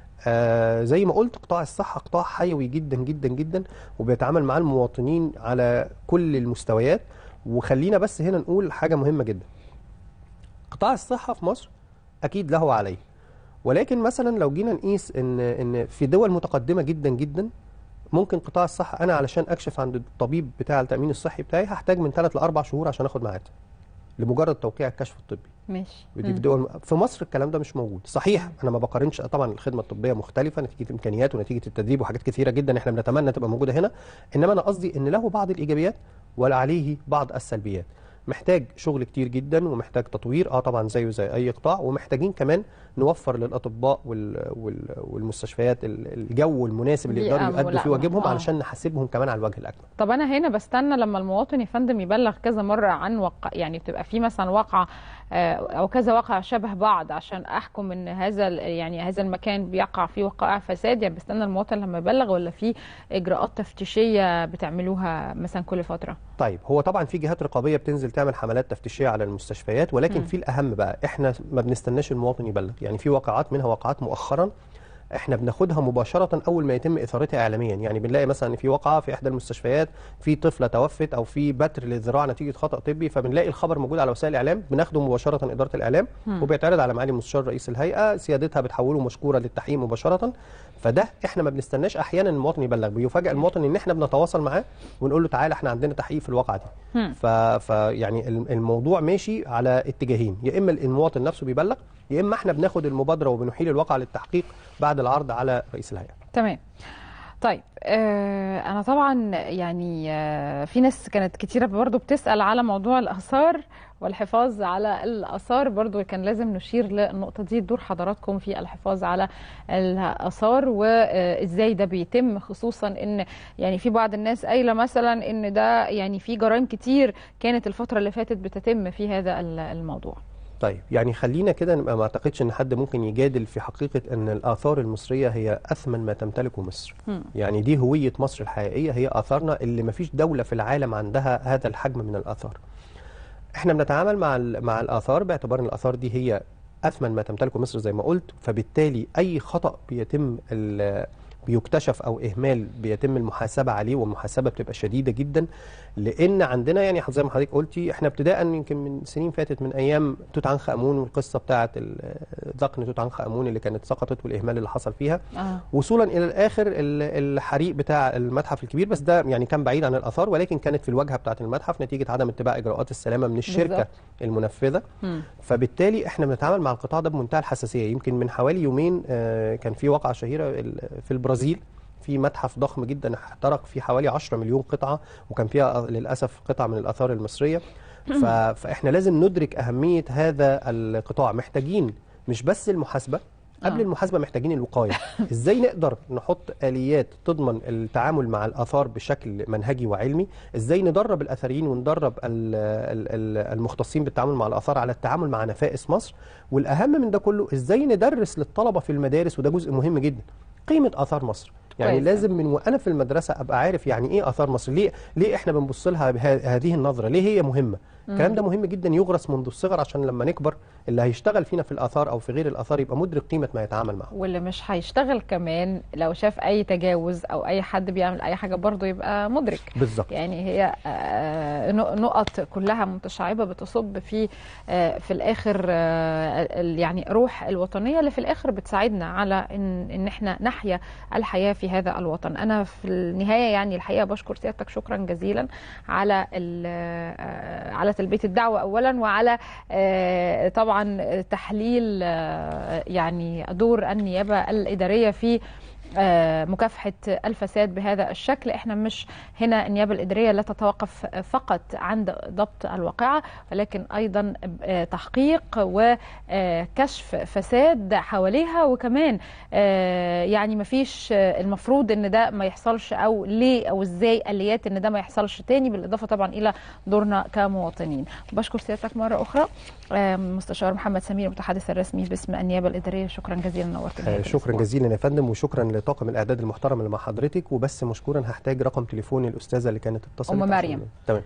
آه زي ما قلت قطاع الصحه قطاع حيوي جدا جدا جدا وبيتعامل مع المواطنين على كل المستويات وخلينا بس هنا نقول حاجه مهمه جدا قطاع الصحه في مصر اكيد له عليه ولكن مثلا لو جينا نقيس ان ان في دول متقدمه جدا جدا ممكن قطاع الصحه انا علشان اكشف عند الطبيب بتاع التامين الصحي بتاعي هحتاج من ثلاث لاربع شهور عشان اخد ميعاد لمجرد توقيع الكشف الطبي ماشي ودي مم. في دول في مصر الكلام ده مش موجود صحيح انا ما بقارنش طبعا الخدمه الطبيه مختلفه نتيجه الامكانيات ونتيجه التدريب وحاجات كثيره جدا احنا بنتمنى تبقى موجوده هنا انما انا قصدي ان له بعض الايجابيات ولا عليه بعض السلبيات محتاج شغل كتير جدا ومحتاج تطوير اه طبعا زيه زي اي قطاع ومحتاجين كمان نوفر للاطباء وال وال والمستشفيات ال- الجو المناسب اللي بيئة يقدروا يؤدوا فيه ملائمة. واجبهم آه. علشان نحاسبهم كمان على الوجه الاكمل طب انا هنا بستنى لما المواطن يا فندم يبلغ كذا مره عن وقع يعني بتبقى في مثلا واقعه آه، او كذا واقع شبه بعض عشان احكم ان هذا ال- يعني هذا المكان بيقع فيه وقائع فساد يعني بستنى المواطن لما يبلغ ولا في اجراءات تفتيشيه بتعملوها مثلا كل فتره طيب هو طبعا في جهات رقابيه بتنزل تعمل حملات تفتيشيه على المستشفيات ولكن مم. في الاهم بقى احنا ما بنستناش المواطن يبلغ يعني في واقعات منها واقعات مؤخرا احنا بناخدها مباشره اول ما يتم اثارتها اعلاميا يعني بنلاقي مثلا ان في واقعه في احدى المستشفيات في طفله توفت او في بتر للذراع نتيجه خطا طبي فبنلاقي الخبر موجود على وسائل الاعلام بناخده مباشره اداره الاعلام مم. وبيتعرض على معالي مستشار رئيس الهيئه سيادتها بتحوله مشكوره للتحقيق مباشره فده احنا ما بنستناش احيانا المواطن يبلغ بيفاجئ المواطن ان احنا بنتواصل معاه ونقول له تعالى احنا عندنا تحقيق في الواقعه دي مم. ف... فيعني الم- الموضوع ماشي على اتجاهين يا اما المواطن نفسه بيبلغ يا اما احنا بناخد المبادره وبنحيل الواقع للتحقيق بعد العرض على رئيس الهيئه تمام طيب آه انا طبعا يعني آه في ناس كانت كتيره برضو بتسال على موضوع الاثار والحفاظ على الاثار برضو كان لازم نشير للنقطه دي دور حضراتكم في الحفاظ على الاثار وازاي ده بيتم خصوصا ان يعني في بعض الناس قايله مثلا ان ده يعني في جرائم كتير كانت الفتره اللي فاتت بتتم في هذا الموضوع طيب يعني خلينا كده نبقى ما اعتقدش ان حد ممكن يجادل في حقيقه ان الاثار المصريه هي اثمن ما تمتلكه مصر مم. يعني دي هويه مصر الحقيقيه هي اثارنا اللي ما فيش دوله في العالم عندها هذا الحجم من الاثار احنا بنتعامل مع ال- مع الاثار باعتبار ان الاثار دي هي اثمن ما تمتلكه مصر زي ما قلت فبالتالي اي خطا بيتم ال- بيكتشف او اهمال بيتم المحاسبه عليه والمحاسبه بتبقى شديده جدا لان عندنا يعني زي ما حضرتك قلتي احنا ابتداء يمكن من سنين فاتت من ايام توت عنخ امون والقصه بتاعه ال- ذقن توت عنخ امون اللي كانت سقطت والاهمال اللي حصل فيها آه. وصولا الى الاخر ال- الحريق بتاع المتحف الكبير بس ده يعني كان بعيد عن الاثار ولكن كانت في الواجهه بتاعه المتحف نتيجه عدم اتباع اجراءات السلامه من الشركه بالظبط. المنفذه مم. فبالتالي احنا بنتعامل مع القطاع ده بمنتهى الحساسيه يمكن من حوالي يومين آه، كان في واقعه شهيره ال- في البرازيل في متحف ضخم جدا احترق فيه حوالي 10 مليون قطعه وكان فيها للاسف قطع من الاثار المصريه ف- فاحنا لازم ندرك اهميه هذا القطاع محتاجين مش بس المحاسبه قبل آه. المحاسبه محتاجين الوقايه ازاي نقدر نحط اليات تضمن التعامل مع الاثار بشكل منهجي وعلمي ازاي ندرب الاثريين وندرب ال- ال- ال- المختصين بالتعامل مع الاثار على التعامل مع نفائس مصر والاهم من ده كله ازاي ندرس للطلبه في المدارس وده جزء مهم جدا قيمه اثار مصر يعني كويس. لازم من وانا في المدرسه ابقى عارف يعني ايه اثار مصر ليه ليه احنا بنبص لها بهذه النظره ليه هي مهمه الكلام ده مهم جدا يغرس منذ الصغر عشان لما نكبر اللي هيشتغل فينا في الاثار او في غير الاثار يبقى مدرك قيمه ما يتعامل معه واللي مش هيشتغل كمان لو شاف اي تجاوز او اي حد بيعمل اي حاجه برضه يبقى مدرك بالظبط يعني هي آه، نق- نقط كلها متشعبه بتصب في آه، في الاخر آه، ال- يعني روح الوطنيه اللي في الاخر بتساعدنا على ان ان احنا نحيا الحياه في هذا الوطن انا في النهايه يعني الحقيقه بشكر سيادتك شكرا جزيلا على ال- آه، على تلبيه الدعوه اولا وعلى آه، طبعا تحليل آه، يعني دور النيابه الاداريه في آه، مكافحة الفساد بهذا الشكل احنا مش هنا النيابة الإدارية لا تتوقف فقط عند ضبط الواقعة ولكن أيضا آه، تحقيق وكشف فساد حواليها وكمان آه، يعني مفيش آه، المفروض ان ده ما يحصلش او ليه او ازاي اليات ان ده ما يحصلش تاني بالاضافه طبعا الى دورنا كمواطنين بشكر سيادتك مره اخرى آه، مستشار محمد سمير المتحدث الرسمي باسم النيابه الاداريه شكرا جزيلا نورتنا آه، شكرا جزيلا يا فندم وشكرا لطاقم الاعداد المحترم اللي مع حضرتك وبس مشكورا هحتاج رقم تليفون الاستاذه اللي كانت اتصلت أم عشان- مريم. تمام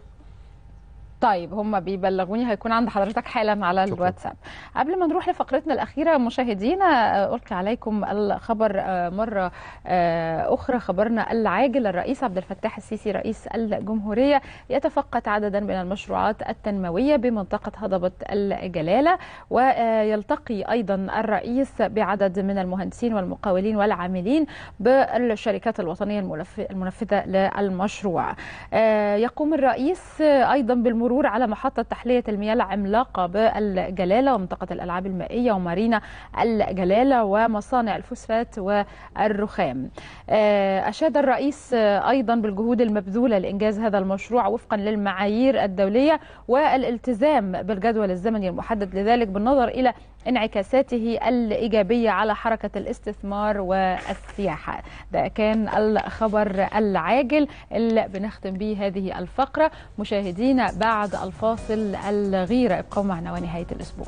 طيب هم بيبلغوني هيكون عند حضرتك حالا على شكراً. الواتساب قبل ما نروح لفقرتنا الأخيرة مشاهدينا آه، ألقي عليكم الخبر آه، مرة آه، أخرى خبرنا العاجل الرئيس عبد الفتاح السيسي رئيس الجمهورية يتفقد عددا من المشروعات التنموية بمنطقة هضبة الجلالة ويلتقي أيضا الرئيس بعدد من المهندسين والمقاولين والعاملين بالشركات الوطنية الملف- المنفذة للمشروع آه، يقوم الرئيس آه، أيضا بالمرور على محطة تحلية المياه العملاقة بالجلالة ومنطقة الألعاب المائية ومارينا الجلالة ومصانع الفوسفات والرخام آه، أشاد الرئيس آه، أيضا بالجهود المبذولة لإنجاز هذا المشروع وفقا للمعايير الدولية والالتزام بالجدول الزمني المحدد لذلك بالنظر إلى انعكاساته الإيجابية على حركة الاستثمار والسياحة ده كان الخبر العاجل اللي بنختم به هذه الفقرة مشاهدينا بعد الفاصل الغيرة ابقوا معنا ونهاية الأسبوع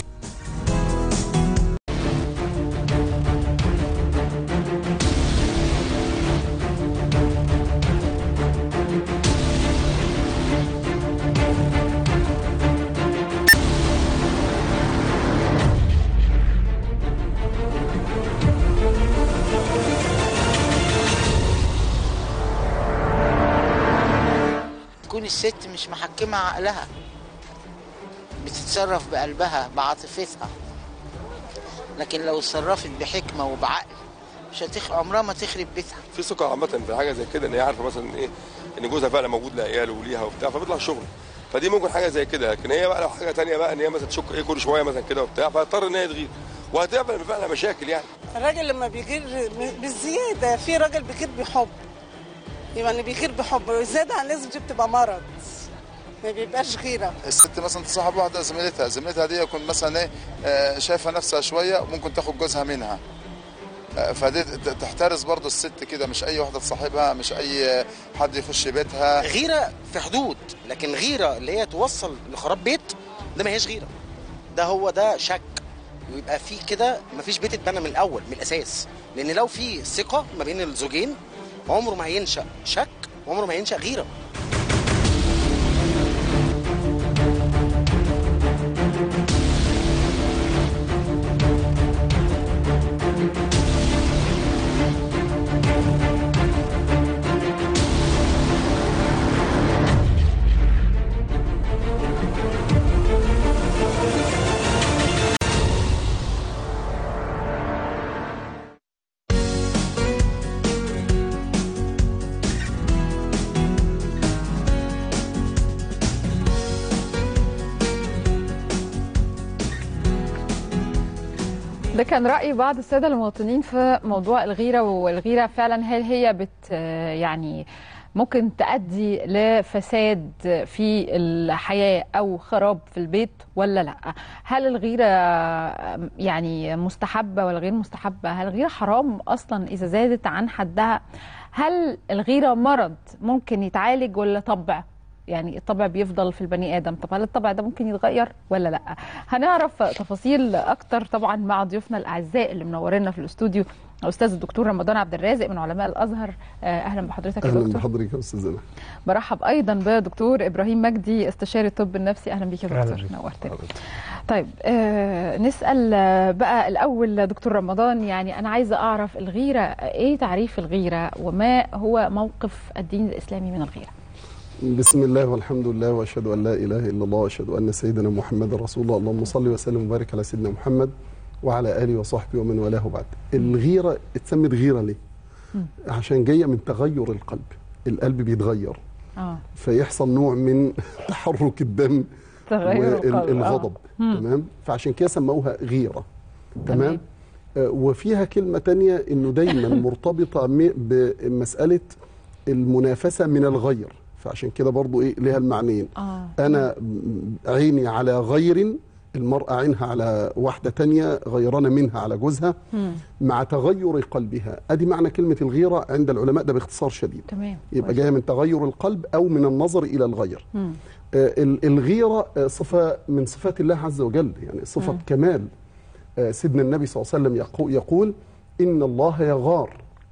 تكون الست مش محكمة عقلها بتتصرف بقلبها بعاطفتها لكن لو اتصرفت بحكمة وبعقل مش هتخ... عمرها ما تخرب بيتها في ثقه عامه في حاجه زي كده ان هي عارفه مثلا ايه ان جوزها فعلا موجود لعياله وليها وبتاع فبيطلع الشغل فدي ممكن حاجه زي كده لكن هي بقى لو حاجه تانية بقى ان هي مثلا تشك ايه كل شويه مثلا كده وبتاع فهتضطر ان هي تغير وهتعمل فعلا مشاكل يعني الراجل لما بيغير بالزياده في راجل بيغير بحب يعني بيغير بحب والزياده عن اللازم دي بتبقى مرض ما بيبقاش غيره الست مثلا تصاحب واحده زميلتها زميلتها دي يكون مثلا ايه آه، شايفه نفسها شويه ممكن تاخد جوزها منها آه، فدي ت- تحترس برضو الست كده مش اي واحده تصاحبها مش اي حد يخش بيتها غيرة في حدود لكن غيرة اللي هي توصل لخراب بيت ده ما هيش غيرة ده هو ده شك ويبقى في كده مفيش بيت اتبنى من الاول من الاساس لان لو في ثقة ما بين الزوجين عمره ما هينشأ شك وعمره ما هينشأ غيرة ده كان رأي بعض السادة المواطنين في موضوع الغيرة والغيرة فعلا هل هي بت يعني ممكن تؤدي لفساد في الحياة أو خراب في البيت ولا لا هل الغيرة يعني مستحبة ولا غير مستحبة هل الغيرة حرام أصلا إذا زادت عن حدها هل الغيرة مرض ممكن يتعالج ولا طبع يعني الطبع بيفضل في البني ادم طب هل الطبع ده ممكن يتغير ولا لا هنعرف تفاصيل اكتر طبعا مع ضيوفنا الاعزاء اللي منورينا في الاستوديو الاستاذ الدكتور رمضان عبد الرازق من علماء الازهر اهلا بحضرتك يا اهلا دكتور بحضرتك يا استاذنا برحب ايضا بدكتور ابراهيم مجدي استشاري الطب النفسي اهلا بيك يا دكتور نورتنا طيب آه نسال بقى الاول دكتور رمضان يعني انا عايزه اعرف الغيره ايه تعريف الغيره وما هو موقف الدين الاسلامي من الغيره بسم الله والحمد لله واشهد ان لا اله الا الله واشهد ان سيدنا محمد رسول الله اللهم صل وسلم وبارك على سيدنا محمد وعلى اله وصحبه ومن والاه بعد الغيره اتسمت غيره ليه عشان جايه من تغير القلب القلب بيتغير اه فيحصل نوع من تحرك الدم تغير القلب والغضب آه. تمام فعشان كده سموها غيره تمام آه وفيها كلمه تانية انه دايما مرتبطه م- بمساله المنافسه من الغير فعشان كده برضو ايه ليها المعنيين اه انا عيني على غير المرأة عينها على واحدة تانية غيرانة منها على جوزها مم. مع تغير قلبها ادي معنى كلمة الغيرة عند العلماء ده باختصار شديد تمام يبقى كويس. جاية من تغير القلب او من النظر الى الغير مم. آه، ال- الغيرة آه، صفة من صفات الله عز وجل يعني صفة مم. كمال آه، سيدنا النبي صلى الله عليه وسلم يقو- يقول إن الله يغار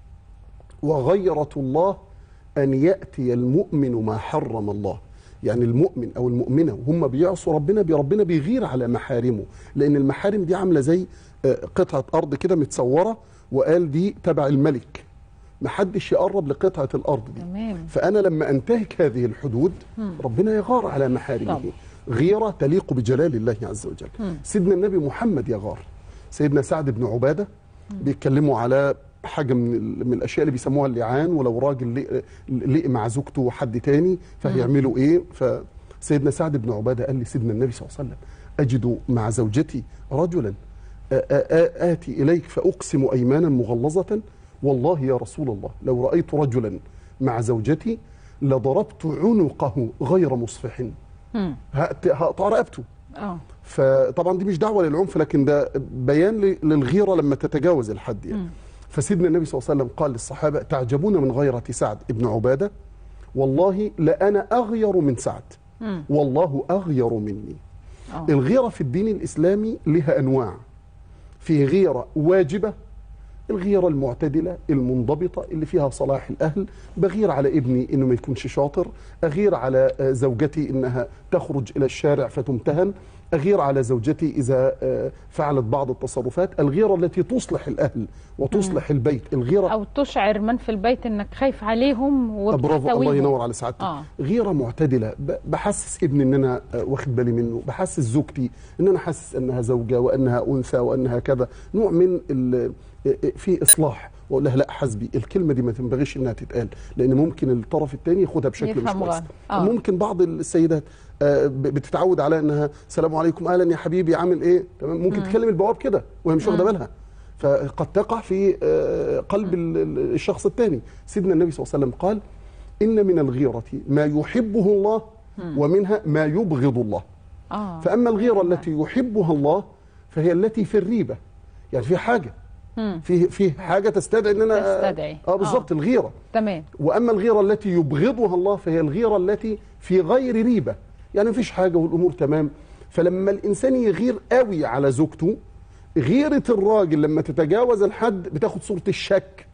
وغيرة الله أن يأتي المؤمن ما حرم الله يعني المؤمن أو المؤمنة وهم بيعصوا ربنا بي- ربنا بيغير على محارمه لأن المحارم دي عاملة زي آه، قطعة أرض كده متصورة وقال دي تبع الملك محدش يقرب لقطعة الأرض دي تمام فأنا لما أنتهك هذه الحدود مم. ربنا يغار على محارمه طبعا. غيرة تليق بجلال الله عز وجل مم. سيدنا النبي محمد يغار سيدنا سعد بن عبادة بيتكلموا على حاجة من, ال- من الأشياء اللي بيسموها اللعان ولو راجل لق- لقي مع زوجته وحد تاني فهيعملوا إيه فسيدنا سعد بن عبادة قال لسيدنا النبي صلى الله عليه وسلم أجد مع زوجتي رجلا آ- آ- آ- آتي إليك فأقسم أيمانا مغلظة والله يا رسول الله لو رأيت رجلا مع زوجتي لضربت عنقه غير مصفح مم. هقت- هقطع رقبته اه فطبعا دي مش دعوه للعنف لكن ده بيان ل- للغيره لما تتجاوز الحد يعني مم. فسيدنا النبي صلى الله عليه وسلم قال للصحابه تعجبون من غيره سعد بن عباده والله لأنا أغير من سعد مم. والله أغير مني آه. الغيرة في الدين الإسلامي لها أنواع في غيرة واجبة الغيرة المعتدلة المنضبطة اللي فيها صلاح الأهل بغير على ابني إنه ما يكونش شاطر أغير على آه، زوجتي إنها تخرج إلى الشارع فتمتهن أغير على زوجتي إذا آه، فعلت بعض التصرفات الغيرة التي تصلح الأهل وتصلح البيت الغيرة او تشعر من في البيت انك خايف عليهم برافو الله وبتحتويهم. ينور على سعادتك آه. غيره معتدله ب- بحسس ابني ان انا آه، واخد بالي منه بحسس زوجتي ان انا حاسس انها زوجه وانها انثى وانها كذا نوع من ال- آه، آه، في اصلاح واقول لها لا حسبي الكلمه دي ما تنبغيش انها تتقال لان ممكن الطرف الثاني ياخدها بشكل مش يفهم كويس غلط. آه. ممكن بعض السيدات آه، ب- بتتعود على انها السلام عليكم اهلا يا حبيبي عامل ايه تمام ممكن مم. تكلم البواب كده وهي مش واخده مم. بالها فقد تقع في آه، قلب ال- ال- الشخص الثاني سيدنا النبي صلى الله عليه وسلم قال إن من الغيرة ما يحبه الله مم. ومنها ما يبغض الله اه فأما الغيرة التي يحبها الله فهي التي في الريبة يعني في حاجة مم. في في حاجة تستدعي ان انا تستدعي. اه بالظبط الغيرة تمام واما الغيره التي يبغضها الله فهي الغيره التي في غير ريبه يعني مفيش حاجه والامور تمام فلما الانسان يغير قوي على زوجته غيره الراجل لما تتجاوز الحد بتاخد صوره الشك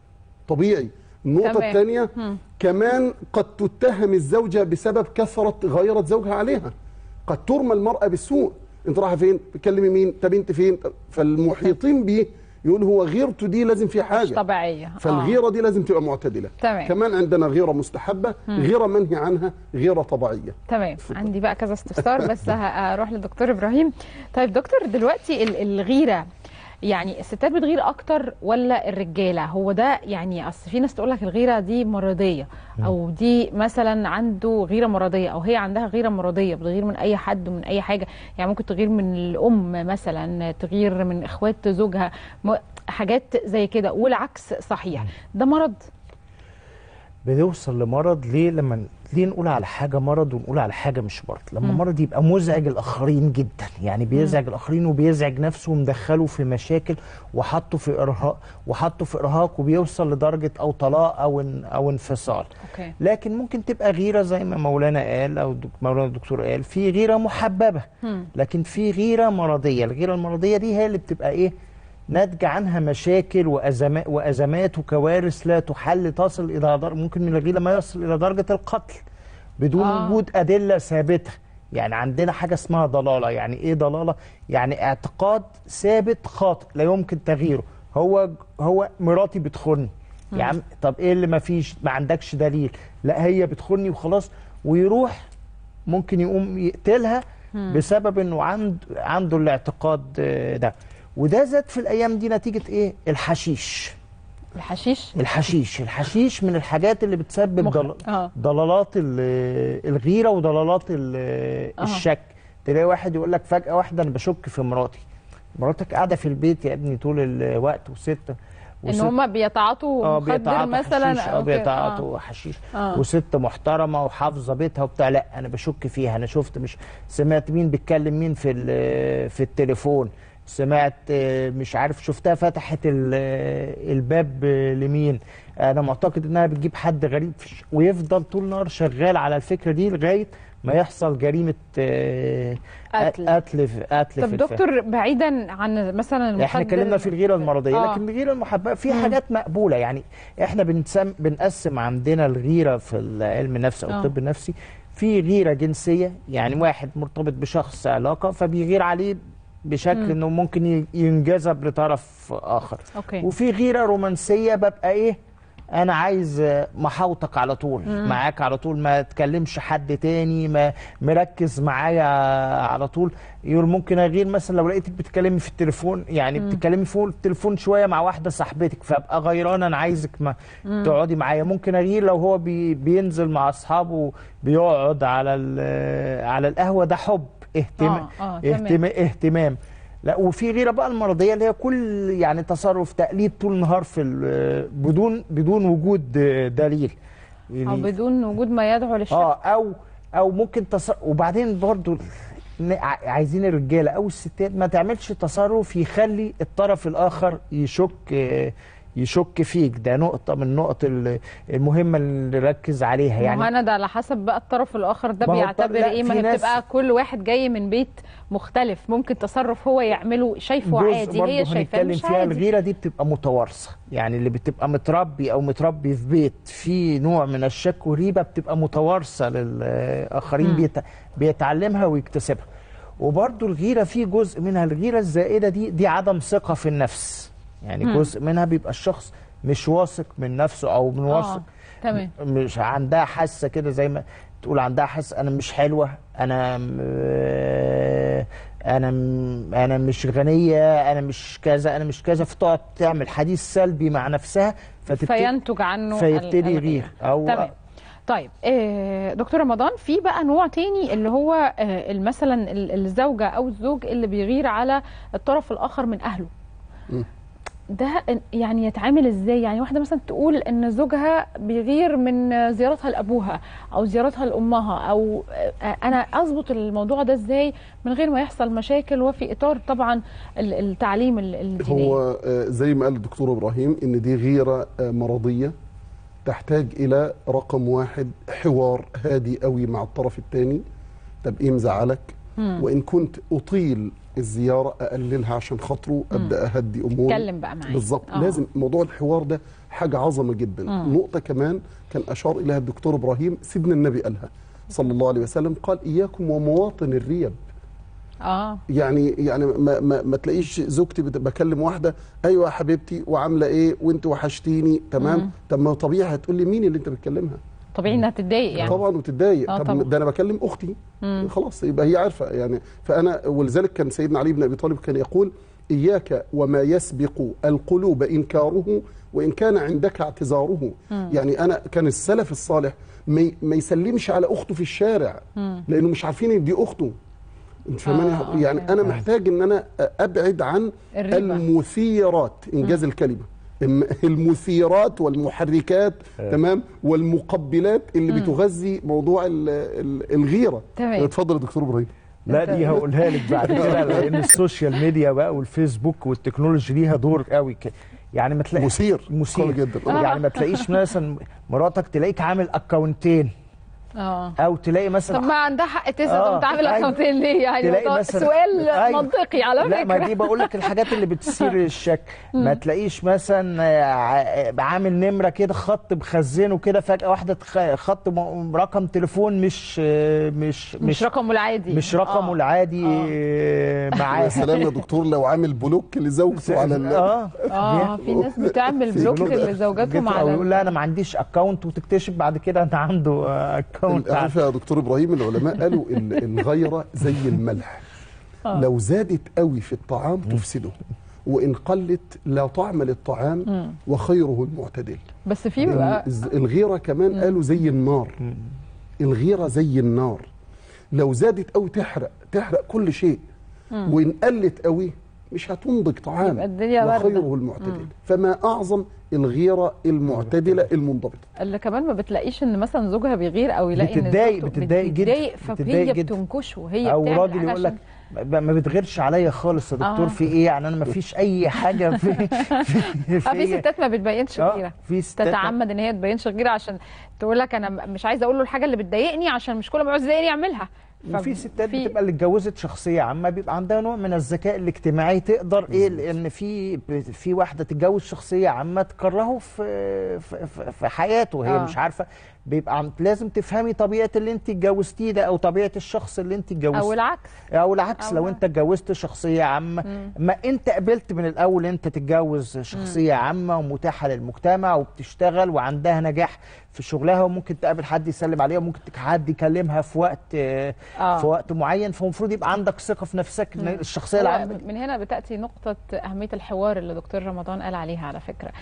طبيعي النقطه تمام. الثانيه مم. كمان قد تتهم الزوجه بسبب كثره غيره زوجها عليها قد ترمى المراه بالسوء انت رايحه فين بتكلمي مين طب انت فين طب- فالمحيطين بيه يقول هو غيرته دي لازم في حاجه مش طبيعيه آه. فالغيره دي لازم تبقى معتدله تمام. كمان عندنا غيره مستحبه مم. غيره منهي عنها غيره طبيعيه تمام عندي بقى كذا استفسار بس ه- هروح للدكتور ابراهيم طيب دكتور دلوقتي ال- الغيره يعني الستات بتغير اكتر ولا الرجاله هو ده يعني اصل في ناس تقول لك الغيره دي مرضيه او دي مثلا عنده غيره مرضيه او هي عندها غيره مرضيه بتغير من اي حد ومن اي حاجه يعني ممكن تغير من الام مثلا تغير من اخوات زوجها م- حاجات زي كده والعكس صحيح ده مرض بنوصل لمرض ليه لما ليه نقول على حاجه مرض ونقول على حاجه مش مرض لما مرض يبقى مزعج الاخرين جدا يعني بيزعج الاخرين وبيزعج نفسه ومدخله في مشاكل وحطه في ارهاق وحطه في ارهاق وبيوصل لدرجه او طلاق او ان او انفصال اوكي لكن ممكن تبقى غيره زي ما مولانا قال او دك- مولانا الدكتور قال في غيره محببه مم. لكن في غيره مرضيه الغيره المرضيه دي هي اللي بتبقى ايه ناتجه عنها مشاكل وازمات وازمات وكوارث لا تحل تصل الى در... ممكن من الغيره ما يصل الى درجه القتل بدون آه. آه. وجود ادله ثابته يعني عندنا حاجه اسمها ضلاله يعني ايه ضلاله يعني اعتقاد ثابت خاطئ لا يمكن تغييره هو هو مراتي بتخوني يا عم طب ايه اللي ما فيش ما عندكش دليل لا هي بتخوني وخلاص ويروح ممكن يقوم يقتلها بسبب انه عند عنده الاعتقاد آه، ده وده زاد في الايام دي نتيجه ايه الحشيش الحشيش الحشيش الحشيش من الحاجات اللي بتسبب مخ- ضل... آه. ضلالات ال- الغيره وضلالات ال- آه. الشك تلاقي واحد يقول لك فجاه واحده انا بشك في مراتي مراتك قاعده في البيت يا ابني طول الوقت وست ان وست- هم بيتعاطوا اه مخدر بيتعاطوا مثلا حشيش اه أو كده. بيتعاطوا حشيش آه. وست محترمه وحافظه بيتها وبتاع لا انا بشك فيها انا شفت مش سمعت مين بيتكلم مين في ال- في التليفون سمعت آه، مش عارف شفتها فتحت ال- آه، الباب آه، لمين انا معتقد انها بتجيب حد غريب في الش- ويفضل طول النهار شغال على الفكره دي لغايه ما يحصل جريمه آه، قتل. قتل في قتل طب في الفعل. دكتور بعيدا عن مثلا المخدر احنا اتكلمنا في الغيره المرضيه آه. آه. لكن الغيره المحببه في حاجات مقبوله يعني احنا بنسم بنقسم عندنا الغيره في علم النفس او آه. الطب النفسي في غيره جنسيه يعني واحد مرتبط بشخص علاقه فبيغير عليه بشكل انه ممكن ي- ينجذب لطرف اخر اوكي وفي غيره رومانسيه ببقى ايه انا عايز آه، محاوطك على طول معاك على طول ما تكلمش حد تاني ما مركز معايا على طول يقول ممكن اغير مثلا لو لقيتك بتكلمي في التليفون يعني بتتكلمي فوق التليفون شويه مع واحده صاحبتك فابقى غيران انا عايزك ما تقعدي معايا ممكن اغير لو هو بي بينزل مع اصحابه بيقعد على ال- على القهوه ده حب اهتمام آه، آه، تمام. اهتمام اهتمام لا وفي غيره بقى المرضيه اللي هي كل يعني تصرف تقليد طول النهار في ال- بدون بدون وجود دليل او يعني بدون وجود ما يدعو للشك اه او او ممكن تصرف وبعدين برضو ن- ع- عايزين الرجاله او الستات ما تعملش تصرف يخلي الطرف الاخر يشك آه، يشك فيك ده نقطه من النقط ال- المهمه اللي نركز عليها يعني يعني مهند على حسب بقى الطرف الاخر ده ما هو بيعتبر الطرف- لا، ايه ما في هي ناس- بتبقى كل واحد جاي من بيت مختلف ممكن تصرف هو يعمله شايفه جزء عادي برضه هي شايفاه هنتكلم مش فيها عادي الغيره دي بتبقى متوارثه يعني اللي بتبقى متربي او متربي في بيت في نوع من الشك والريبه بتبقى متوارثه للاخرين مم. بيت... بيتعلمها ويكتسبها وبرضه الغيره في جزء منها الغيره الزائده دي دي عدم ثقه في النفس يعني مم. جزء منها بيبقى الشخص مش واثق من نفسه او من واثق اه تمام مش عندها حاسه كده زي ما تقول عندها حاسه انا مش حلوه انا م- انا م- انا مش غنيه انا مش كذا انا مش كذا فتقعد تعمل حديث سلبي مع نفسها فتبتدي فينتج عنه فيبتدي ال- يغير او تمام طيب آه، دكتور رمضان في بقى نوع تاني اللي هو آه، مثلا ال- الزوجه او الزوج اللي بيغير على الطرف الاخر من اهله مم. ده يعني يتعامل ازاي يعني واحده مثلا تقول ان زوجها بيغير من زيارتها لابوها او زيارتها لامها او آه، انا اظبط الموضوع ده ازاي من غير ما يحصل مشاكل وفي اطار طبعا ال- التعليم ال- الديني هو آه، زي ما قال الدكتور ابراهيم ان دي غيره آه، مرضيه تحتاج الى رقم واحد حوار هادي قوي مع الطرف الثاني طب ايه مزعلك مم. وان كنت اطيل الزياره اقللها عشان خاطره ابدا اهدي اموري اتكلم بقى معاه بالظبط آه. لازم موضوع الحوار ده حاجه عظمه جدا مم. نقطه كمان كان اشار اليها الدكتور ابراهيم سيدنا النبي قالها صلى الله عليه وسلم قال اياكم ومواطن الريب اه يعني يعني ما, ما, ما تلاقيش زوجتي بت- بكلم واحده ايوه يا حبيبتي وعامله ايه وانت وحشتيني مم. تمام طب ما طبيعي هتقول لي مين اللي انت بتكلمها طبيعي انها تتضايق يعني طبعا وتتضايق آه طب طبعا. ده انا بكلم اختي مم. خلاص يبقى هي عارفه يعني فانا ولذلك كان سيدنا علي بن ابي طالب كان يقول إياك وما يسبق القلوب إنكاره وإن كان عندك اعتذاره مم. يعني أنا كان السلف الصالح ما ي- ما يسلمش على أخته في الشارع مم. لأنه مش عارفين إن دي أخته انت فاهماني آه، يعني فهمت. انا محتاج ان انا ابعد عن الربا. المثيرات انجاز الكلمه الم- المثيرات والمحركات تمام والمقبلات اللي مم. بتغذي موضوع ال- ال- الغيره تمام. اتفضل يا دكتور ابراهيم لا دي هقولها لك بعد كده لان السوشيال ميديا بقى والفيسبوك والتكنولوجي ليها دور قوي كده يعني ما تلاقي مثير مثير قوي جدا. يعني ما تلاقيش مثلا مراتك تلاقيك عامل اكونتين اه او تلاقي مثلا طب ما عندها حق تسال آه، طب تعمل أيوة. اكونتين ليه يعني تلاقي موضوع- مثلا- سؤال أيوة. منطقي على فكره لا ما دي بقول لك الحاجات اللي بتثير الشك ما تلاقيش مثلا ع- عامل نمره كده خط مخزنه كده فجاه واحده تخ- خط م- رقم تليفون مش مش مش رقمه العادي مش رقمه آه. العادي معاه يا سلام يا دكتور لو عامل بلوك لزوجته على ال- اه اه في ناس بتعمل بلوك لزوجاتهم او على يقول لا انا ما عنديش اكونت وتكتشف بعد كده ان عنده اكونت عارف يا دكتور ابراهيم العلماء قالوا ال- الغيره زي الملح آه. لو زادت قوي في الطعام تفسده وان قلت لا طعم للطعام مم. وخيره المعتدل بس في ال- بقى الز- الغيره كمان قالوا زي النار الغيره زي النار لو زادت قوي تحرق تحرق كل شيء مم. وان قلت قوي مش هتنضج طعام يبقى الدنيا باردة. وخيره المعتدل مم. فما اعظم الغيره المعتدله المنضبطه اللي كمان ما بتلاقيش ان مثلا زوجها بيغير او يلاقي ان بتتضايق زوجته بتتضايق جدا بتتضايق بتتضايق فهي جدا. بتنكشه هي او بتعمل راجل حاجة يقول لك عشان- ما ما بتغيرش عليا خالص يا دكتور آه. في ايه يعني انا ما فيش اي حاجه في في, اه في ستات ما بتبينش آه، غيره في ستات تتعمد ان هي تبينش غيره عشان تقول لك انا م- مش عايزه اقول له الحاجه اللي بتضايقني عشان مش كل ما يعوز يضايقني يعملها وفي ستات بتبقى اللي اتجوزت شخصيه عامه بيبقى عندها نوع من الذكاء الاجتماعي تقدر ايه لان في في واحده تتجوز شخصيه عامه تكرهه في في, في- في حياته هي آه. مش عارفه بيبقى عم- لازم تفهمي طبيعه اللي انت اتجوزتيه ده او طبيعه الشخص اللي انت اتجوزتيه او العكس او العكس أو لو العكس. انت اتجوزت شخصيه عامه مم. ما انت قبلت من الاول انت تتجوز شخصيه عامه ومتاحه للمجتمع وبتشتغل وعندها نجاح في شغلها وممكن تقابل حد يسلم عليها وممكن تك- حد يكلمها في وقت آه، آه. في وقت معين فالمفروض يبقى عندك ثقه في نفسك ان مم. الشخصيه هو العامه من هنا بتاتي نقطه اهميه الحوار اللي دكتور رمضان قال عليها على فكره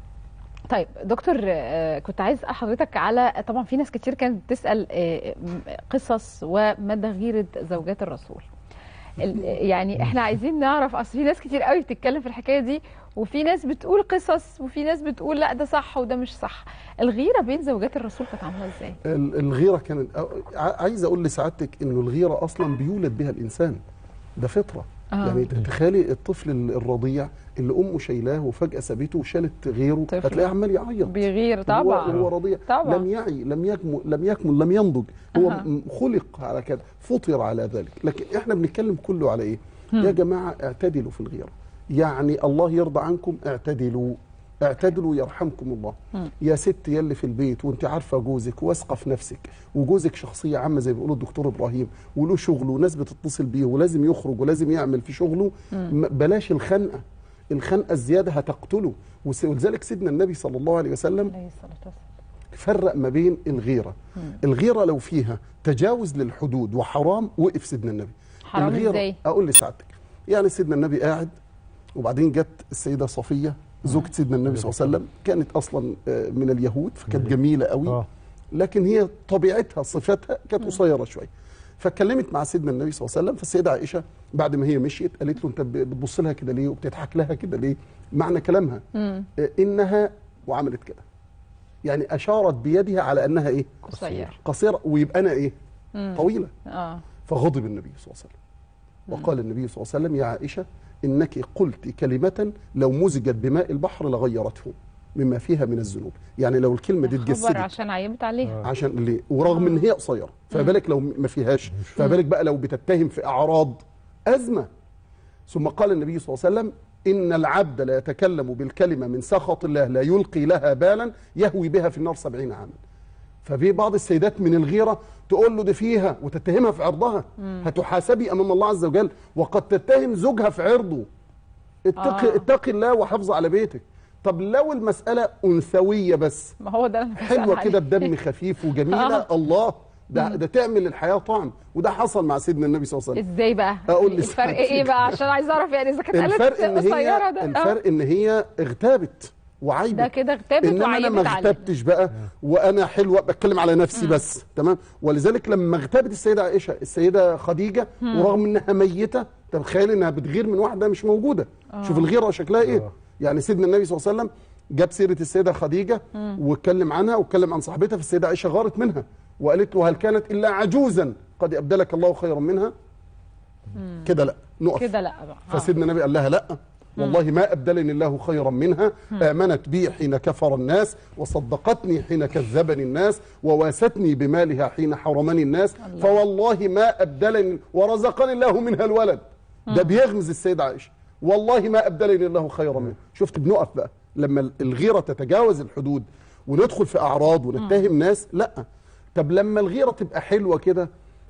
طيب دكتور آه، كنت عايز اسال حضرتك على طبعا في ناس كتير كانت بتسال آه، م- قصص ومدى غيره زوجات الرسول ال- يعني احنا عايزين نعرف اصل في ناس كتير قوي بتتكلم في الحكايه دي وفي ناس بتقول قصص وفي ناس بتقول لا ده صح وده مش صح الغيره بين زوجات الرسول كانت عامله ازاي ال- الغيره كانت أو- ع- عايز اقول لسعادتك انه الغيره اصلا بيولد بها الانسان ده فطره آه. يعني تخيلي الطفل ال- الرضيع اللي امه شايلاه وفجاه سابته وشالت غيره طفل. هتلاقيه عمال يعيط بيغير هو, طبعا هو رضيع طبعا. لم يعي لم يكمل لم يكمل لم ينضج هو أها. م- خلق على كده فطر على ذلك لكن احنا بنتكلم كله على ايه هم. يا جماعه اعتدلوا في الغيره يعني الله يرضى عنكم اعتدلوا اعتدلوا يرحمكم الله مم. يا ست يلي في البيت وانت عارفه جوزك واثقه في نفسك وجوزك شخصيه عامه زي ما بيقولوا الدكتور ابراهيم وله شغله وناس بتتصل بيه ولازم يخرج ولازم يعمل في شغله مم. م- بلاش الخنقه الخنقه الزياده هتقتله وس- ولذلك سيدنا النبي صلى الله عليه وسلم عليه الصلاه والسلام فرق ما بين الغيره مم. الغيره لو فيها تجاوز للحدود وحرام وقف سيدنا النبي حرام الغيرة إزاي؟ اقول لسعادتك يعني سيدنا النبي قاعد وبعدين جت السيده صفيه زوجة سيدنا النبي صلى الله عليه وسلم كانت اصلا آه، من اليهود فكانت جميله قوي لكن هي طبيعتها صفتها كانت قصيره شويه فاتكلمت مع سيدنا النبي صلى الله عليه وسلم فالسيده عائشه بعد ما هي مشيت قالت له انت ب- بتبص لها كده ليه وبتضحك لها كده ليه معنى كلامها مم. آه، انها وعملت كده يعني اشارت بيدها على انها ايه قصير قصيره ويبقى انا ايه مم. طويله اه فغضب النبي صلى الله عليه وسلم وقال النبي صلى الله عليه وسلم يا عائشه انك قلت كلمه لو مزجت بماء البحر لغيرته مما فيها من الذنوب يعني لو الكلمه دي خبر اتجسدت عشان عيبت عليها عشان ليه ورغم ان هي قصيره فبالك لو ما فيهاش فبالك بقى لو بتتهم في اعراض ازمه ثم قال النبي صلى الله عليه وسلم ان العبد لا يتكلم بالكلمه من سخط الله لا يلقي لها بالا يهوي بها في النار سبعين عاما ففي بعض السيدات من الغيره تقول له دي فيها وتتهمها في عرضها مم. هتحاسبي امام الله عز وجل وقد تتهم زوجها في عرضه اتقي آه. اتقي الله وحافظ على بيتك طب لو المساله انثويه بس ما هو ده اللي أنا بسأل حلوه عليه. كده بدم خفيف وجميله آه. الله ده ده تعمل للحياه طعم وده حصل مع سيدنا النبي صلى الله عليه وسلم ازاي بقى أقول لك الفرق ايه بقى عشان عايز اعرف يعني اذا كانت الفرق ان قالت هي قصيره ده آه. الفرق ان هي اغتابت وعيبت ده كده اغتابت انما انا ما وعيبت عليه. اغتبتش بقى وانا حلوه بتكلم على نفسي بس تمام ولذلك لما اغتابت السيده عائشه السيده خديجه مم. ورغم انها ميته انت متخيل انها بتغير من واحده مش موجوده آه. شوف الغيره شكلها ايه يعني سيدنا النبي صلى الله عليه وسلم جاب سيره السيده خديجه مم. واتكلم عنها واتكلم عن صاحبتها فالسيده عائشه غارت منها وقالت له هل كانت الا عجوزا قد ابدلك الله خيرا منها مم. كده لا نقف كده لا بقى آه. فسيدنا النبي قال لها لا والله ما أبدلني الله خيرا منها آمنت بي حين كفر الناس وصدقتني حين كذبني الناس وواستني بمالها حين حرمني الناس فوالله ما أبدلني ورزقني الله منها الولد ده بيغمز السيدة عائشة والله ما أبدلني الله خيرا منها شفت بنقف بقى لما الغيرة تتجاوز الحدود وندخل في أعراض ونتهم ناس لا طب لما الغيرة تبقى حلوة كده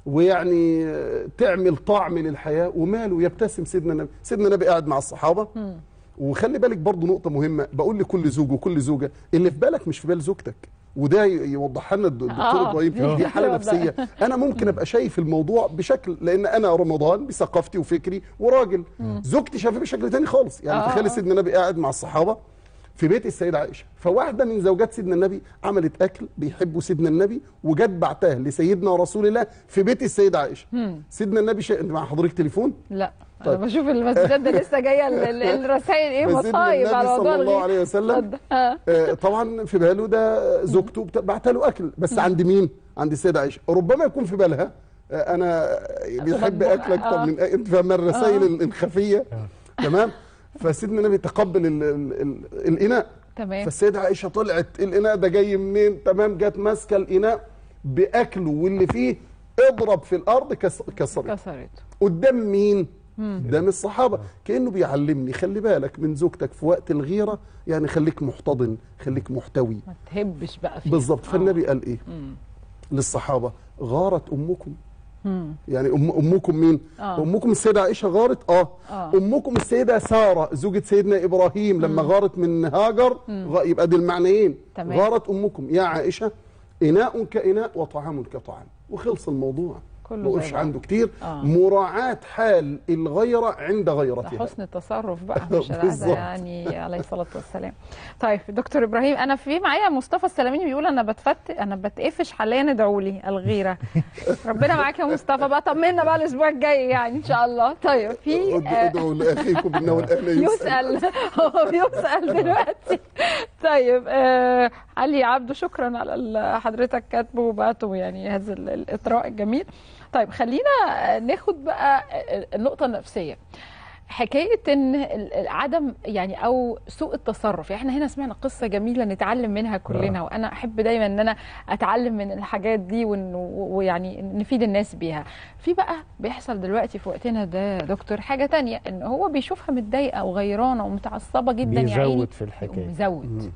ويعني تعمل طعم للحياة وماله يبتسم سيدنا النبي سيدنا النبي قاعد مع الصحابة وخلي بالك برضو نقطة مهمة بقول لكل زوج وكل زوجة اللي في بالك مش في بال زوجتك وده ي- يوضحها لنا الد- الدكتور آه، ابراهيم دي دي حاله يوضح. نفسيه انا ممكن ابقى شايف الموضوع بشكل لان انا رمضان بثقافتي وفكري وراجل زوجتي شايفاه بشكل تاني خالص يعني آه، تخيل آه. سيدنا النبي قاعد مع الصحابه في بيت السيده عائشه فواحده من زوجات سيدنا النبي عملت اكل بيحبوا سيدنا النبي وجت بعتاه لسيدنا رسول الله في بيت السيده عائشه مم. سيدنا النبي شا... انت مع حضرتك تليفون لا طيب. انا بشوف المسجات ده لسه جايه ال- ال- الرسائل ايه فسيدنا مصايب النبي على موضوع صلى الله الغيب. عليه وسلم اتفضل. آه. آه، طبعا في باله ده زوجته بت- بعت له اكل بس عند مين عند السيده عائشه ربما يكون في بالها آه، انا بيحب أطبخ. اكل اكتر آه. من انت فاهم الرسائل آه. ال- الخفيه تمام فسيدنا النبي تقبل ال ال ال الاناء تمام فالسيده عائشه طلعت الاناء ده جاي منين تمام جت ماسكه الاناء باكله واللي فيه اضرب في الارض كس- كسرته كسرته قدام مين مم. قدام الصحابه كانه بيعلمني خلي بالك من زوجتك في وقت الغيره يعني خليك محتضن خليك محتوي ما تهبش بقى فيه بالظبط آه. فالنبي قال ايه مم. للصحابه غارت امكم مم. يعني أم امكم مين آه. امكم السيده عائشه غارت اه, آه. امكم السيده ساره زوجة سيدنا ابراهيم لما غارت من هاجر مم. غ... يبقى دي المعنيين تمام. غارت امكم يا عائشه اناء كاناء وطعام كطعام وخلص الموضوع كله ما نقولش زي بعض. عنده كتير آه. مراعاه حال الغيره عند ده غيرتها حسن التصرف بقى مش العادة بالظبط. يعني عليه الصلاة والسلام طيب دكتور إبراهيم أنا في معايا مصطفى السلاميني بيقول أنا بتفت أنا بتقفش حاليا ادعوا لي الغيرة ربنا معاك يا مصطفى بقى طمنا بقى الأسبوع الجاي يعني إن شاء الله طيب في آه، ادعوا لاخيكم انه الان يسأل هو بيسأل دلوقتي طيب آه علي عبده شكرا على ال- حضرتك كاتبه وبعته يعني هذا ال- الإطراء الجميل طيب خلينا ناخد بقى النقطة النفسية حكاية ان ال- ال- عدم يعني او سوء التصرف يعني احنا هنا سمعنا قصة جميلة نتعلم منها كلنا وانا احب دايما ان انا اتعلم من الحاجات دي وإن- ويعني نفيد الناس بيها في بقى بيحصل دلوقتي في وقتنا ده يا دكتور حاجة تانية ان هو بيشوفها متضايقة وغيرانة ومتعصبة جدا يا عيني بيزود في الحكايه مزود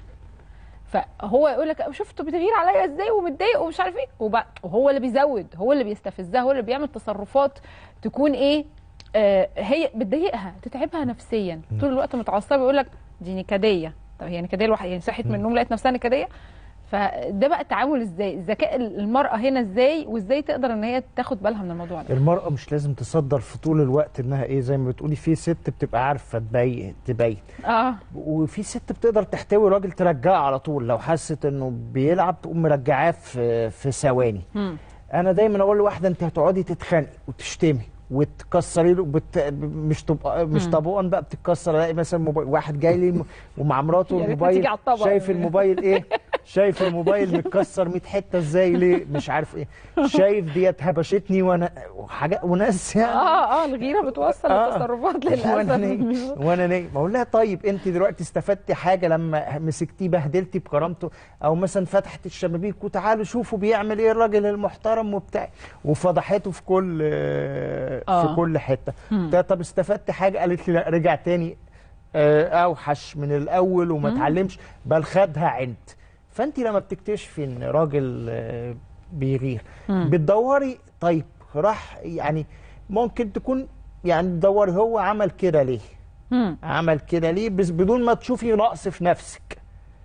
فهو يقول لك شفته بتغير عليا ازاي ومتضايق ومش عارف ايه وبقى وهو اللي بيزود هو اللي بيستفزها هو اللي بيعمل تصرفات تكون ايه آه هي بتضايقها تتعبها نفسيا طول الوقت متعصبه يقول لك دي نكديه طب هي نكديه الواحد يعني صحت من النوم لقيت نفسها نكديه فده بقى التعامل ازاي ذكاء المراه هنا ازاي وازاي تقدر ان هي تاخد بالها من الموضوع ده المرأة مش لازم تصدر في طول الوقت انها ايه زي ما بتقولي في ست بتبقى عارفة تبين تبين اه وفي ست بتقدر تحتوي راجل ترجعه على طول لو حست انه بيلعب تقوم مرجعاه في في ثواني مم. انا دايما اقول لواحده انت هتقعدي تتخانقي وتشتمي وتكسري له بت... مش طب... مش مم. طبقا بقى بتتكسر الاقي مثلا موبايل واحد جاي لي ومع مراته يا ريت ما الموبايل تيجي على الطبق. شايف الموبايل ايه شايف الموبايل متكسر 100 حته ازاي ليه مش عارف ايه شايف ديت هبشتني وانا وحاجات وناس يعني اه اه الغيره بتوصل آه. التصرفات وانا للاسف نايم وانا نايم بقول لها طيب انت دلوقتي استفدتي حاجه لما مسكتيه بهدلتي بكرامته او مثلا فتحت الشبابيك وتعالوا شوفوا بيعمل ايه الراجل المحترم وبتاع وفضحته في كل آه. في كل حته مم. قلت لها طب استفدت حاجه قالت لي لا رجع تاني آه، اوحش من الاول وما مم. اتعلمش بل خدها عند فانت لما بتكتشفي ان راجل آه، بيغير مم. بتدوري طيب راح يعني ممكن تكون يعني تدوري هو عمل كده ليه مم. عمل كده ليه بس بدون ما تشوفي نقص في نفسك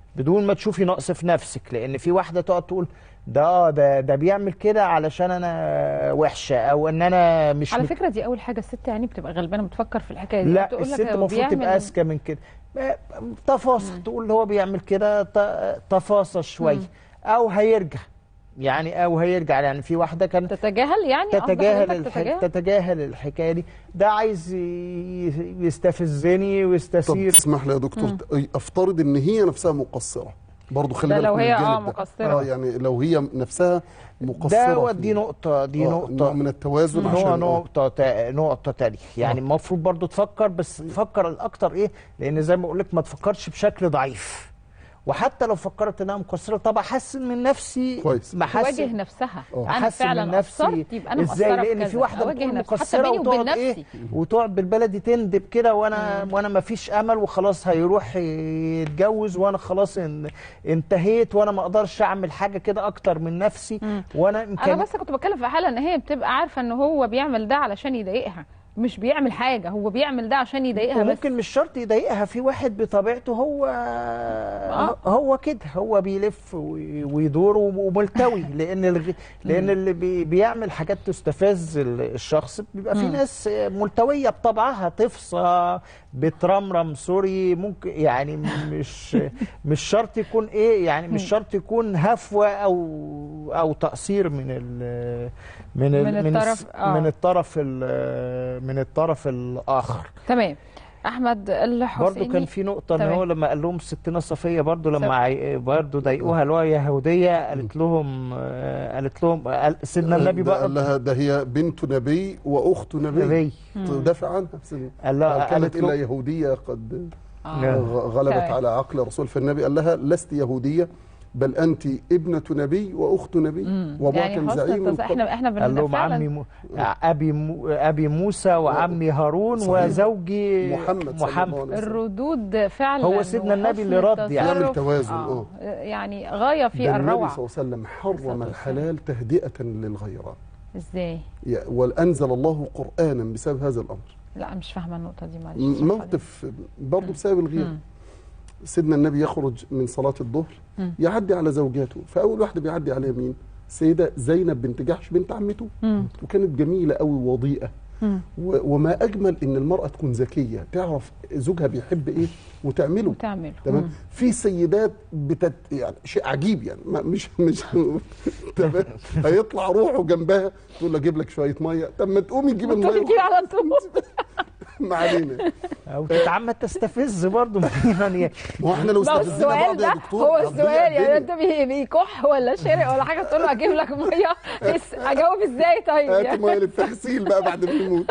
بدون ما تشوفي نقص في نفسك لان في واحده تقعد تقول ده اه ده ده بيعمل كده علشان انا وحشه او ان انا مش على مت- فكره دي اول حاجه الست يعني بتبقى غلبانه بتفكر في الحكايه دي لا بتقول لك الست هو المفروض بيعمل- تبقى اذكى من كده ما- تفاصل تقول هو بيعمل كده ت- تفاصل شويه او هيرجع يعني او هيرجع يعني في واحده كانت تتجاهل يعني قصد تتجاهل حضرتك الح... تتجاهل؟ تتجاهل الحكايه دي ده عايز ي- يستفزني طب ويستثير تسمح لي يا دكتور افترض ان هي نفسها مقصره برضه خلي ده بالك لو من هي الجانب اه ده. مقصرة. اه يعني لو هي نفسها مقصره ده في- دي نقطه دي آه، نقطه نوع من التوازن هو عشان آه. نقطة تا... نقطة تانية يعني المفروض برضو تفكر بس تفكر الأكتر إيه لأن زي ما بقول لك ما تفكرش بشكل ضعيف وحتى لو فكرت انها مقصره طب احسن من نفسي كويس. ما أحسن- تواجه نفسها آه. انا أحسن من فعلا نفسي قصرت يبقى انا ازاي مقصره في لان كذا. في واحده أواجه بتكون نفسي. حتى مقصره بيني وبين وتقعد ايه نفسي وتقعد بالبلدي تندب كده وانا وانا ما فيش امل وخلاص هيروح يتجوز وانا خلاص ان انتهيت وانا ما اقدرش اعمل حاجه كده اكتر من نفسي وانا انا إمكان... بس كنت بتكلم في حاله ان هي بتبقى عارفه ان هو بيعمل ده علشان يضايقها مش بيعمل حاجه هو بيعمل ده عشان يضايقها بس وممكن مش شرط يضايقها في واحد بطبيعته هو آه. هو كده هو بيلف وي- ويدور وملتوي لان الغ... لان اللي بي... بيعمل حاجات تستفز ال- الشخص بيبقى في مم. ناس ملتويه بطبعها تفصى بترمرم سوري ممكن يعني مش مش شرط يكون ايه يعني مش شرط يكون هفوه او او تقصير من ال من ال من الطرف- الس- آه. من الطرف ال- من الطرف الاخر تمام احمد الحسيني برضه كان في نقطة ان تمام. هو لما قال لهم ستنا صفية برضه لما سب- عي... برضه ضايقوها اللي هو يهودية قالت لهم آه، قالت لهم قال سيدنا النبي ده بقى قال لها ده هي بنت نبي واخت نبي نبي. تدافع عنها سيدنا. قال لها- هل قالت كانت الا له- يهوديه قد آه. غ- غلبت تمام. على عقل الرسول فالنبي قال لها لست يهوديه بل انت ابنه نبي واخت نبي وابوها يعني كان حسن زعيم التص- احنا احنا قال لهم فعلاً- عمي م... ابي م... ابي موسى وعمي هارون صحيح. وزوجي محمد صلى الله محمد عليه وسلم. الردود فعلا هو سيدنا النبي وحسن اللي رد يعني. التصرف، يعمل توازن، آه. آه. يعني غايه في ده النبي الروعه صلى الله عليه وسلم حرم الحلال تهدئه للغيران ازاي يا- وانزل الله قرانا بسبب هذا الامر لا مش فاهمه النقطه دي معلش م- موقف برضه بسبب الغيره سيدنا النبي يخرج من صلاة الظهر مم. يعدي على زوجاته فأول واحدة بيعدي عليها مين؟ سيدة زينب بنت جحش بنت عمته مم. وكانت جميلة قوي ووضيئة مم. و- وما أجمل إن المرأة تكون ذكية تعرف زوجها بيحب إيه وتعمله وتعمله تمام مم. في سيدات بتت يعني شيء عجيب يعني ما مش مش تمام هيطلع روحه جنبها تقول له اجيب لك شويه ميه طب ما تقومي تجيب انت الميه بتجيب على طول ما علينا او تتعمد تستفز برضه يعني ما هو احنا لو ما هو استفزنا السؤال بعض ده يا دكتور هو هتضيع السؤال يعني الدنيا. انت بي- بيكح ولا شرق ولا حاجه تقول له اجيب لك ميه بس اجاوب ازاي طيب هات يعني ميه للتغسيل بقى بعد ما يموت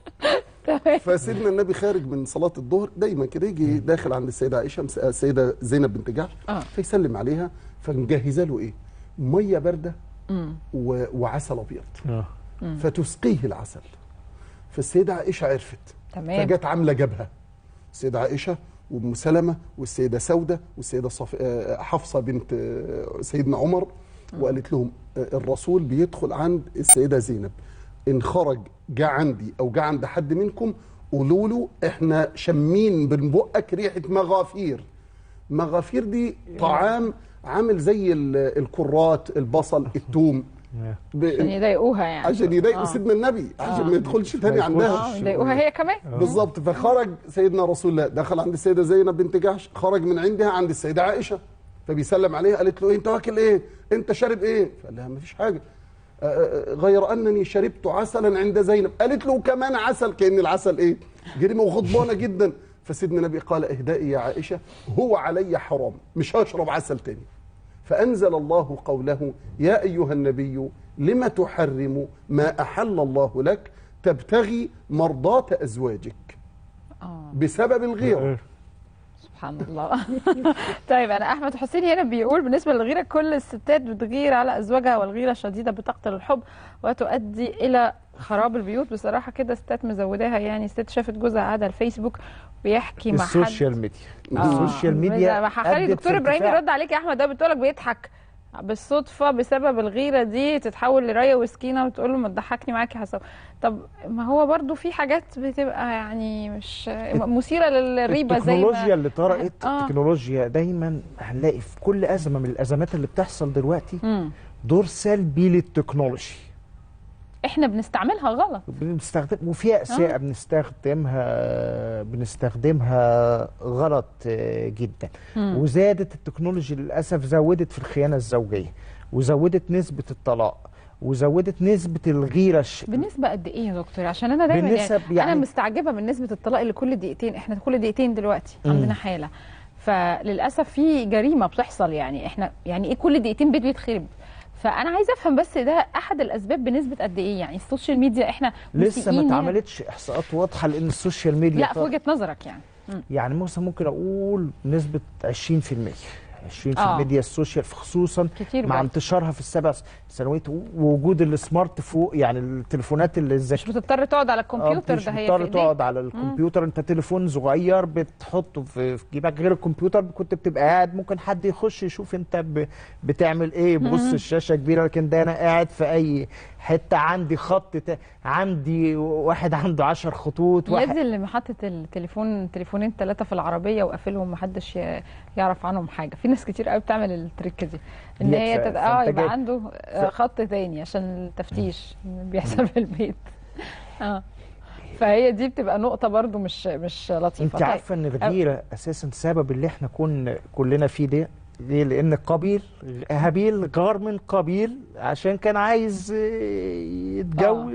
فسيدنا النبي خارج من صلاه الظهر دايما كده يجي داخل عند السيده عائشه مس- السيده زينب بنت جحش آه. فيسلم عليها فمجهزه له ايه؟ ميه بارده مم. و... وعسل ابيض آه. فتسقيه العسل فالسيده عائشه عرفت تمام فجت عامله جبهه السيده عائشه وام سلمه والسيده سوده والسيده صف... آه، حفصه بنت آه، سيدنا عمر وقالت لهم آه، الرسول بيدخل عند السيده زينب ان خرج جه عندي او جه عند حد منكم قولوا له احنا شامين من بقك ريحه مغافير مغافير دي طعام عامل زي ال- الكرات البصل الثوم ب- عشان يضايقوها يعني عشان يضايقوا آه. سيدنا النبي عشان آه. ما يدخلش تاني ما عندها اه يضايقوها هي كمان بالظبط فخرج سيدنا رسول الله دخل عند السيده زينب بنت جحش خرج من عندها عند السيده عائشه فبيسلم عليها قالت له إيه انت واكل ايه انت شارب ايه فقال لها ما فيش حاجه آه، آه، غير انني شربت عسلا عند زينب قالت له كمان عسل كان العسل ايه جريمه وغضبانه جدا فسيدنا النبي قال اهدئي يا عائشه هو علي حرام مش هشرب عسل تاني فأنزل الله قوله يا أيها النبي لم تحرم ما أحل الله لك تبتغي مرضاة أزواجك اه بسبب الغيرة سبحان الله طيب انا احمد حسين هنا بيقول بالنسبه للغيره كل الستات بتغير على ازواجها والغيره الشديده بتقتل الحب وتؤدي الى خراب البيوت بصراحه كده ستات مزوداها يعني ست شافت جوزها قاعده على الفيسبوك بيحكي مع حد السوشيال ميديا آه. السوشيال ميديا هخلي أدت دكتور في ابراهيم ارتفاع. يرد عليك يا احمد ده بتقولك بيضحك بالصدفه بسبب الغيره دي تتحول لرايه وسكينه وتقول له ما تضحكني معاك يا حسن طب ما هو برضو في حاجات بتبقى يعني مش مثيره للريبه زي ما التكنولوجيا اللي طرقت آه. التكنولوجيا دايما هنلاقي في كل ازمه من الازمات اللي بتحصل دلوقتي مم. دور سلبي للتكنولوجي احنا بنستعملها غلط بنستخدم وفي اشياء آه. بنستخدمها بنستخدمها غلط آه، جدا مم. وزادت التكنولوجي للاسف زودت في الخيانه الزوجيه وزودت نسبه الطلاق وزودت نسبه الغيره الش... بنسبة قد ايه يا دكتور عشان انا دايما بالنسب يعني, يعني- انا مستعجبه من نسبه الطلاق اللي كل دقيقتين احنا كل دقيقتين دلوقتي مم. عندنا حاله فللاسف في جريمه بتحصل يعني احنا يعني ايه كل دقيقتين بيت بيتخرب فانا عايزه افهم بس ده احد الاسباب بنسبه قد ايه يعني السوشيال ميديا احنا لسه ما مسيئين ليها. اتعملتش احصاءات واضحه لان السوشيال ميديا لا في طبعاً- وجهه نظرك يعني مم. يعني مثلا ممكن اقول نسبه 20% 20% آه. دي السوشيال خصوصا كتير مع برضه. انتشارها في السبع سنوات ووجود السمارت فوق يعني التليفونات اللي الذكيه مش بتضطر تقعد على الكمبيوتر مش ده هي بتضطر في إيديك. تقعد على الكمبيوتر انت تليفون صغير بتحطه في في جيبك غير الكمبيوتر كنت بتبقى قاعد ممكن حد يخش يشوف انت ب... بتعمل ايه بص مم. الشاشه كبيره لكن ده انا قاعد في اي حته عندي خط ت... عندي واحد عنده 10 خطوط واحد يدي اللي حاطط التليفون تليفونين ثلاثه في العربيه وقافلهم محدش ي- يعرف عنهم حاجه في ناس كتير قوي بتعمل التريك دي ان دي هي ف- تت... اه فأنت يبقى جاي- عنده آه، خط تاني عشان التفتيش بيحصل في البيت اه فهي دي بتبقى نقطه برضو مش مش لطيفه انت طيب. عارفه ان الغيره اساسا سبب اللي احنا كنا كلنا فيه ده ليه؟ لان قابيل هابيل غار من قابيل عشان كان عايز يتجوز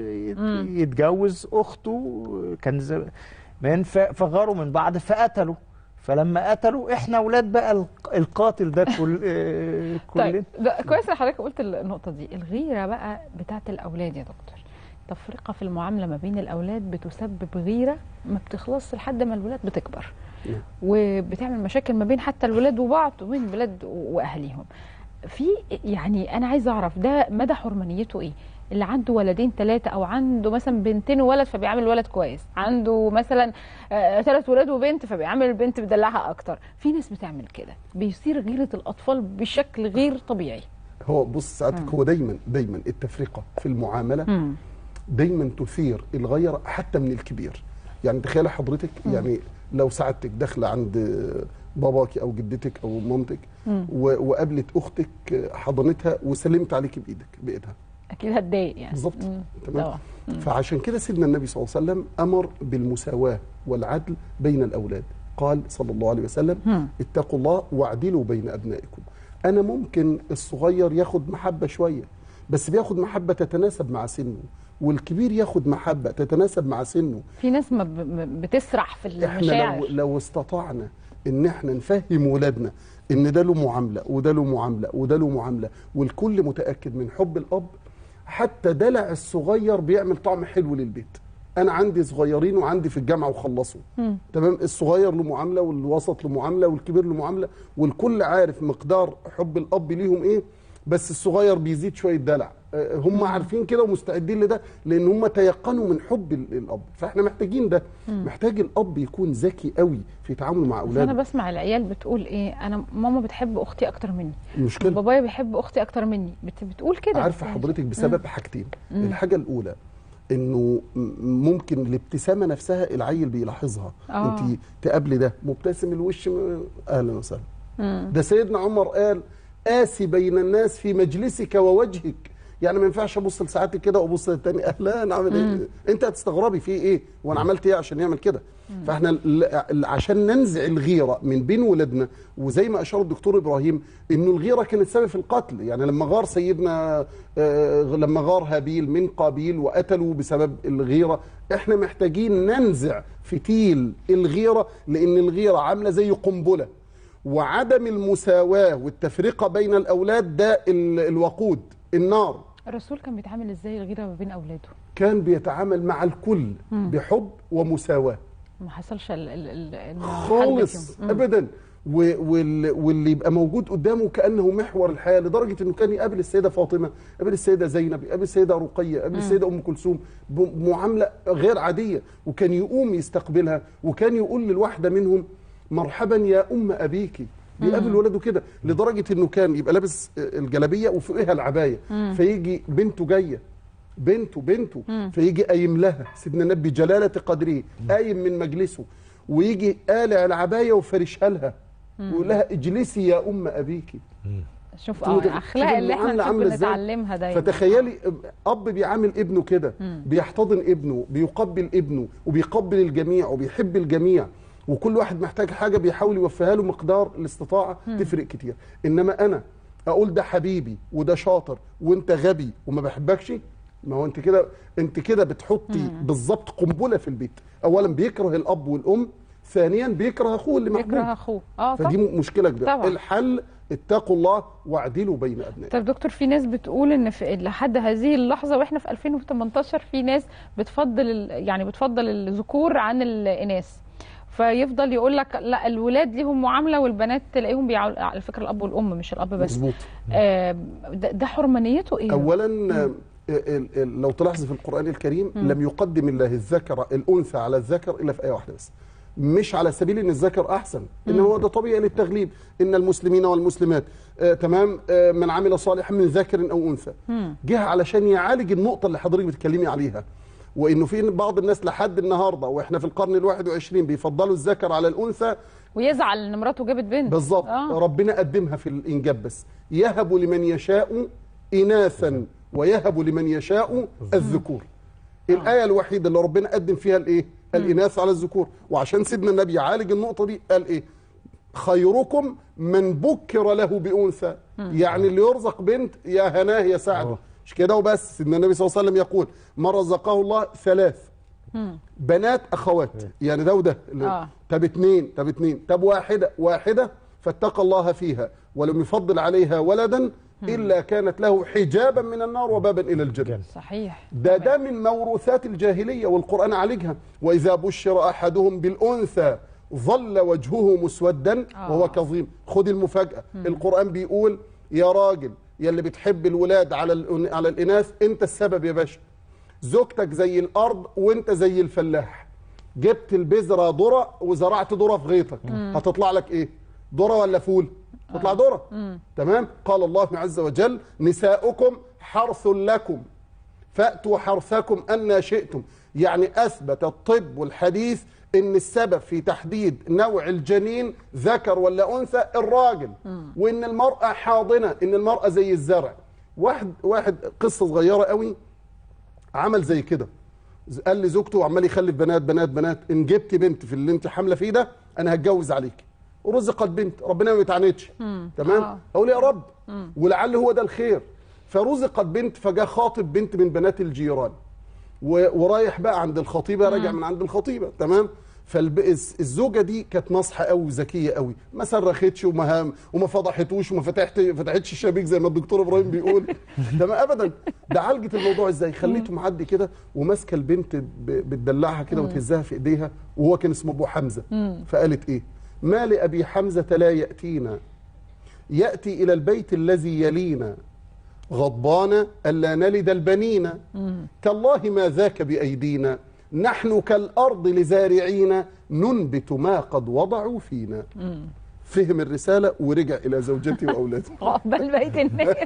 يتجوز اخته كان زمان ف- فغاروا من بعض فقتلوا فلما قتلوا احنا اولاد بقى الق- القاتل ده كل آه، كلنا طيب ده كويس ان حضرتك قلت النقطه دي الغيره بقى بتاعت الاولاد يا دكتور تفرقه في المعامله ما بين الاولاد بتسبب غيره ما بتخلصش لحد ما الولاد بتكبر نعم. وبتعمل مشاكل ما بين حتى الولاد وبعض وبين الولاد واهاليهم في يعني انا عايزه اعرف ده مدى حرمانيته ايه اللي عنده ولدين ثلاثة أو عنده مثلا بنتين وولد فبيعامل الولد كويس عنده مثلا ثلاث ولاد وبنت فبيعامل البنت بيدلعها أكتر في ناس بتعمل كده بيصير غيرة الأطفال بشكل غير طبيعي هو بص ساعتك هو دايما دايما التفرقه في المعامله مم. دايما تثير الغيره حتى من الكبير يعني تخيل حضرتك مم. يعني لو سعادتك داخله عند باباك او جدتك او مامتك مم. و- وقابلت اختك حضنتها وسلمت عليك بايدك بايدها أكيد هتضايق يعني بالظبط مم. تمام طبعا. مم. فعشان كده سيدنا النبي صلى الله عليه وسلم امر بالمساواه والعدل بين الاولاد قال صلى الله عليه وسلم مم. اتقوا الله واعدلوا بين ابنائكم انا ممكن الصغير ياخد محبه شويه بس بياخد محبه تتناسب مع سنه والكبير ياخد محبه تتناسب مع سنه في ناس ما ب- ب- بتسرح في احنا المشاعر لو لو استطعنا ان احنا نفهم ولادنا ان ده له معامله وده له معامله وده له معامله والكل متاكد من حب الاب حتى دلع الصغير بيعمل طعم حلو للبيت انا عندي صغيرين وعندي في الجامعه وخلصوا مم. تمام الصغير له معامله والوسط له معامله والكبير له معامله والكل عارف مقدار حب الاب ليهم ايه بس الصغير بيزيد شويه دلع آه، هم عارفين كده ومستعدين لده لان هم تيقنوا من حب ال- الاب فاحنا محتاجين ده مم. محتاج الاب يكون ذكي قوي في تعامله مع بس انا اولاده بسمع العيال بتقول ايه انا ماما بتحب اختي اكتر مني المشكله بابايا بيحب اختي اكتر مني بت بتقول كده عارفه حضرتك بسبب مم. حاجتين مم. الحاجه الاولى انه م- ممكن الابتسامه نفسها العيل بيلاحظها آه. انت تقابلي ده مبتسم الوش م- اهلا وسهلا مم. ده سيدنا عمر قال آسي بين الناس في مجلسك ووجهك يعني ما ينفعش ابص لساعتك كده وابص للتاني اهلا عامل مم. ايه انت هتستغربي في ايه وانا عملت ايه عشان يعمل كده فاحنا ال- ال- عشان ننزع الغيره من بين ولادنا وزي ما اشار الدكتور ابراهيم انه الغيره كانت سبب في القتل يعني لما غار سيدنا آه، لما غار هابيل من قابيل وقتلوا بسبب الغيره احنا محتاجين ننزع فتيل الغيره لان الغيره عامله زي قنبله وعدم المساواة والتفرقة بين الأولاد ده ال- الوقود النار الرسول كان بيتعامل ازاي الغيره ما بين اولاده كان بيتعامل مع الكل مم. بحب ومساواة ما حصلش ال ال ال ال- خالص حل فيهم. مم. أبدا و- وال- واللي يبقى موجود قدامه كأنه محور الحياة لدرجة أنه كان يقابل السيدة فاطمة يقابل السيدة زينب يقابل السيدة رقية يقابل مم. السيدة أم كلثوم بمعاملة غير عادية وكان يقوم يستقبلها وكان يقول للواحدة منهم مرحبا يا أم أبيك بيقابل ولاده كده لدرجه انه كان يبقى لابس الجلابيه وفوقها العبايه مم. فيجي بنته جايه بنته بنته مم. فيجي قايم لها سيدنا النبي جلاله قدره قايم من مجلسه ويجي قالع العبايه وفرشها لها مم. ويقول لها اجلسي يا ام ابيك شوف اه الاخلاق شوف اللي احنا المعاملة المفروض عاملة إزاي. نتعلمها دايما فتخيلي اب بيعامل ابنه كده مم. بيحتضن ابنه بيقبل ابنه وبيقبل الجميع وبيحب الجميع وكل واحد محتاج حاجه بيحاول يوفيها له مقدار الاستطاعه مم. تفرق كتير انما انا اقول ده حبيبي وده شاطر وانت غبي وما بحبكش ما هو انت كده انت كده بتحطي مم. بالظبط قنبله في البيت اولا بيكره الاب والام ثانيا بيكره اخوه اللي محبوب بيكره اخوه اه فدي طبعا مشكله كبيره طبعا. الحل اتقوا الله واعدلوا بين ابنائكم طيب دكتور في ناس بتقول ان في لحد هذه اللحظه واحنا في 2018 في ناس بتفضل ال- يعني بتفضل الذكور عن الاناث فيفضل يقول لك لا الولاد ليهم معامله والبنات تلاقيهم بيعاملوا على فكره الاب والام مش الاب بس مظبوط آه ده, ده حرمانيته ايه؟ اولا آه، ال- ال- لو تلاحظ في القران الكريم مم. لم يقدم الله الذكر الانثى على الذكر الا في ايه واحده بس مش على سبيل ان الذكر احسن انما هو ده طبيعي للتغليب ان المسلمين والمسلمات آه تمام آه من عمل صالحا من ذكر او انثى مم. جه علشان يعالج النقطه اللي حضرتك بتتكلمي عليها وانه في بعض الناس لحد النهارده واحنا في القرن الواحد وعشرين بيفضلوا الذكر على الانثى ويزعل ان مراته جابت بنت بالظبط آه. ربنا قدمها في الانجاب بس يهب لمن يشاء اناثا ويهب لمن يشاء الذكور الايه الوحيده اللي ربنا قدم فيها الايه الاناث على الذكور وعشان سيدنا النبي يعالج النقطه دي قال ايه خيركم من بكر له بانثى يعني اللي يرزق بنت يا هناه يا سعد مش كده وبس سيدنا النبي صلى الله عليه وسلم يقول ما رزقه الله ثلاث مم. بنات اخوات يعني ده وده آه. طب اتنين طب اتنين طب واحده واحده فاتقى الله فيها ولم يفضل عليها ولدا الا كانت له حجابا من النار وبابا الى الجنه صحيح ده ده من موروثات الجاهليه والقران عالجها واذا بشر احدهم بالانثى ظل وجهه مسودا وهو كظيم خد المفاجاه القران بيقول يا راجل يا اللي بتحب الولاد على الأن- على الاناث انت السبب يا باشا زوجتك زي الارض وانت زي الفلاح جبت البذره ذره وزرعت ذره في غيطك مم. هتطلع لك ايه ذره ولا فول تطلع ذره تمام قال الله عز وجل نساؤكم حرث لكم فأتوا حرثكم أن شئتم يعني أثبت الطب والحديث إن السبب في تحديد نوع الجنين ذكر ولا أنثى الراجل وإن المرأة حاضنة إن المرأة زي الزرع واحد واحد قصة صغيرة قوي عمل زي كده قال لزوجته عمال يخلف بنات بنات بنات ان جبت بنت في اللي انت حامله فيه ده انا هتجوز عليك ورزقت بنت ربنا ما يتعنتش تمام آه. اقول يا رب مم. ولعل هو ده الخير فرزقت بنت فجاء خاطب بنت من بنات الجيران و- ورايح بقى عند الخطيبه راجع من عند الخطيبه تمام فالزوجه دي كانت ناصحه قوي وذكيه قوي ما صرختش وما وما فضحتوش وما فتحت فتحتش الشبيك زي ما الدكتور ابراهيم بيقول تمام ابدا ده عالجت الموضوع ازاي خليته معدي كده وماسكه البنت ب- بتدلعها كده مم. وتهزها في ايديها وهو كان اسمه ابو حمزه مم. فقالت ايه ما لابي حمزه لا ياتينا ياتي الى البيت الذي يلينا غضبان الا نلد البنين تالله ما ذاك بايدينا نحن كالارض لزارعين ننبت ما قد وضعوا فينا فهم الرساله ورجع الى زوجته واولاده عقبال بقيه الناس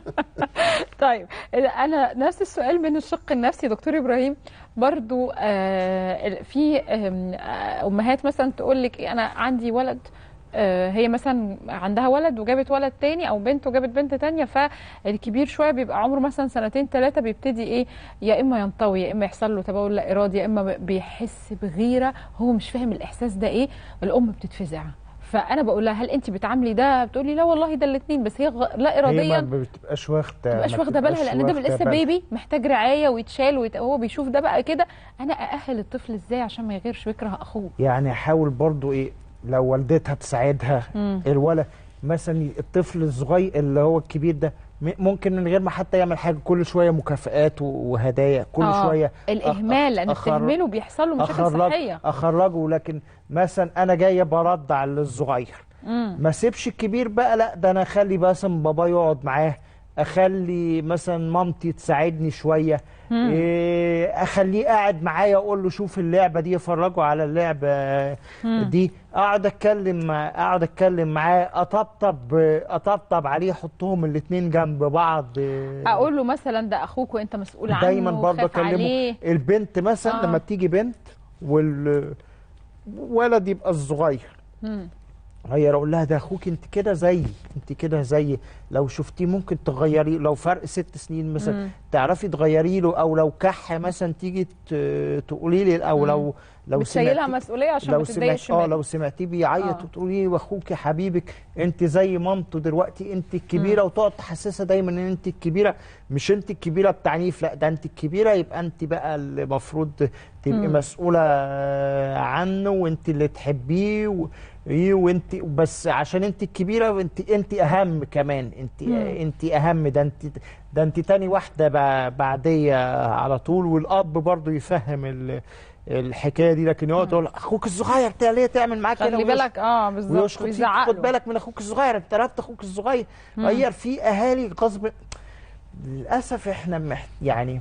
طيب انا نفس السؤال من الشق النفسي دكتور ابراهيم برضو آه، في آم، آه، امهات مثلا تقول لك انا عندي ولد آه، هي مثلا عندها ولد وجابت ولد تاني او بنت وجابت بنت تانية فالكبير شويه بيبقى عمره مثلا سنتين ثلاثه بيبتدي ايه يا اما ينطوي يا اما يحصل له تبول لا ارادي يا اما بيحس بغيره هو مش فاهم الاحساس ده ايه الام بتتفزع فانا بقول لها هل انت بتعاملي ده بتقولي لا والله ده الاثنين بس هي غ... لا هي ما اراديا بتبقاش واخده مبقاش ما واخده بالها بتبقاش لان ده واخدة لسه بالها. بيبي محتاج رعايه ويتشال ويت... هو بيشوف ده بقى كده انا ااهل الطفل ازاي عشان ما يغيرش ويكره اخوه يعني احاول برضو ايه لو والدتها تساعدها مم. الولد مثلا الطفل الصغير اللي هو الكبير ده م- ممكن من غير ما حتى يعمل حاجه كل شويه مكافآت و- وهدايا كل آه، شويه الاهمال لان أخر- التهميله بيحصل له مشاكل أخرج صحيه اخرجه لكن مثلا انا جايه برضع للصغير مم. ما سيبش الكبير بقى لا ده انا اخلي مثلا بابا يقعد معاه اخلي مثلا مامتي تساعدني شويه مم. إيه، اخليه قاعد معايا اقول له شوف اللعبه دي افرجه على اللعبه مم. دي اقعد اتكلم مع اقعد اتكلم معاه اطبطب اطبطب عليه احطهم الاثنين جنب بعض إيه، اقول له مثلا ده اخوك وانت مسؤول عنه دايما برضه خاف اكلمه عليه البنت مثلا آه. لما بتيجي بنت والولد يبقى الصغير مم. هي اقول لها ده اخوك انت كده زيي انت كده زيي لو شفتيه ممكن تغيري لو فرق ست سنين مثلا مم. تعرفي تغيري له او لو كح مثلا تيجي ت- تقولي لي او مم. لو لو بتشيلها سمعتي- مسؤوليه عشان لو ما تتضايقش سمعت اه منه. لو سمعتيه بيعيط آه. وتقولي لي واخوك حبيبك انت زي مامته دلوقتي انت الكبيره وتقعد تحسسها دايما ان انت الكبيره مش انت الكبيره بتعنيف لا ده انت الكبيره يبقى انت بقى اللي المفروض تبقي مم. مسؤوله عنه وانت اللي تحبيه و... إيه وانت بس عشان انت الكبيره انت انت اهم كمان انت مم. انت اهم ده انت ده انت تاني واحده ب- بعديه على طول والاب برضو يفهم ال... الحكايه دي لكن يقعد يقول اخوك الصغير انت ليه تعمل معاه كده خلي ويش- بالك اه بالظبط ويشخط فيك ويزعق خد له. بالك من اخوك الصغير انت رفضت اخوك الصغير مم. غير في اهالي غصب للاسف احنا محت... يعني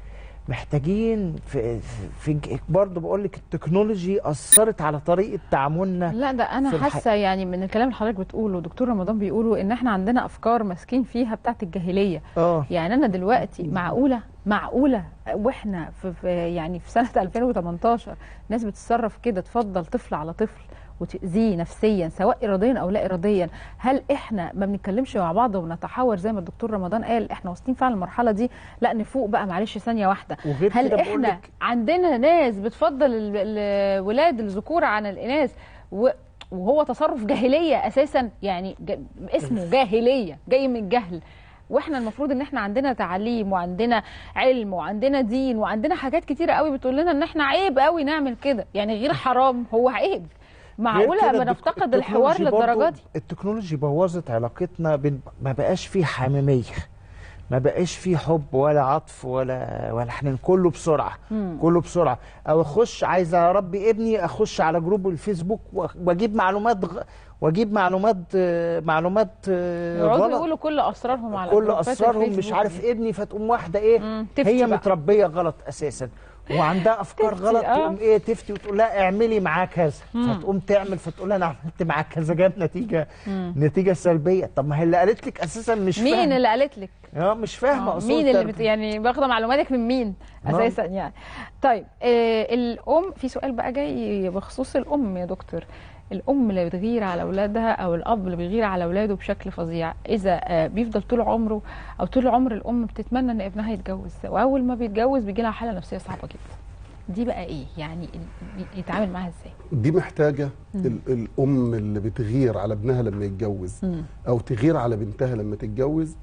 محتاجين في, في في- برضه بقول لك التكنولوجي اثرت على طريقه تعاملنا لا ده انا في الح- حاسه يعني من الكلام اللي حضرتك بتقوله دكتور رمضان بيقولوا ان احنا عندنا افكار ماسكين فيها بتاعت الجاهليه اه يعني انا دلوقتي معقوله معقوله واحنا في, في يعني في سنه 2018 ناس بتتصرف كده تفضل طفل على طفل وتأذيه نفسيا سواء إراديا أو لا إراديا هل إحنا ما بنتكلمش مع بعض ونتحاور زي ما الدكتور رمضان قال إحنا واصلين فعلا المرحلة دي لا نفوق بقى معلش ثانية واحدة وغير هل كده إحنا بقولك- عندنا ناس بتفضل ال- الولاد الذكور عن الإناث و وهو تصرف جاهلية أساسا يعني ج... اسمه جاهلية جاي من الجهل واحنا المفروض ان احنا عندنا تعليم وعندنا علم وعندنا دين وعندنا حاجات كتيرة قوي بتقول لنا ان احنا عيب قوي نعمل كده يعني غير حرام هو عيب معقولة غير كده بنفتقد التك- الحوار التكنولوجي للدرجة برضو- دي التكنولوجي بوظت علاقتنا بين ما بقاش فيه حميميه ما بقاش فيه حب ولا عطف ولا ولا حنان كله بسرعه مم. كله بسرعه او اخش عايز اربي ابني اخش على جروب الفيسبوك و- واجيب معلومات غ... واجيب معلومات آه، معلومات آه، يقعدوا غلط يقولوا كل اسرارهم على كل جروبات اسرارهم مش الفيسبوك عارف دي. ابني فتقوم واحده ايه تفتي هي بقى. متربيه غلط اساسا وعندها افكار تفتي، غلط آه. تقوم ايه تفتي وتقول لها اعملي معاه كذا مم. فتقوم تعمل فتقول لها انا عملت معاه كذا جاب نتيجه مم. نتيجه سلبيه طب ما هي اللي قالت لك اساسا مش مين فاهمة. اللي قالت لك اه مش فاهمه آه، أصول مين اللي التربية. بت... يعني واخده معلوماتك من مين نعم. اساسا يعني طيب آه الام في سؤال بقى جاي بخصوص الام يا دكتور الام اللي بتغير على اولادها او الاب اللي بيغير على اولاده بشكل فظيع اذا آه بيفضل طول عمره او طول عمر الام بتتمنى ان ابنها يتجوز واول ما بيتجوز بيجي لها حاله نفسيه صعبه جدا دي بقى ايه يعني ال- يتعامل معاها ازاي دي محتاجة مم. ال- الأم اللي بتغير على ابنها لما يتجوز مم. أو تغير على بنتها لما تتجوز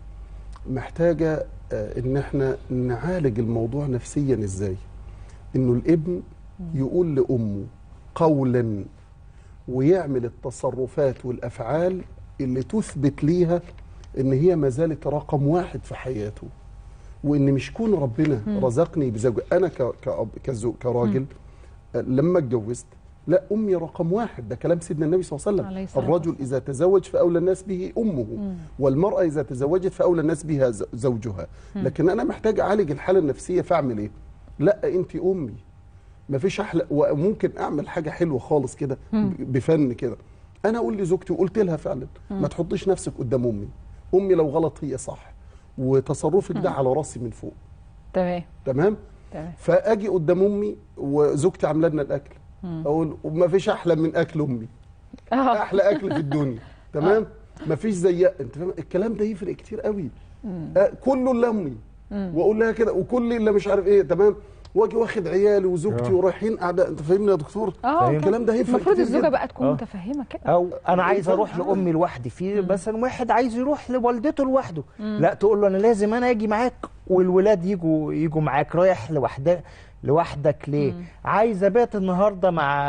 محتاجة آه، إن احنا نعالج الموضوع نفسيا إزاي إنه الابن يقول لأمه قولا ويعمل التصرفات والأفعال اللي تثبت ليها إن هي ما زالت رقم واحد في حياته وإن مش كون ربنا مم. رزقني بزوجة أنا ك- كأب كزو كراجل آه، لما اتجوزت لا امي رقم واحد ده كلام سيدنا النبي صلى الله عليه عليه وسلم الصلاة الرجل اذا تزوج فاولى الناس به امه مم. والمراه اذا تزوجت فاولى الناس بها ز- زوجها مم. لكن انا محتاج اعالج الحاله النفسيه فاعمل ايه لا انت امي ما فيش احلى وممكن اعمل حاجه حلوه خالص كده مم. ب- بفن كده انا اقول لزوجتي وقلت لها فعلا مم. ما تحطيش نفسك قدام امي امي لو غلط هي صح وتصرفك ده مم. على راسي من فوق تمام تمام تمام فاجي قدام امي وزوجتي عامله لنا الاكل مم. اقول وما فيش احلى من اكل امي آه. احلى اكل في الدنيا تمام ما فيش زي انت فاهم الكلام ده يفرق كتير قوي مم. آه كله الا امي مم. واقول لها كده وكل اللي مش عارف ايه تمام واجي واخد عيالي وزوجتي آه. ورايحين قاعده انت فاهمني يا دكتور اه الكلام ده هيفرق المفروض كتير الزوجه جدا. بقى تكون آه. متفهمه كده او انا عايز اروح لامي لوحدي في مثلا واحد عايز يروح لوالدته لوحده مم. لا تقول له انا لازم انا اجي معاك والولاد يجوا يجوا معاك رايح لوحدك لوحدك ليه مم. عايز ابات النهارده مع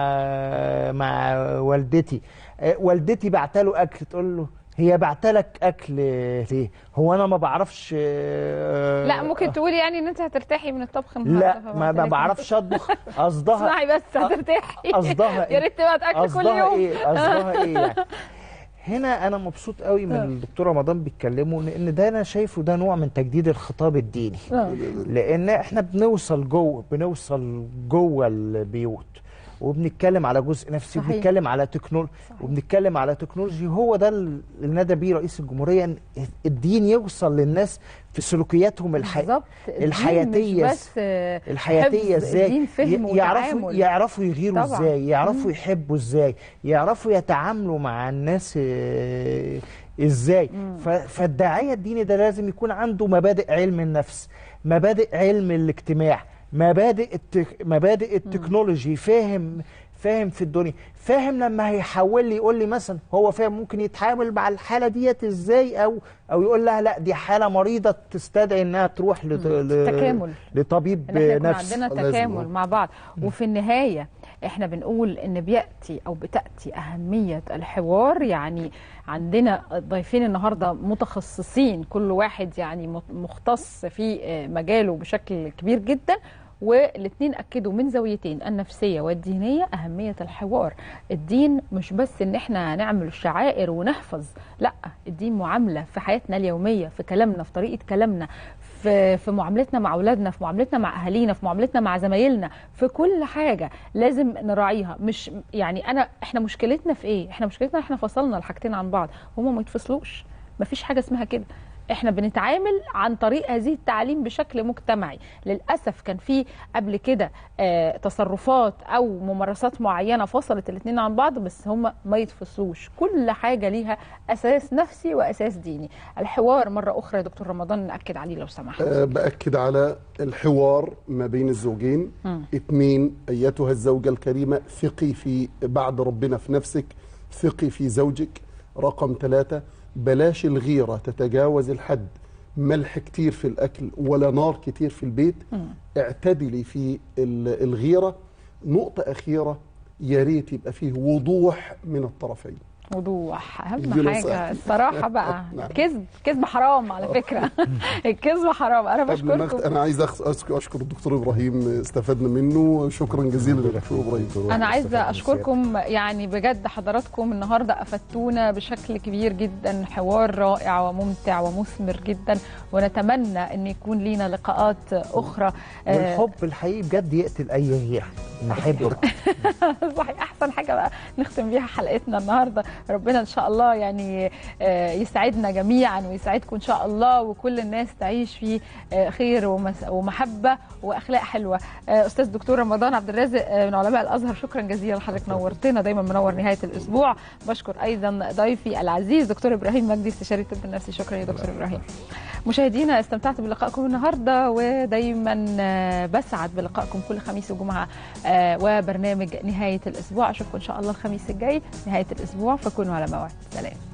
مع والدتي آه، والدتي بعتله اكل تقول له هي بعتلك اكل ليه هو انا ما بعرفش آه، لا ممكن تقولي يعني ان انت هترتاحي من الطبخ النهارده لا ما فبعتلك ما بعرفش اطبخ قصدها اسمعي بس هترتاحي قصدها يا ريت تبقى اكل كل قصدها يوم ايه قصدها ايه يعني هنا انا مبسوط قوي من الدكتور رمضان بيتكلموا لان ده انا شايفه ده نوع من تجديد الخطاب الديني لان احنا بنوصل جوه بنوصل جوه البيوت وبنتكلم على جزء نفسي صحيح. وبنتكلم على تكنولوجي وبنتكلم على تكنولوجي هو ده اللي نادى بيه رئيس الجمهوريه ان الدين يوصل للناس في سلوكياتهم الح... بالظبط الدين الحياتيه مش بس آه، الحياتيه حفظ، ازاي الدين فهم ي- يعرفوا وتعامل. يعرفوا يغيروا طبعاً. ازاي يعرفوا مم. يحبوا ازاي يعرفوا يتعاملوا مع الناس آه، ازاي ف- فالداعيه الديني ده لازم يكون عنده مبادئ علم النفس مبادئ علم الاجتماع مبادئ التك... مبادئ التكنولوجي فاهم فاهم في الدنيا فاهم لما هيحول لي يقول لي مثلا هو فاهم ممكن يتعامل مع الحاله ديت ازاي او او يقول لها لا دي حاله مريضه تستدعي انها تروح لط... ل... تكامل. لطبيب ان احنا يكون نفسي عندنا تكامل مع بعض وفي النهايه احنا بنقول ان بياتي او بتاتي اهميه الحوار يعني عندنا ضيفين النهارده متخصصين كل واحد يعني مت- مختص في آه، مجاله بشكل كبير جدا والاثنين اكدوا من زاويتين النفسيه والدينيه اهميه الحوار الدين مش بس ان احنا نعمل شعائر ونحفظ لا الدين معامله في حياتنا اليوميه في كلامنا في طريقه كلامنا في في معاملتنا مع اولادنا في معاملتنا مع اهالينا في معاملتنا مع زمايلنا في كل حاجه لازم نراعيها مش يعني انا احنا مشكلتنا في ايه احنا مشكلتنا احنا فصلنا الحاجتين عن بعض هما ما يتفصلوش مفيش حاجه اسمها كده احنا بنتعامل عن طريق هذه التعليم بشكل مجتمعي للاسف كان في قبل كده آه تصرفات او ممارسات معينه فصلت الاثنين عن بعض بس هم ما يتفصلوش كل حاجه ليها اساس نفسي واساس ديني الحوار مره اخرى يا دكتور رمضان ناكد عليه لو سمحت أه بأكد على الحوار ما بين الزوجين مم. اثنين أيتها الزوجة الكريمة ثقي في بعد ربنا في نفسك ثقي في زوجك رقم ثلاثة بلاش الغيرة تتجاوز الحد ملح كتير في الأكل ولا نار كتير في البيت اعتدلي في ال- الغيرة نقطة أخيرة يا ريت يبقى فيه وضوح من الطرفين وضوح دي اهم حاجه نصيحة. الصراحه بقى نعم. كذب كذب حرام على فكره الكذب حرام انا قبل ما أخت- بشكركم انا عايز أخ- أشكر أشكر الدكتور ابراهيم استفدنا منه شكرا جزيلا للدكتور ابراهيم انا عايزه اشكركم يعني بجد حضراتكم النهارده افدتونا بشكل كبير جدا حوار رائع وممتع ومثمر جدا ونتمنى ان يكون لينا لقاءات اخرى آه، والحب الحقيقي بجد يقتل اي غيره نحب صحيح احسن حاجه بقى نختم بيها حلقتنا النهارده ربنا ان شاء الله يعني آه، يسعدنا جميعا ويسعدكم ان شاء الله وكل الناس تعيش في آه، خير ومس- ومحبه واخلاق حلوه آه، استاذ دكتور رمضان عبد الرازق آه، من علماء الازهر شكرا جزيلا لحضرتك نورتنا دايما منور نهايه الاسبوع بشكر ايضا ضيفي العزيز دكتور ابراهيم مجدي استشاري الطب النفسي شكرا يا دكتور ابراهيم مشاهدينا استمتعت بلقائكم النهارده ودايما آه، بسعد بلقائكم كل خميس وجمعه آه، وبرنامج نهايه الاسبوع اشوفكم ان شاء الله الخميس الجاي نهايه الاسبوع فكونوا على موعد سلام